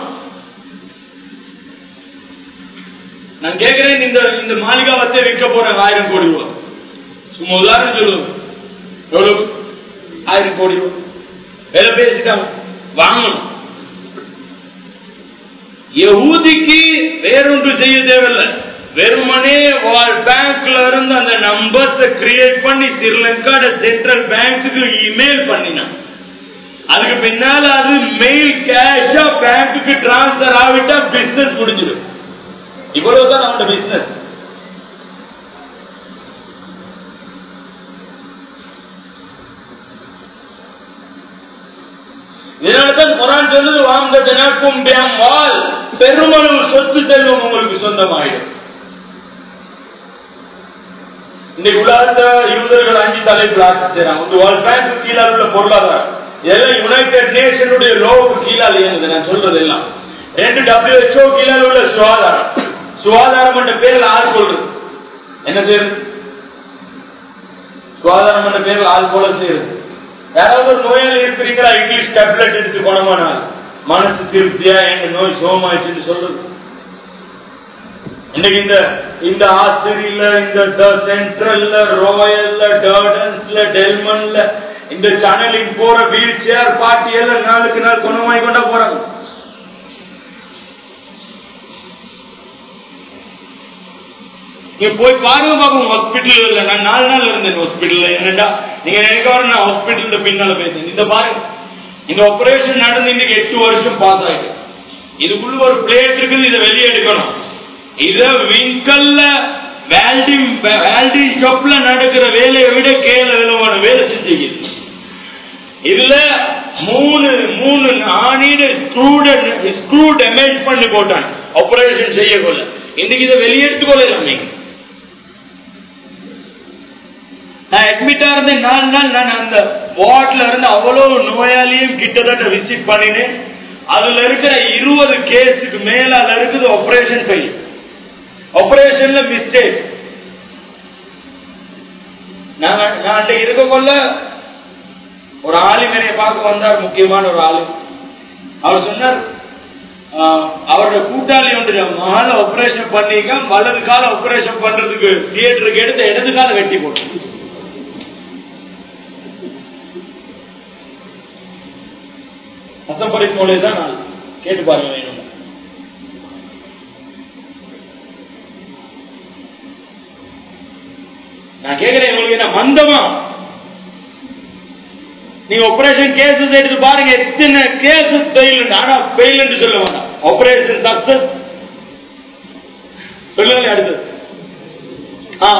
நான் கேட்கிறேன் இந்த இந்த மாளிகாவத்தை விற்க போறேன் ஆயிரம் கோடி ரூபாய் சும்மா உதாரணம் சொல்லுங்க எவ்வளவு ஆயிரம் கோடி ரூபாய் வேலை பேசிட்டாங்க வாங்கணும் யகூதிக்கு வேறொன்று செய்ய தேவையில்லை வெறுமனே பேங்க்ல இருந்து அந்த நம்பர்ஸ் கிரியேட் பண்ணி ஸ்ரீலங்காட சென்ட்ரல் பேங்க்குக்கு இமெயில் பண்ணினான் அதுக்கு பின்னால அது மெயில் கேஷா பேங்க்குக்கு டிரான்ஸ்பர் ஆகிட்டா பிசினஸ் முடிஞ்சிடும் இவ்வளவுதான் அவனோட பிசினஸ் இதனால்தான் குரான் சொல்லுது வாங்க தினக்கும் வால் பெருமளவு சொத்து செல்வம் உங்களுக்கு சொந்தமாயிடும் இன்னைக்கு உலகத்த யூதர்கள் அஞ்சு தலைப்பு ஆட்சி செய்யறாங்க இந்த வேர்ல்ட் பேங்க் கீழே உள்ள பொருளாதாரம் இதெல்லாம் யுனைடெட் நேஷனுடைய லோவுக்கு கீழால் இயங்குது நான் சொல்றது எல்லாம் ரெண்டு டபிள்யூஹெச்ஓ கீழே உள்ள சுகாதாரம் சுகாதாரம் என்ற பேரில் ஆள் சொல்றது என்ன செய்யறது சுகாதாரம் என்ற பேரில் ஆள் போல செய்யறது யாராவது ஒரு நோயாளி இருக்கிறீங்களா இங்கிலீஷ் டேப்லெட் எடுத்து குணமானால் மனசு திருப்தியா எங்க நோய் சோமாயிடுச்சுன்னு சொல்றது இன்னைக்கு இந்த இந்த ஆஸ்திரியில இந்த சென்ட்ரல்ல ரோயல்ல டர்டன்ஸ்ல டெல்மன்ல இந்த சேனலிங் போற வீல் சேர் பார்ட்டி எல்லாம் நாளுக்கு நாள் குணமாய் கொண்டா போறாங்க நீங்க போய் பாருங்க பாப்போம் ஹாஸ்பிட்டல் இல்ல நான் நாலு நாள் இருந்தேன் ஹாஸ்பிட்டல்ல என்னடா நீங்க நினைக்க வர நான் ஹாஸ்பிட்டல் பின்னால பேசுறேன் இந்த பாருங்க இந்த ஆபரேஷன் நடந்து இன்னைக்கு எட்டு வருஷம் பாஸ் ஆயிட்டு இதுக்குள்ள ஒரு பிளேட் இருக்குது இதை வெளியே எடுக்கணும் இத விங்கல்ல வேல்டிங் வேல்டிங் ஷாப்ல நடக்கிற வேலையை விட கேல விதமான வேலை செஞ்சுக்கிது இதுல மூணு மூணு ஆணிட ஸ்க்ரூட ஸ்க்ரூ டேமேஜ் பண்ணி போட்டான் ஆபரேஷன் செய்ய கொள்ள இன்னைக்கு இதை வெளியெடுத்து கொள்ளலாம் நீங்க நான் அட்மிட்டா இருந்தேன் நாலு நாள் நான் அந்த வார்ட்ல இருந்து அவ்வளவு நோயாளியும் கிட்டத்தட்ட விசிட் பண்ணினேன் அதுல இருக்கிற இருபது கேஸுக்கு மேல அதுல இருக்குது ஆபரேஷன் ஃபெயில் ஆபரேஷன்ல மிஸ்டேக் நான் நான் அன்றைக்கு இருக்க கொள்ள ஒரு ஆளும் என்னை பார்க்க வந்தார் முக்கியமான ஒரு ஆளு அவர் சொன்னார் அவரோட கூட்டாளி ஒன்று மகால ஆபரேஷன் பண்ணிக்க வலது கால ஆபரேஷன் பண்றதுக்கு தியேட்டருக்கு எடுத்து இடது கால வெட்டி போட்டு சத்தப்படி போலே தான் நான் கேட்டு பாருங்க வேணும் நான் கேட்கிறேன் உங்களுக்கு என்ன மந்தமா நீங்க ஆபரேஷன் கேசஸ் எடுத்து பாருங்க எத்தனை கேசஸ் ஃபெயில் ஆனா ஃபெயில் சொல்ல வேண்டாம் ஆபரேஷன் சக்சஸ் சொல்லுங்க அடுத்து ஆ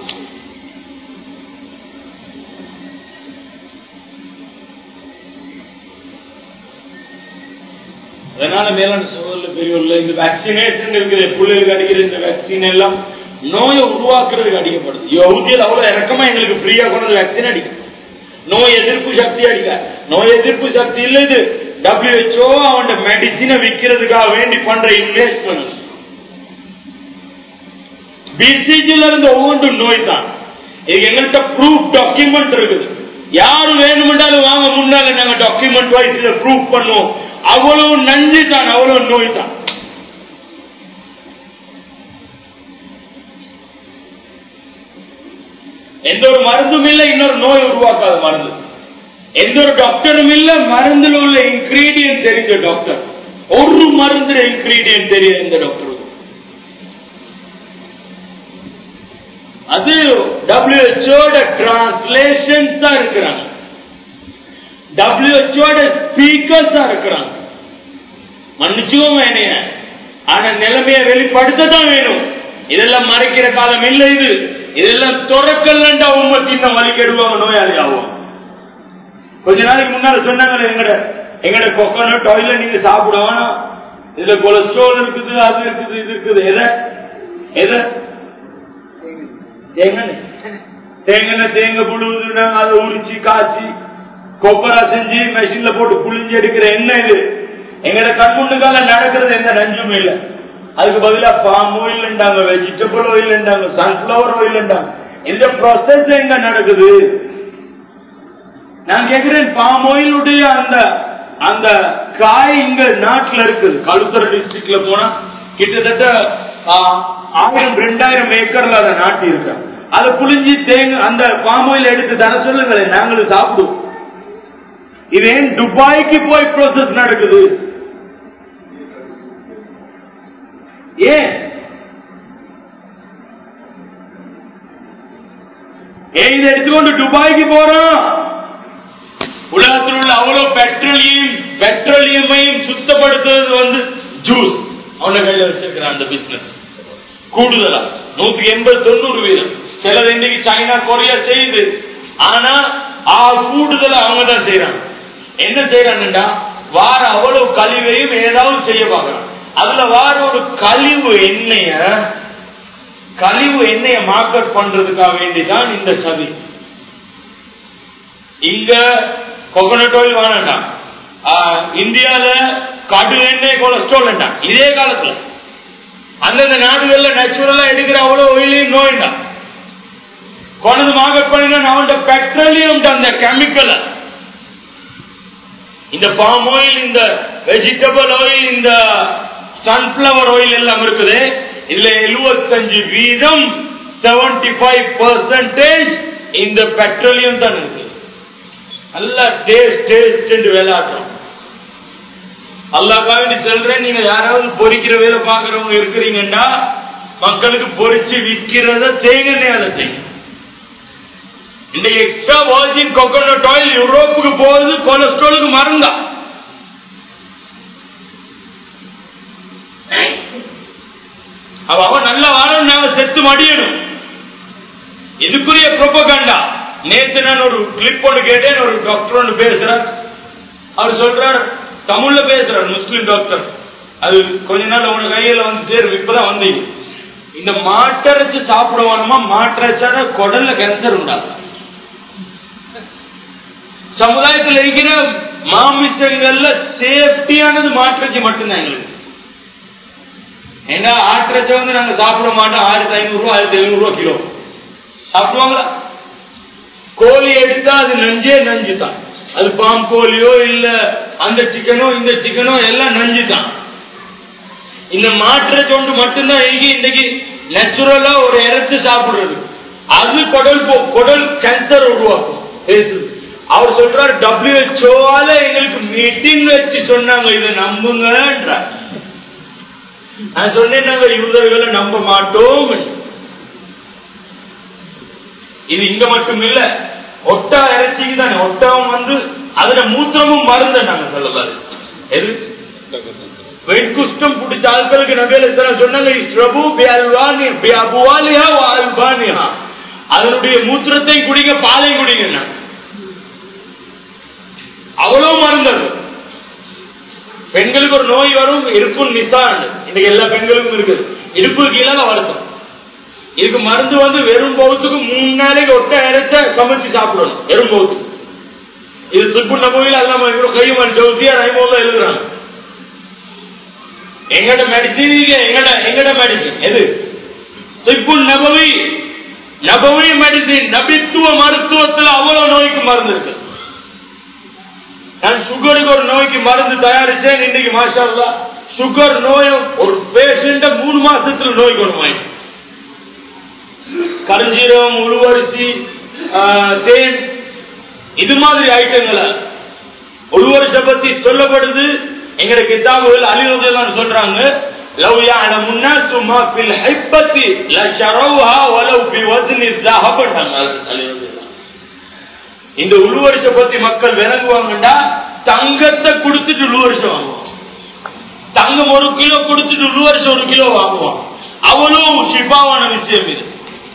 அதனால மேலான சோதரில் பெரியவர்கள இந்த வேக்சினேஷன் இருக்கிற பிள்ளைகளுக்கு அடிக்கிற இந்த வேக்சின் எல்லாம் நோயை உருவாக்குறதுக்கு அடிக்கப்படுது யோகியல் அவ்வளவு இறக்கமா எங்களுக்கு ஃப்ரீயா கொண்டு வேக்சின் அடிக்கும் நோய் எதிர்ப்பு சக்தி அடிக்க நோய் எதிர்ப்பு சக்தி இல்ல இது டபிள்யூஹெச்ஓ அவன் மெடிசினை விற்கிறதுக்காக வேண்டி பண்ற இன்வெஸ்ட்மெண்ட் பிசிஜில இருந்து ஒவ்வொன்றும் நோய் தான் இது எங்கள்கிட்ட ப்ரூஃப் டாக்குமெண்ட் இருக்குது யாரு வேணுமென்றாலும் வாங்க முன்னால நாங்க டாக்குமெண்ட் வைஸ் இதை ப்ரூஃப் பண்ணுவோம் அவ்வளவு நஞ்சு தான் அவ்வளவு நோய் தான் எந்த ஒரு மருந்தும் இல்லை இன்னொரு நோய் உருவாக்காத மருந்து எந்த ஒரு டாக்டரும் இல்ல மருந்துல உள்ள இன்கிரீடியன்ட் தெரிஞ்ச டாக்டர் ஒரு மருந்துல இன்கிரீடியன்ட் தெரியும் எந்த டாக்டரும் அது டபிள்யூஹெச்ஓட டிரான்ஸ்லேஷன் தான் இருக்கிறாங்க டபிள்யூஹெச்ஓட ஸ்பீக்கர்ஸ் தான் இருக்கிறாங்க மன்னிச்சுக்கோங்க என்னைய ஆனா நிலைமையை வெளிப்படுத்த தான் வேணும் இதெல்லாம் மறைக்கிற காலம் இல்லை இது இதெல்லாம் துறக்கல்லண்டா உண்மை இன்னும் வலி கெடுவாங்க நோயாளி ஆகும் கொஞ்ச நாளைக்கு முன்னால சொன்னாங்க எங்கட எங்கட கொக்கனட் ஆயில நீங்க சாப்பிட வேணாம் இதுல கொலஸ்ட்ரால் இருக்குது அது இருக்குது இது இருக்குது எதை எதை தேங்காய் தேங்காய் தேங்காய் புழுவுதுன்னா அதை உரிச்சு காய்ச்சி கொப்பரா செஞ்சு மெஷின்ல போட்டு புளிஞ்சு எடுக்கிற எண்ணெய் இது எங்கட கண்முண்டுக்கால நடக்கிறது எந்த நஞ்சும் இல்லை அதுக்கு பதிலா பாம் ஆயில்ண்டாங்க வெஜிடபிள் ஆயில்ண்டாங்க சன்ஃபிளவர் ஆயில்ண்டாங்க இந்த ப்ராசஸ் எங்க நடக்குது நான் கேக்குறேன் பாம் ஆயிலுடைய அந்த அந்த காய் இங்க நாட்டுல இருக்குது கழுத்தர டிஸ்ட்ரிக்ட்ல போனா கிட்டத்தட்ட ஆ, ஆயிரம் ரெண்டாயிரம் ஏக்கர்ல அதை நாட்டி இருக்க அதை புளிஞ்சி தேங்க அந்த பாம் ஆயில் எடுத்து தர சொல்லுங்களேன் நாங்களும் சாப்பிடுவோம் இது ஏன் துபாய்க்கு போய் ப்ரோசஸ் நடக்குது ஏன் ஏன் இதை எடுத்துக்கொண்டு துபாய்க்கு போறோம் உலகத்தில் உள்ள அவ்வளவு பெட்ரோலியம் பெட்ரோலியமையும் சுத்தப்படுத்துறது வந்து ஜூஸ் அவன கையில வச்சிருக்கிறான் அந்த பிசினஸ் கூடுதலா நூத்தி எண்பது தொண்ணூறு வீதம் சிலது இன்னைக்கு சைனா கொரியா செய்யுது ஆனா ஆ கூடுதலா அவங்க தான் செய்யறாங்க என்ன செய்யறாங்கடா வார அவ்வளவு கழிவையும் ஏதாவது செய்ய பார்க்கறான் அதுல வார ஒரு கழிவு எண்ணெய கழிவு எண்ணெய மார்க்கெட் பண்றதுக்காக வேண்டிதான் இந்த சதி இங்க கோகனட் ஆயில் வேணாண்டாம் ஆஹ், இந்தியால கடு எண்ணெய் கொலஸ்ட்ரால் வேண்டாம் இதே காலத்துல அந்தந்த நாடுகள்ல நேச்சுரலா எடுக்கிற அவ்வளவு ஒயிலையும் நோய்டா கொண்டது மார்க்கெட் பண்ணினா அவன் பெட்ரோலியம் அந்த கெமிக்கலை இந்த பாம் ஆயில் இந்த வெஜிடபிள் ஆயில் இந்த சன்ஃபிளவர் ஆயில் எல்லாம் இருக்குது இதுல 75 வீதம் 75% ஃபைவ் பர்சன்டேஜ் இந்த பெட்ரோலியம் தான் இருக்கு நல்லா டேஸ்ட் டேஸ்ட் வேலாட்டம் அல்லாக்காக நீ சொல்றேன் நீங்க யாராவது பொரிக்கிற வேலை பாக்குறவங்க இருக்கிறீங்கன்னா மக்களுக்கு பொரிச்சு விற்கிறத தேங்கெண்ணெயால செய்யும் இந்த எக்ஸ்ட்ரா வர்ஜின் கோகோனட் ஆயில் யூரோப்புக்கு போகுது கொலஸ்ட்ராலுக்கு மருந்தா அவ அவன் நல்ல வாரம் நாங்க செத்து மடியணும் இதுக்குரிய ப்ரொபகண்டா நேத்து நான் ஒரு கிளிப் ஒன்று கேட்டேன் ஒரு டாக்டர் ஒன்று பேசுறார் அவர் சொல்றார் தமிழ்ல பேசுறார் முஸ்லிம் டாக்டர் அது கொஞ்ச நாள் உன கையில வந்து சேரும் இப்பதான் வந்தீங்க இந்த மாட்டரைச்சு சாப்பிடுவானுமா மாட்டரைச்சான குடல்ல கேன்சர் உண்டாகும் சமுதாயத்தில் இருக்கிற மாமிசங்கள்ல சேஃப்டியானது மாற்றச்சி மட்டும்தான் எங்களுக்கு ஏன்னா ஆற்றச்ச வந்து நாங்க சாப்பிட மாட்டோம் ஆயிரத்தி ஐநூறு ரூபா ஆயிரத்தி எழுநூறு ரூபா கிலோ சாப்பிடுவாங்களா கோழி எடுத்தா அது நஞ்சே நஞ்சு தான் அது பாம் கோழியோ இல்ல அந்த சிக்கனோ இந்த சிக்கனோ எல்லாம் நஞ்சு தான் இந்த மாற்ற தொண்டு மட்டும்தான் எங்க இன்னைக்கு நேச்சுரலா ஒரு இறைச்சி சாப்பிடுறது அது குடல் போ- குடல் கேன்சர் உருவாக்கும் பேசுது அவர் சொல்றாரு டபிள்யூஹெச்ஓவால எங்களுக்கு மீட்டிங் வச்சு சொன்னாங்க இதை நம்புங்கன்றார் நான் சொன்னேன் நாங்க யூதர்களை நம்ப மாட்டோம் இது இங்க மட்டும் இல்ல ஒட்டா இறைச்சிக்கு தானே ஒட்டகம் வந்து அதுல மூத்திரமும் மருந்து நாங்க சொல்லலாரு எது வெண்குஷ்டம் பிடிச்ச ஆட்களுக்கு நகையில சொன்னாங்க இஸ்ரபு பியல்வானி பியபுவாலிஹா வால்பானிஹா அதனுடைய மூத்திரத்தை குடிங்க பாலை குடிங்க அவ்வளவு மருந்து அது. பெண்களுக்கு ஒரு நோய் வரும் இருக்கும் நிசான் இன்னைக்கு எல்லா பெண்களுக்கும் இருக்குது இடுப்பு கீழே வருத்தம் இதுக்கு மருந்து வந்து வெறும் பௌத்துக்கு மூணு நாளைக்கு ஒட்ட இறைச்ச சமைச்சு சாப்பிடணும் வெறும் பௌத்து இது துப்பு நபையில் எல்லாம் கையும் ஜோசியா ரைமோல எழுதுறாங்க எங்கட மெடிசின் எங்கட எங்கட மெடிசின் எது திப்பு நபவி நபவி மெடிசின் நபித்துவ மருத்துவத்தில் அவ்வளவு நோய்க்கு மருந்து இருக்கு நான் சுகருக்கு ஒரு நோய்க்கு மருந்து தயாரிச்சேன் இன்னைக்கு மாஷா அல்லாஹ், சுகர் நோயும் ஒரு பேஷண்ட மூணு மாசத்துல நோய் குணமாயிடும் கருஞ்சீரகம் உழுவரிசி ஆஹ், தேன் இது மாதிரி ஐட்டங்களை உழுவரிசை பத்தி சொல்லப்படுது எங்கட கிதாபுகள் அலிவதெல்லாம் சொல்றாங்க லவ் يعلمنا ما في الحبة لشروها ولو بوزن الذهب இந்த உழுவரிசை பத்தி மக்கள் விளங்குவாங்கடா தங்கத்தை கொடுத்துட்டு உழுவரிசை வாங்குவாங்க தங்கம் ஒரு கிலோ கொடுத்துட்டு உழுவரிசை ஒரு கிலோ வாங்குவான் அவ்வளவு ஷிபாவான விஷயம் இது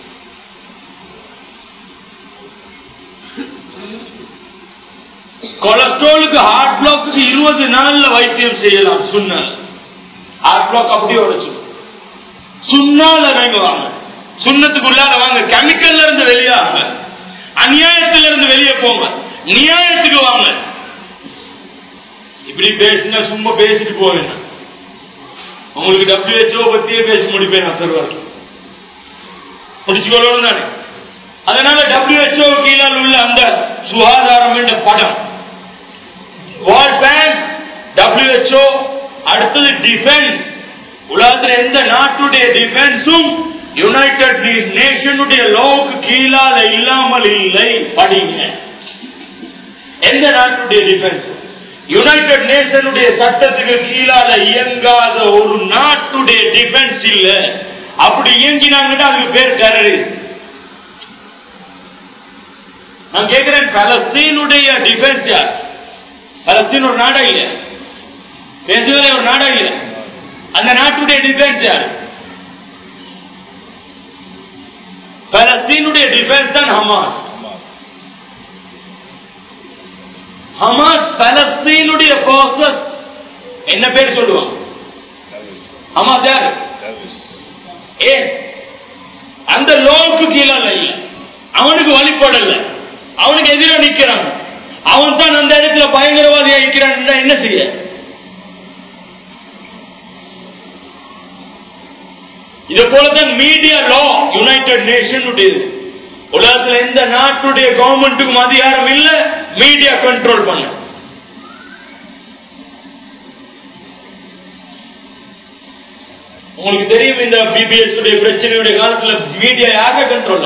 கொலஸ்ட்ராலுக்கு ஹார்ட் பிளாக்கு இருபது நாள்ல வைத்தியம் செய்யலாம் சுண்ணல் ஹார்ட் பிளாக் அப்படியே உடைச்சிடும் சுண்ணால நீங்க வாங்க சுண்ணத்துக்குள்ளால வாங்க கெமிக்கல்ல இருந்து வெளியாங்க அநியாயத்துல இருந்து வெளியே போங்க நியாயத்துக்கு வாங்க இப்படி பேசினா சும்மா பேசிட்டு போவேன் உங்களுக்கு டபிள்யூஹெச்ஓ பத்தியே பேசி முடிப்பேன் நான் சொல்வார் முடிச்சுக்கொள்ளணும் தானே அதனால WHO கீழால் உள்ள அந்த சுகாதாரம் என்ற படம் வேர்ல்ட் பேங்க் WHO அடுத்தது டிஃபென்ஸ் உலகத்தில் எந்த நாட்டுடைய டிஃபென்ஸும் யுனைடெட் நேஷனுடைய லோவுக்கு கீழால இல்லாமல் இல்லை படிங்க எந்த நாட்டுடைய டிஃபென்ஸ் யுனைடெட் நேஷனுடைய சட்டத்துக்கு கீழால இயங்காத ஒரு நாட்டுடைய டிஃபென்ஸ் இல்ல அப்படி இயங்கினாங்கன்னா அதுக்கு பேர் டெரரிஸ்ட் நான் கேட்கிறேன் பலஸ்தீனுடைய டிஃபென்ஸ் யார் பலஸ்தீன் ஒரு நாடா இல்ல பேசுவதே ஒரு நாடா இல்ல அந்த நாட்டுடைய டிஃபென்ஸ் யார் பலஸ்தீனுடைய டிஃபென்ஸ் தான் ஹமாஸ் ஹமாஸ் பலஸ்தீனுடைய போர்சஸ் என்ன பேர் சொல்லுவான் ஹமாஸ் யாரு ஏ அந்த லோவுக்கு கீழே இல்ல அவனுக்கு வழிபடல அவனுக்கு எதிர நிக்கிறான் அவன் தான் அந்த இடத்துல பயங்கரவாதியா இருக்கிறான் என்ன செய்ய இது போலதான் மீடியா லா யுனைடெட் நேஷன் உலகத்துல எந்த நாட்டுடைய கவர்மெண்ட்டுக்கும் அதிகாரம் இல்ல மீடியா கண்ட்ரோல் பண்ண உங்களுக்கு தெரியும் இந்த பிபிஎஸ் உடைய பிரச்சனையுடைய காலத்துல மீடியா யார கண்ட்ரோல்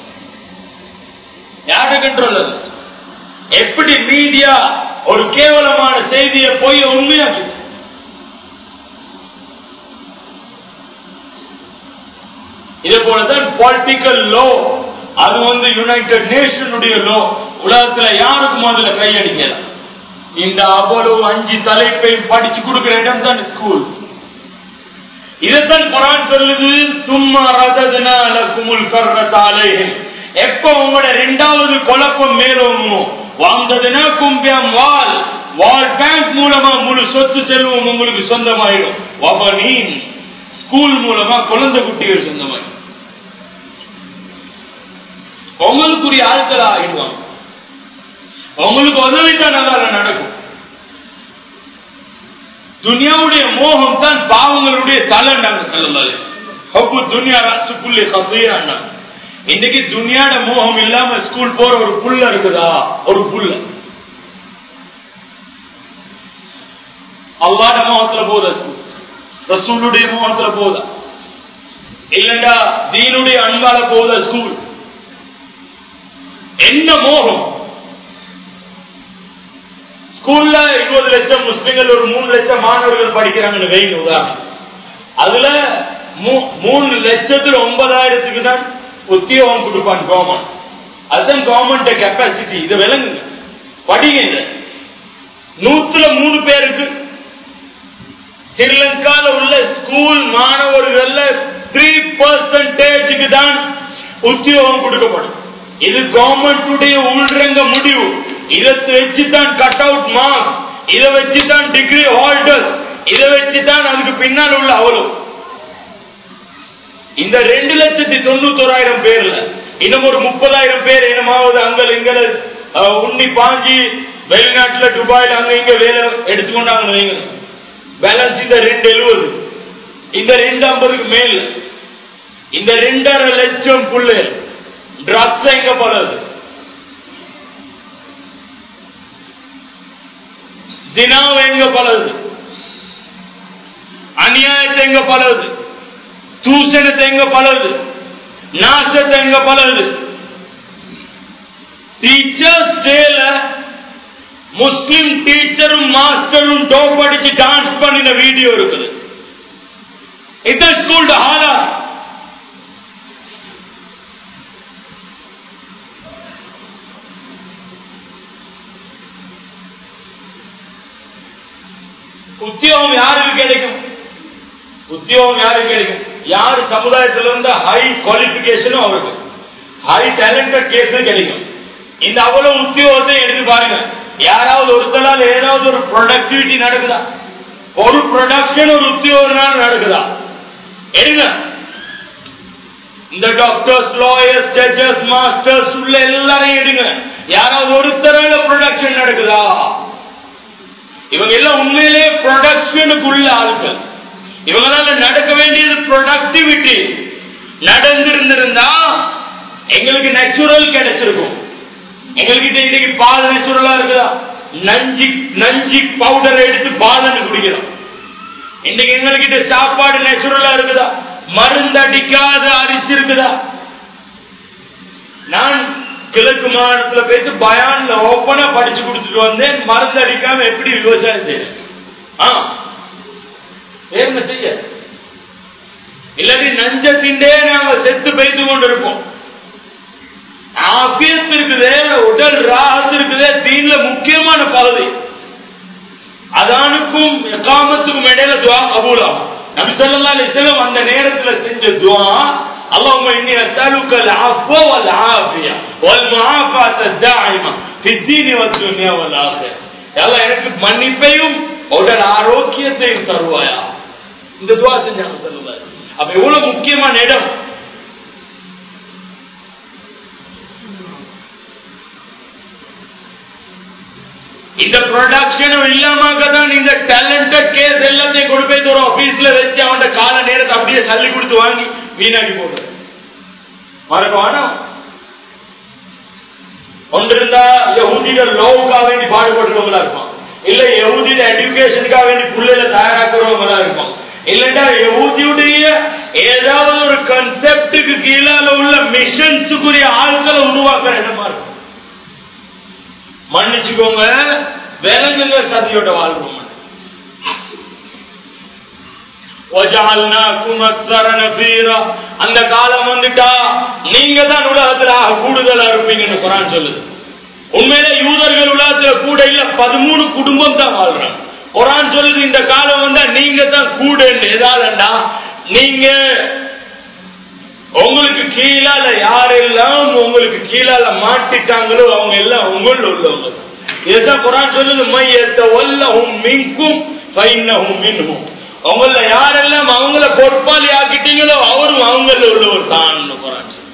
யார கண்ட்ரோல் எப்படி மீடியா ஒரு கேவலமான செய்தியை போய் உண்மையாச்சு இதே போலதான் பொலிட்டிக்கல் லோ அது வந்து யுனைடெட் நேஷனுடைய லோ உலகத்துல யாருக்கும் அதுல கையடிக்கலாம் இந்த அவ்வளவு அஞ்சு தலைப்பையும் படிச்சு கொடுக்கிற இடம் தான் ஸ்கூல் இதைத்தான் குரான் சொல்லுது சும்மா ரததுனால குமுல் கர்றதாலே எப்ப உங்களோட ரெண்டாவது குழப்பம் மேலோமோ வாழ்ந்ததுன்னா கும்பியம் வால் வால் பேங்க் மூலமா முழு சொத்து செல்வம் உங்களுக்கு சொந்தமாயிடும் வபனீன் ஸ்கூல் மூலமா குழந்தை குட்டிகள் சொந்தமாயிடும் உங்களுக்குரிய ஆட்களா ஆயிடுவாங்க உங்களுக்கு உதவித்தான் அதால நடக்கும் துனியாவுடைய மோகம் தான் பாவங்களுடைய தலை நாங்க சொல்லலாம் துனியா ராசுக்குள்ளே கசையா இன்னைக்கு துனியாட மோகம் இல்லாம ஸ்கூல் போற ஒரு புள்ள இருக்குதா ஒரு புள்ள அல்லாட மோகத்துல போதா ஸ்கூல் ரசூலுடைய மோகத்துல போதா இல்லண்டா தீனுடைய அன்பால போதா ஸ்கூல் என்ன மோகம் ஸ்கூல்ல இருபது லட்சம் முஸ்லிம்கள் ஒரு மூணு லட்சம் மாணவர்கள் படிக்கிறாங்கன்னு வைங்க உதாரணம் அதுல மூணு லட்சத்துல ஒன்பதாயிரத்துக்கு தான் உத்தியோகம் கொடுப்பான் கவர்மெண்ட் அதுதான் கவர்மெண்ட் கெப்பாசிட்டி இதை விளங்குங்க படிங்க இத நூத்துல மூணு பேருக்கு ஸ்ரீலங்கால உள்ள ஸ்கூல் மாணவர்கள்ல த்ரீ பர்சன்டேஜுக்கு தான் உத்தியோகம் கொடுக்கப்படும் இது கவர்மெண்டுடைய உள்ரங்க முடிவு இதை வச்சுதான் கட் அவுட் மார்க் இதை வச்சுதான் டிகிரி ஹோல்டர் இதை வச்சுதான் அதுக்கு பின்னால் உள்ள அவ்வளவு இந்த ரெண்டு லட்சத்தி தொண்ணூத்தோராயிரம் பேர்ல இன்னும் ஒரு முப்பதாயிரம் பேர் என்னமாவது அங்க இங்க உண்ணி பாஞ்சி வெளிநாட்டுல துபாயில அங்க இங்க வேலை எடுத்துக்கொண்டாங்க வைங்க பேலன்ஸ் இந்த ரெண்டு எழுபது இந்த ரெண்டு ஐம்பதுக்கு மேல இந்த ரெண்டரை லட்சம் புள்ளை ட்ரக்ஸ் எங்க போறது தினாவ எங்க பலது அநியாயத்தை எங்க பலது தூசணத்தை எங்க பலது நாசத்தை எங்க பலது டீச்சர்ஸ் டேல முஸ்லிம் டீச்சரும் மாஸ்டரும் டோப் அடிச்சு டான்ஸ் பண்ணின வீடியோ இருக்குது இதுதான் ஸ்கூல் ஹாலா உத்தியோகம் யாருக்கு கிடைக்கும் உத்தியோகம் யாருக்கு கிடைக்கும் யார் சமுதாயத்தில் இருந்த ஹை குவாலிபிகேஷனும் அவருக்கு ஹை டேலண்டட் கேஸும் கிடைக்கும் இந்த அவ்வளவு உத்தியோகத்தை எடுத்து பாருங்க யாராவது ஒருத்தரால் ஏதாவது ஒரு ப்ரொடக்டிவிட்டி நடக்குதா ஒரு ப்ரொடக்ஷன் ஒரு உத்தியோகத்தினால நடக்குதா எடுங்க இந்த டாக்டர்ஸ் லாயர்ஸ் ஜட்ஜஸ் மாஸ்டர்ஸ் உள்ள எல்லாரையும் எடுங்க யாராவது ஒருத்தரால ப்ரொடக்ஷன் நடக்குதா இவங்க எல்லாம் உண்மையிலேயே ப்ரொடக்ஷனுக்குள்ள ஆட்கள் இவங்களால நடக்க வேண்டியது ப்ரொடக்டிவிட்டி நடந்திருந்திருந்தா எங்களுக்கு நேச்சுரல் கிடைச்சிருக்கும் எங்ககிட்ட இன்னைக்கு பால் நேச்சுரலா இருக்குதா நஞ்சி நஞ்சி பவுடர் எடுத்து பால் குடிக்கிறோம் இன்னைக்கு எங்ககிட்ட சாப்பாடு நேச்சுரலா இருக்குதா மருந்து அடிக்காத அரிசி இருக்குதா நான் கிழக்கு மாநிலத்துல போயிட்டு பயான்ல ஓப்பனா படிச்சு கொடுத்துட்டு வந்தேன் மருந்து அடிக்காம எப்படி விவசாயம் செய்யணும் ஆ என்ன செய்ய இல்லாட்டி நஞ்ச திண்டே நாங்க செத்து பெய்து கொண்டு இருப்போம் ஆபியத்து இருக்குது உடல் ராகத்து இருக்குது தீன்ல முக்கியமான பகுதி அதானுக்கும் எக்காமத்துக்கும் இடையில துவா கபூலாம் நபி ஸல்லல்லாஹு அலைஹி வஸல்லம் அந்த நேரத்துல செஞ்ச துவா اللهم اني اسالك العفو والعافيه والمعافاه الدائمه في الدين والدنيا والاخره அல்லாஹ் எனக்கு மன்னிப்பையும் உடல் ஆரோக்கியத்தையும் தருவாயா இந்த துவா செஞ்சாங்க ஸல்லல்லாஹு அலைஹி வஸல்லம். அப்ப எவ்வளவு முக்கியமான இடம் இந்த ப்ரொடக்ஷனும் இல்லாம தான் இந்த டேலண்டட் கேஸ் எல்லாத்தையும் கொண்டு போய் ஒரு ஆபீஸ்ல வச்சு அவன் கால நேரத்தை அப்படியே தள்ளி கொடுத்து வாங்கி வீணாக்கி போடுற மறக்க வேணாம் ஒன்றிருந்தா யகுதிகள் லோவுக்காக வேண்டி பாடுபடுறவங்களா இருப்பான் இல்ல யகுதியில எஜுகேஷனுக்காக வேண்டி பிள்ளைல தயாராக்குறவங்களா இருப்பான் இல்லட்டா யகுதியுடைய ஏதாவது ஒரு கன்செப்டுக்கு கீழால உள்ள மிஷன்ஸுக்குரிய ஆட்களை உருவாக்குற இடமா இருக்கும் மன்னிச்சுக்கோங்க விலங்குங்க சதியோட வாழ்வோம் وَجَعَلْنَاكُمْ أَكْثَرَ نَفِيرًا அந்த காலம் வந்துட்டா நீங்க தான் உலகத்துல ஆக கூடுதலா இருப்பீங்கன்னு குரான் சொல்லுது உண்மையிலே யூதர்கள் உலகத்துல கூட இல்ல பதிமூணு குடும்பம் தான் வாழ்றாங்க குரான் சொல்லுது இந்த காலம் வந்தா நீங்க தான் கூட ஏதாவதுண்டா நீங்க உங்களுக்கு கீழால யாரெல்லாம் உங்களுக்கு கீழால மாட்டிட்டாங்களோ அவங்க எல்லாம் உங்கள உள்ளவங்க இதுதான் குரான் சொல்லுது மையத்த வல்லஹும் மின்கும் ஃபைன்னஹும் மின்ஹும் உங்கள யாரெல்லாம் அவங்கள பொறுப்பாளி ஆக்கிட்டீங்களோ அவரும் அவங்கள உள்ளவர் தான் குரான் சொல்லுது.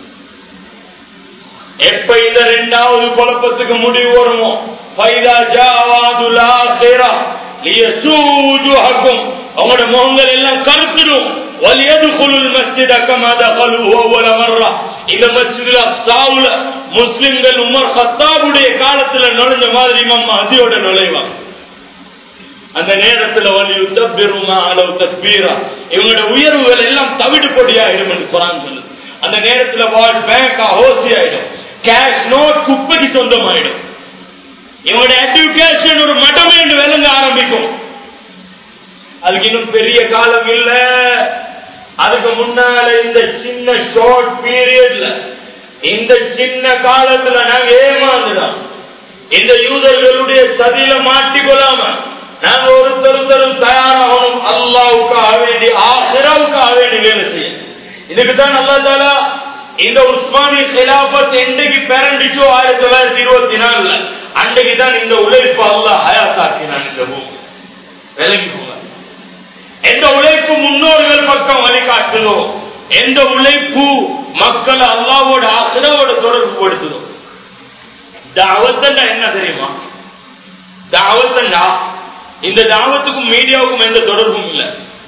எப்ப இந்த ரெண்டாவது குழப்பத்துக்கு முடிவு வருமோ ஃபைதா ஜாவாதுல் ஆখিরা லியசூஜுஹக்கும் அவங்களோட முகங்கள் எல்லாம் கருத்துடும் وَلْيَدْخُلُوا الْمَسْجِدَ كَمَا دَخَلُوهُ أَوَّلَ مَرَّةٍ இந்த மஸ்ஜிதுல அக்ஸாவுல முஸ்லிம்கள் உமர் கத்தாபுடைய காலத்துல நுழைஞ்ச மாதிரி இமாம் மஹதியோட நுழைவாங்க அந்த நேரத்துல வலி யுத்தபிருமா அளவு தத்பீரா இவங்களோட உயர்வுகள் எல்லாம் தவிடு பொடியாயிடும் என்று குரான் சொல்லுது அந்த நேரத்துல வால் பேங்க் ஹோசி ஆயிடும் கேஷ் நோட் குப்பைக்கு சொந்தமாயிடும் இவங்களுடைய எஜுகேஷன் ஒரு மடம் என்று விளங்க ஆரம்பிக்கும் அதுக்கு இன்னும் பெரிய காலம் இல்ல அதுக்கு முன்னால இந்த சின்ன ஷார்ட் பீரியட்ல இந்த சின்ன காலத்துல நாங்க ஏமாந்துதான் இந்த யூதர்களுடைய சதியில மாட்டிக்கொள்ளாம நாங்க ஒருத்தருத்தரும் தயாராகணும் அல்லாவுக்காக வேண்டி ஆசிராவுக்காக வேண்டி வேலை செய்ய இதுக்கு தான் அல்லா தாலா இந்த உஸ்மானிய சிலாபத் என்னைக்கு பிறண்டிச்சோ ஆயிரத்தி தொள்ளாயிரத்தி இருபத்தி நாலுல அன்றைக்கு தான் இந்த உழைப்பு அல்லாஹ் ஹயாத்தாக்கினான் இந்த பூமி விலகி போங்க எந்த உழைப்பு முன்னோர்கள் பக்கம் வழிகாட்டுதோ எந்த உழைப்பு மக்களை அல்லாவோட ஆசிராவோட தொடர்பு படுத்துதோ தாவத்தண்டா என்ன தெரியுமா தாவத்தண்டா இந்த தாவத்துக்கும் மீடியாவுக்கும் எந்த தொடர்பும் இல்லை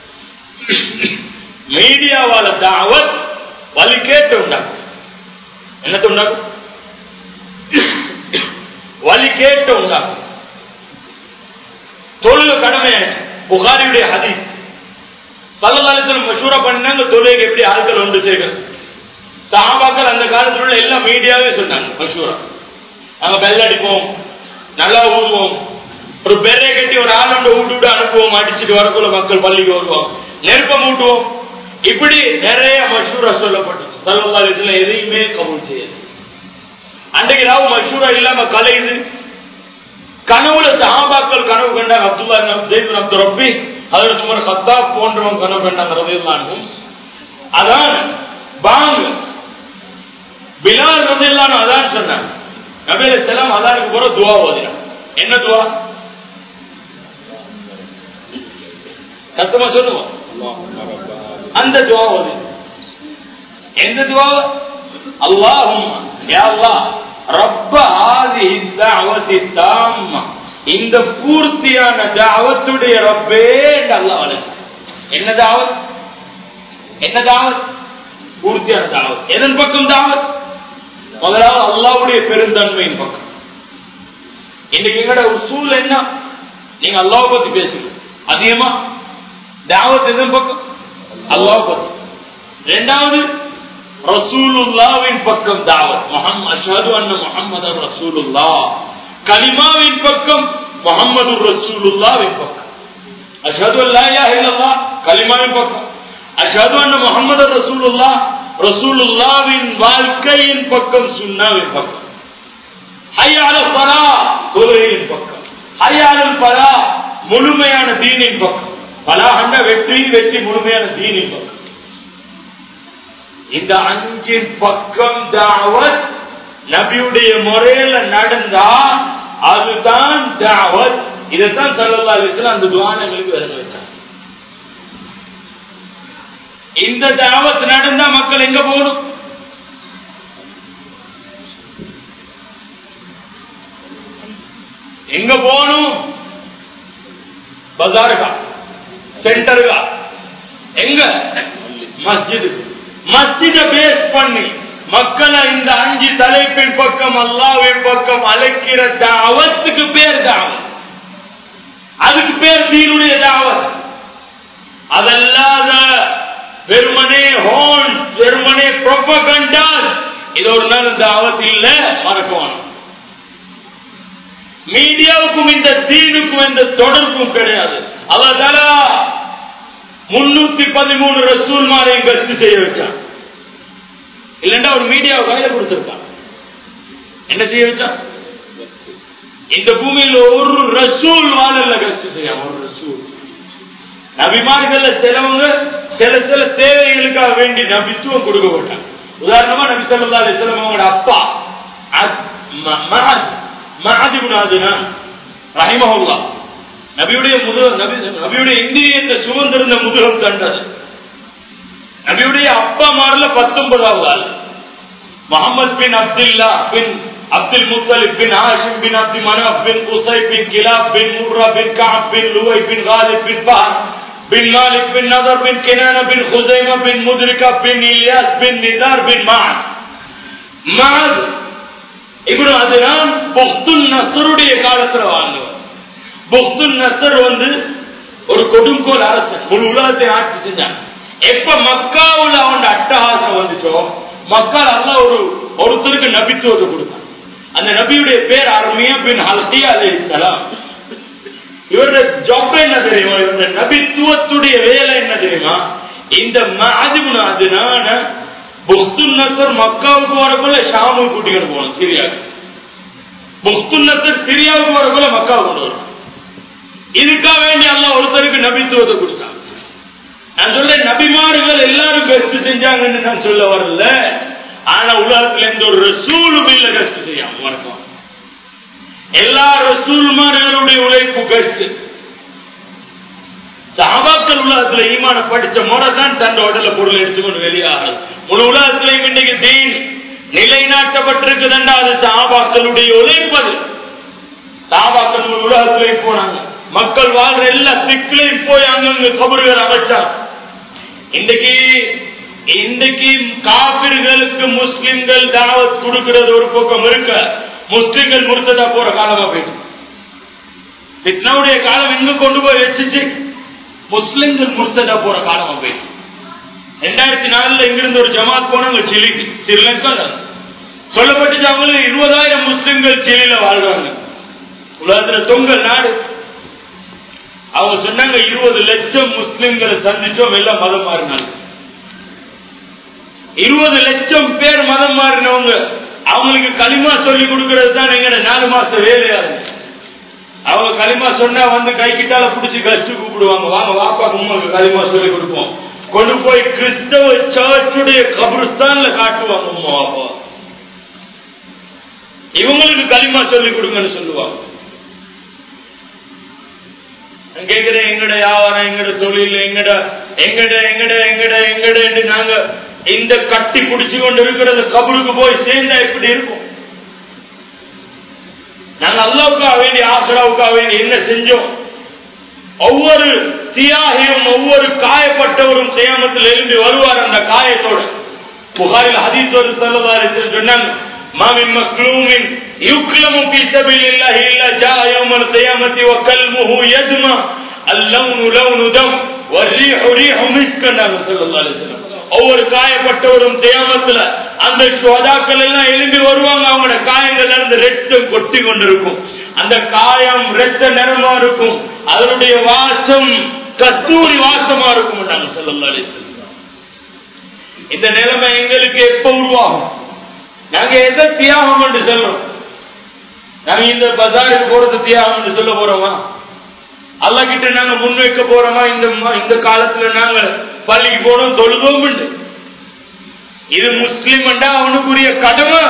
மீடியாவால தாவத் வலி கேட்டு உண்டாக்கும் என்னத்தை உண்டாக்கும் வலி கேட்டு உண்டாக்கும் தொழுக கடமையாச்சு புகாரியுடைய ஹதீஸ் பல்லகாலத்தில் மஷூரா பண்ணாங்க தொழுகைக்கு எப்படி ஆட்கள் ஒன்று சேர்க்கிறது சாபாக்கள் அந்த காலத்தில் உள்ள எல்லாம் மீடியாவே சொன்னாங்க மஷூரா நாங்க பெல் அடிப்போம் நல்லா ஊதுவோம் ஒரு பெரிய கட்டி ஒரு ஆளோட விட்டு விட்டு அனுப்புவோம் அடிச்சுட்டு வரக்குள்ள மக்கள் பள்ளிக்கு வருவாங்க நெருப்ப மூட்டுவோம் இப்படி நிறைய மஷூரா சொல்லப்பட்டுச்சு பல்லகாலத்தில் எதையுமே கபூல் செய்யாது அன்றைக்கு ராவு மஷூரா இல்லாம கலையுது கனவுல சஹாபாக்கள் கனவு கண்டாங்க அப்துல்லா ஜெயித் அப்து ரப்பி அதில் சுமார் சத்தாப் போன்றவங்க கனவு கண்டாங்க ரவில்லானும் அதான் பாங்க பிலால் ரவில்லானு அதான் சொன்னாங்க நபீல செலாம் அதானுக்கு போற துவா ஓதினான் என்ன துவா சத்தமா சொல்லுவோம் அந்த துவா ஓதி எந்த துவா அல்லாஹும் யா அல்லாஹ் ரப்ப ஆதி தாவதி தாம்மா இந்த பூர்த்தியான தாவத்துடைய ரப்பே என்று அல்லாஹ் அழைச்சு என்ன தாவத் என்ன தாவத் பூர்த்தியான தாவத் எதன் பக்கம் தாவத் முதலாவது அல்லாவுடைய பெருந்தன்மையின் பக்கம் இன்னைக்கு எங்கட உசூல் என்ன நீங்க அல்லாஹ் பத்தி பேசுங்க அதிகமா தாவத் எதுவும் பக்கம் அல்லாஹ் பத்தி ரெண்டாவது ரசூலுல்லாவின் பக்கம் தாவத் முஹம்மது அஷ்ஹது அன்ன முஹம்மது ரசூலுல்லா கலிமாவின் பக்கம் முஹம்மது ரசூலுல்லாவின் பக்கம் அஷ்ஹது அல்லா இலாஹ இல்லல்லாஹ் கலிமாவின் பக்கம் அஷ்ஹது அன்ன முஹம்மது ரசூலுல்லா ரசூலுல்லாவின் வாழ்க்கையின் பக்கம் சுன்னாவின் பக்கம் ஹையால பலா தொழுகையின் பக்கம் ஹையாலல் பலா முழுமையான தீனின் பக்கம் பலாகண்ட வெற்றி வெற்றி முழுமையான தீனின் பக்கம் இந்த அஞ்சின் பக்கம் தாவத் நபியுடைய முறையில நடந்தா அதுதான் தாவத் இதைத்தான் சல்லல்லா அலிஸ்லாம் அந்த துவானங்களுக்கு விளங்க வச்சாங்க இந்த தாவத் நடந்தா மக்கள் எங்க போகணும் எங்க போகணும் பஜாருக்கா சென்டருக்கா எங்க மஸ்ஜிது மஸ்ஜித பேஸ் பண்ணி மக்களை இந்த அஞ்சு தலைப்பின் பக்கம் அல்லாவின் பக்கம் அழைக்கிற தாவத்துக்கு பேர் தாவத் அதுக்கு பேர் தீனுடைய தாவத் அதல்லாத வெறுமனே ஹோன் வெறுமனே ப்ரொபகண்டாஸ் இது ஒரு நாள் தாவத் இல்ல மறக்கணும் மீடியாவுக்கும் இந்த தீனுக்கும் எந்த தொடர்பும் கிடையாது அல்லாதால முன்னூத்தி பதிமூணு ரசூல் மாரையும் கட்சி செய்ய வச்சான் இல்லைன்னா ஒரு மீடியாவை கையில கொடுத்திருக்கான் என்ன செய்ய வச்சான் இந்த பூமியில் ஒரு ரசூல் வாழல கட்சி செய்ய ஒரு ரசூல் நபிமார்கள்ல சிலவங்க சில சில தேவைகளுக்காக வேண்டி நபித்துவம் கொடுக்க மாட்டாங்க உதாரணமா நபி சொல்லா அலிஸ்லாம் அவங்களோட அப்பா மகாதிபுனாதுனா ரஹிமஹுல்லா நபியுடைய முதுக நபி நபியுடைய இந்திரியத்தை சுமந்திருந்த முதுகம் கண்டது நபியுடைய அப்பா மாடல பத்தொன்பதாவது ஆள் Muhammad bin Abdullah bin Abdul Muttalib bin Hashim bin Abd Manaf bin Qusai bin Kilab bin Murrah bin Kab bin Luay bin Ghalib bin Fihr bin Malik bin Nadr bin Kinana bin Khuzaymah bin Mudrikah bin Ilyas bin Nizar bin Maad Maad ibn அதுதான் பொக்துல் நசருடைய காலத்துல வாழ்ந்தவர் பொக்துல் நசர் வந்து ஒரு கொடுங்கோல் அரசன் முழு உலகத்தை ஆட்சி செஞ்சான் எப்ப மக்காவுல அவன் அட்டகாசம் வந்துச்சோ மக்கள் அல்ல ஒரு ஒருத்தருக்கு நபித்துவத்தை கொடுத்தான் அந்த நபியுடைய பேர் அருமையா பின் ஹல்கி அலை இஸ்லாம் இவருடைய ஜாப் என்ன தெரியுமா இவருடைய நபித்துவத்துடைய வேலை என்ன தெரியுமா இந்த மாதிமுனாதுனான புக்துல் நசர் மக்காவுக்கு வரக்குள்ள ஷாமுக்கு கூட்டிக்கிட்டு போகணும் சிரியாவுக்கு புக்துல் நசர் சிரியாவுக்கு வரக்குள்ள மக்காவுக்கு கொண்டு வரணும் இதுக்காக வேண்டி அல்ல ஒருத்தருக்கு நபித்துவத்தை கொடுத்தான் நான் சொல்றேன் நபிமார்கள் எல்லாரும் கஷ்டு செஞ்சாங்கன்னு நான் சொல்ல வரல ஆனா உலகத்துல எந்த ஒரு ரசூலும் இல்ல கஷ்டு செய்யாம வணக்கம் எல்லா ரசூல்மார்களுடைய உழைப்பு கஷ்டு சாபாக்கள் உலகத்துல ஈமான படிச்ச முறை தான் தன் உடல பொருள் எடுத்துக்கொண்டு வெளியாகிறது முழு உலகத்திலையும் இன்னைக்கு தீன் நிலைநாட்டப்பட்டிருக்குதுண்டா அது சாபாக்களுடைய உழைப்பது சாபாக்கள் முழு உலகத்திலையும் போனாங்க மக்கள் வாழ்ற எல்லா சிக்கலையும் போய் அங்கங்க கபறுகள் அமைச்சாங்க இன்னைக்கு இன்னைக்கு காபிர்களுக்கு முஸ்லிம்கள் தாவத் கொடுக்கிறது ஒரு பக்கம் இருக்க முஸ்லிம்கள் முறுத்ததா போற காலமா போயிட்டு பித்னாவுடைய காலம் எங்க கொண்டு போய் வச்சுச்சு முஸ்லிம்கள் முர்த்ததா போற காலம் போயிட்டு ரெண்டாயிரத்தி நாலுல இங்கிருந்து ஒரு ஜமாத் போனாங்க சிலிக்கு ஸ்ரீலங்கா சொல்லப்பட்டுச்சு அவங்களுக்கு இருபதாயிரம் முஸ்லிம்கள் சிலியில வாழ்றாங்க உலகத்துல தொங்கல் நாடு அவங்க சொன்னாங்க இருபது லட்சம் முஸ்லிம்களை சந்திச்சோம் எல்லாம் மதம் மாறினாங்க இருபது லட்சம் பேர் மதம் மாறினவங்க அவங்களுக்கு களிமா சொல்லி கொடுக்கறது தான் எங்க நாலு மாச வேலையா இருக்கு அவங்க களிமா சொன்னா வந்து கை கிட்டால பிடிச்சி கழிச்சு கூப்பிடுவாங்க வாங்க வாப்பா உண்மைக்கு களிமா சொல்லி கொடுப்போம் கொண்டு போய் கிறிஸ்தவ சர்ச்சுடைய கபிரிஸ்தான்ல காட்டுவாங்க உமா வாப்பா இவங்களுக்கு களிமா சொல்லி கொடுங்கன்னு சொல்லுவாங்க கேக்குற எங்கட வியாபாரம் எங்கட தொழில் எங்கட எங்கட எங்கட எங்கட எங்கட என்று நாங்க இந்த கட்டி பிடிச்சு கொண்டு இருக்கிறது கபருக்கு போய் சேர்ந்தா எப்படி இருக்கும் நாங்க அல்லாவுக்காக வேண்டி ஆசராவுக்காக வேண்டி என்ன செஞ்சோம் ஒவ்வொரு தியாகியும் ஒவ்வொரு காயப்பட்டவரும் சேமத்தில் எழுந்து வருவார் அந்த காயத்தோடு புகாரில் ஹதீஸ் ஒரு சொல்லதாரு சொன்னாங்க ما من مكلوم يكلم في سبيل الله إلا جاء يوم القيامة وكلمه يدمى اللون لون دم والريح ريح مسك صلى الله عليه وسلم ஒவ்வொரு காயப்பட்டவரும் தியாமத்துல அந்த சுவதாக்கள் எல்லாம் எழும்பி வருவாங்க அவங்களோட காயங்கள்ல இருந்து ரத்தம் கொட்டி கொண்டிருக்கும் அந்த காயம் ரத்த நிறமா இருக்கும் அதனுடைய வாசம் கஸ்தூரி வாசமா இருக்கும் நாங்க சொல்லலாம் இந்த நிலைமை எங்களுக்கு எப்ப உருவாகும் நாங்க எதை தியாகம் என்று சொல்றோம் நாங்க இந்த பஜாருக்கு போறது தியாகம் என்று சொல்ல போறோமா அல்ல கிட்ட நாங்க முன்வைக்க போறோமா இந்த இந்த காலத்துல நாங்க பள்ளிக்கு போனோம் தொழுதோம் இது முஸ்லிம் அவனுக்குரிய கடமை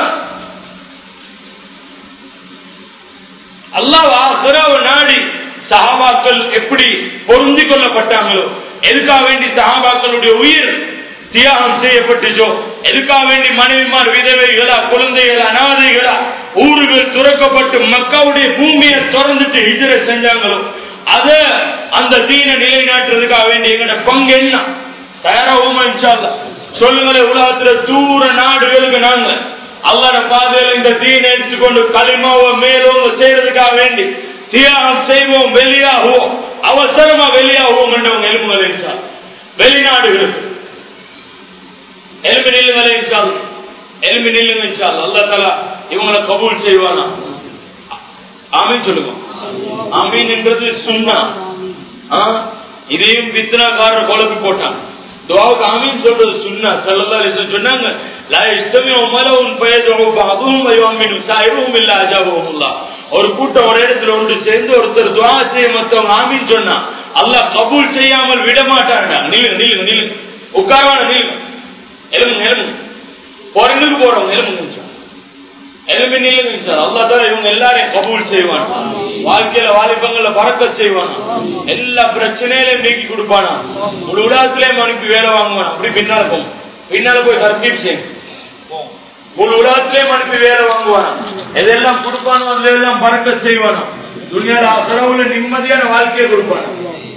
அல்லாஹ் ஆஹ்ராவ நாடி சஹாபாக்கள் எப்படி பொருந்தி கொள்ளப்பட்டாங்களோ எதுக்காக வேண்டி சஹாபாக்களுடைய உயிர் தியாகம் செய்யப்பட்டுச்சோ எதுக்காக வேண்டி மனைவிமார் விதவைகளா குழந்தைகளா அனாதைகளா ஊர்கள் துறக்கப்பட்டு மக்காவுடைய பூமியை திறந்துட்டு ஹிஜர செஞ்சாங்களோ அத அந்த தீன நிலைநாட்டுறதுக்காக வேண்டிய எங்கட பங்கு என்ன தயாராகுமா இன்ஷால்லா சொல்லுங்களேன் உலகத்துல தூர நாடுகளுக்கு நாங்க அல்லாட பாதையில இந்த தீனை எடுத்துக்கொண்டு களிமாவை மேலோங்க செய்யறதுக்காக வேண்டி தியாகம் செய்வோம் வெளியாகுவோம் அவசரமா வெளியாகுவோம் என்றவங்க எலும்புகள் இன்ஷா வெளிநாடுகளுக்கு எலும்பு நில்லுங்களே இன்ஷால் எலும்பு நில்லுங்க இன்ஷால் அல்லா தலா இவங்களை கபூல் செய்வானா ஆமீன் சொல்லுங்க ஆமீன் என்றது சுண்ணா இதையும் வித்னாக்காரர் குழப்பி போட்டான் துவாவுக்கு ஆமீன் சொல்றது சுண்ணா சல்லல்லா அலிஸ்லாம் சொன்னாங்க லா இஸ்தமி உமலவும் பயதும் அதுவும் வயோமின் சாயிரும் இல்ல அஜாபவும் இல்லா ஒரு கூட்டம் ஒரு இடத்துல ஒன்று சேர்ந்து ஒருத்தர் துவா செய்ய மத்தவங்க ஆமீன் சொன்னா அல்லாஹ் கபூல் செய்யாமல் விட மாட்டான்டா நில்லுங்க நில்லுங்க நில்லுங்க உட்காரவான நில்லுங்க எலும்புங்க எலும்புங்க போறவங்களுக்கு போறவங்க எலும்புங்க எலும்பி நில்லுங்க சார் அல்லா தான் இவங்க எல்லாரையும் கபூல் செய்வான் வாழ்க்கையில வாலிபங்கள பறக்க செய்வான் எல்லா பிரச்சனையிலையும் நீக்கி கொடுப்பானா முழு உலகத்திலேயும் அனுப்பி வேலை வாங்குவான் அப்படி பின்னால போகும் பின்னால போய் தர்த்தீப் செய்யும் முழு உலகத்திலேயும் அனுப்பி வேலை வாங்குவான் எதெல்லாம் கொடுப்பானோ அதெல்லாம் பறக்க செய்வானோ துணியால கடவுள நிம்மதியான வாழ்க்கையை கொடுப்பான்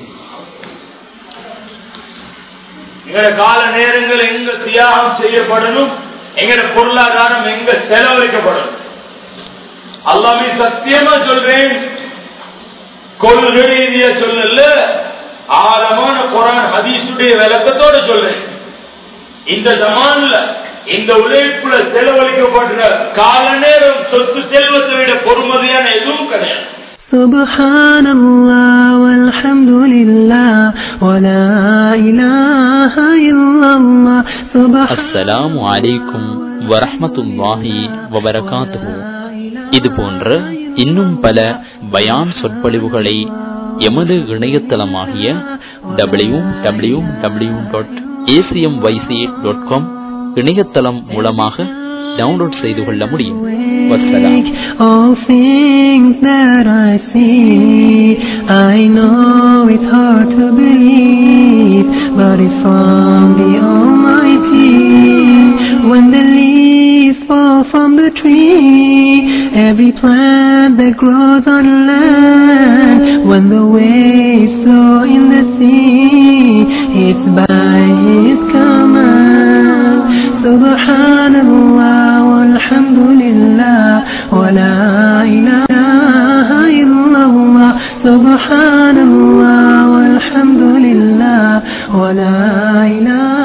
எங்கட கால நேரங்கள் எங்க தியாகம் செய்யப்படணும் எங்கட பொருளாதாரம் எங்க செலவழிக்கப்படும் அல்லாமே சத்தியமா சொல்றேன் கொள்கை ரீதியா சொல்லல ஆழமான குரான் ஹதீசுடைய விளக்கத்தோட சொல்றேன் இந்த ஜமான்ல இந்த உழைப்புல செலவழிக்கப்படுற கால நேரம் சொத்து செல்வத்தை விட பொறுமதியான எதுவும் கிடையாது سبحان الله والحمد لله ولا إله إلا الله سبحان அஸ்ஸலாமு அலைக்கும் வரஹ்மத்துல்லாஹி வபரகாத்துஹு இது போன்ற இன்னும் பல பயான் சொற்பொழிவுகளை எமது இணையதளமாகிய W W W dot ACM YC dot com இணையதளம் மூலமாக டவுன்லோட் செய்து கொள்ள முடியும் வசலாம் All things that I see, I know it's hard to believe, but it's from the Almighty. When the leaves fall from the tree, every plant that grows on land, when the waves flow in the sea, it's by His command. Subhanallah, walhamdulillah, wa la ilaha illallah. Subhanallah, walhamdulillah, wa la ilaha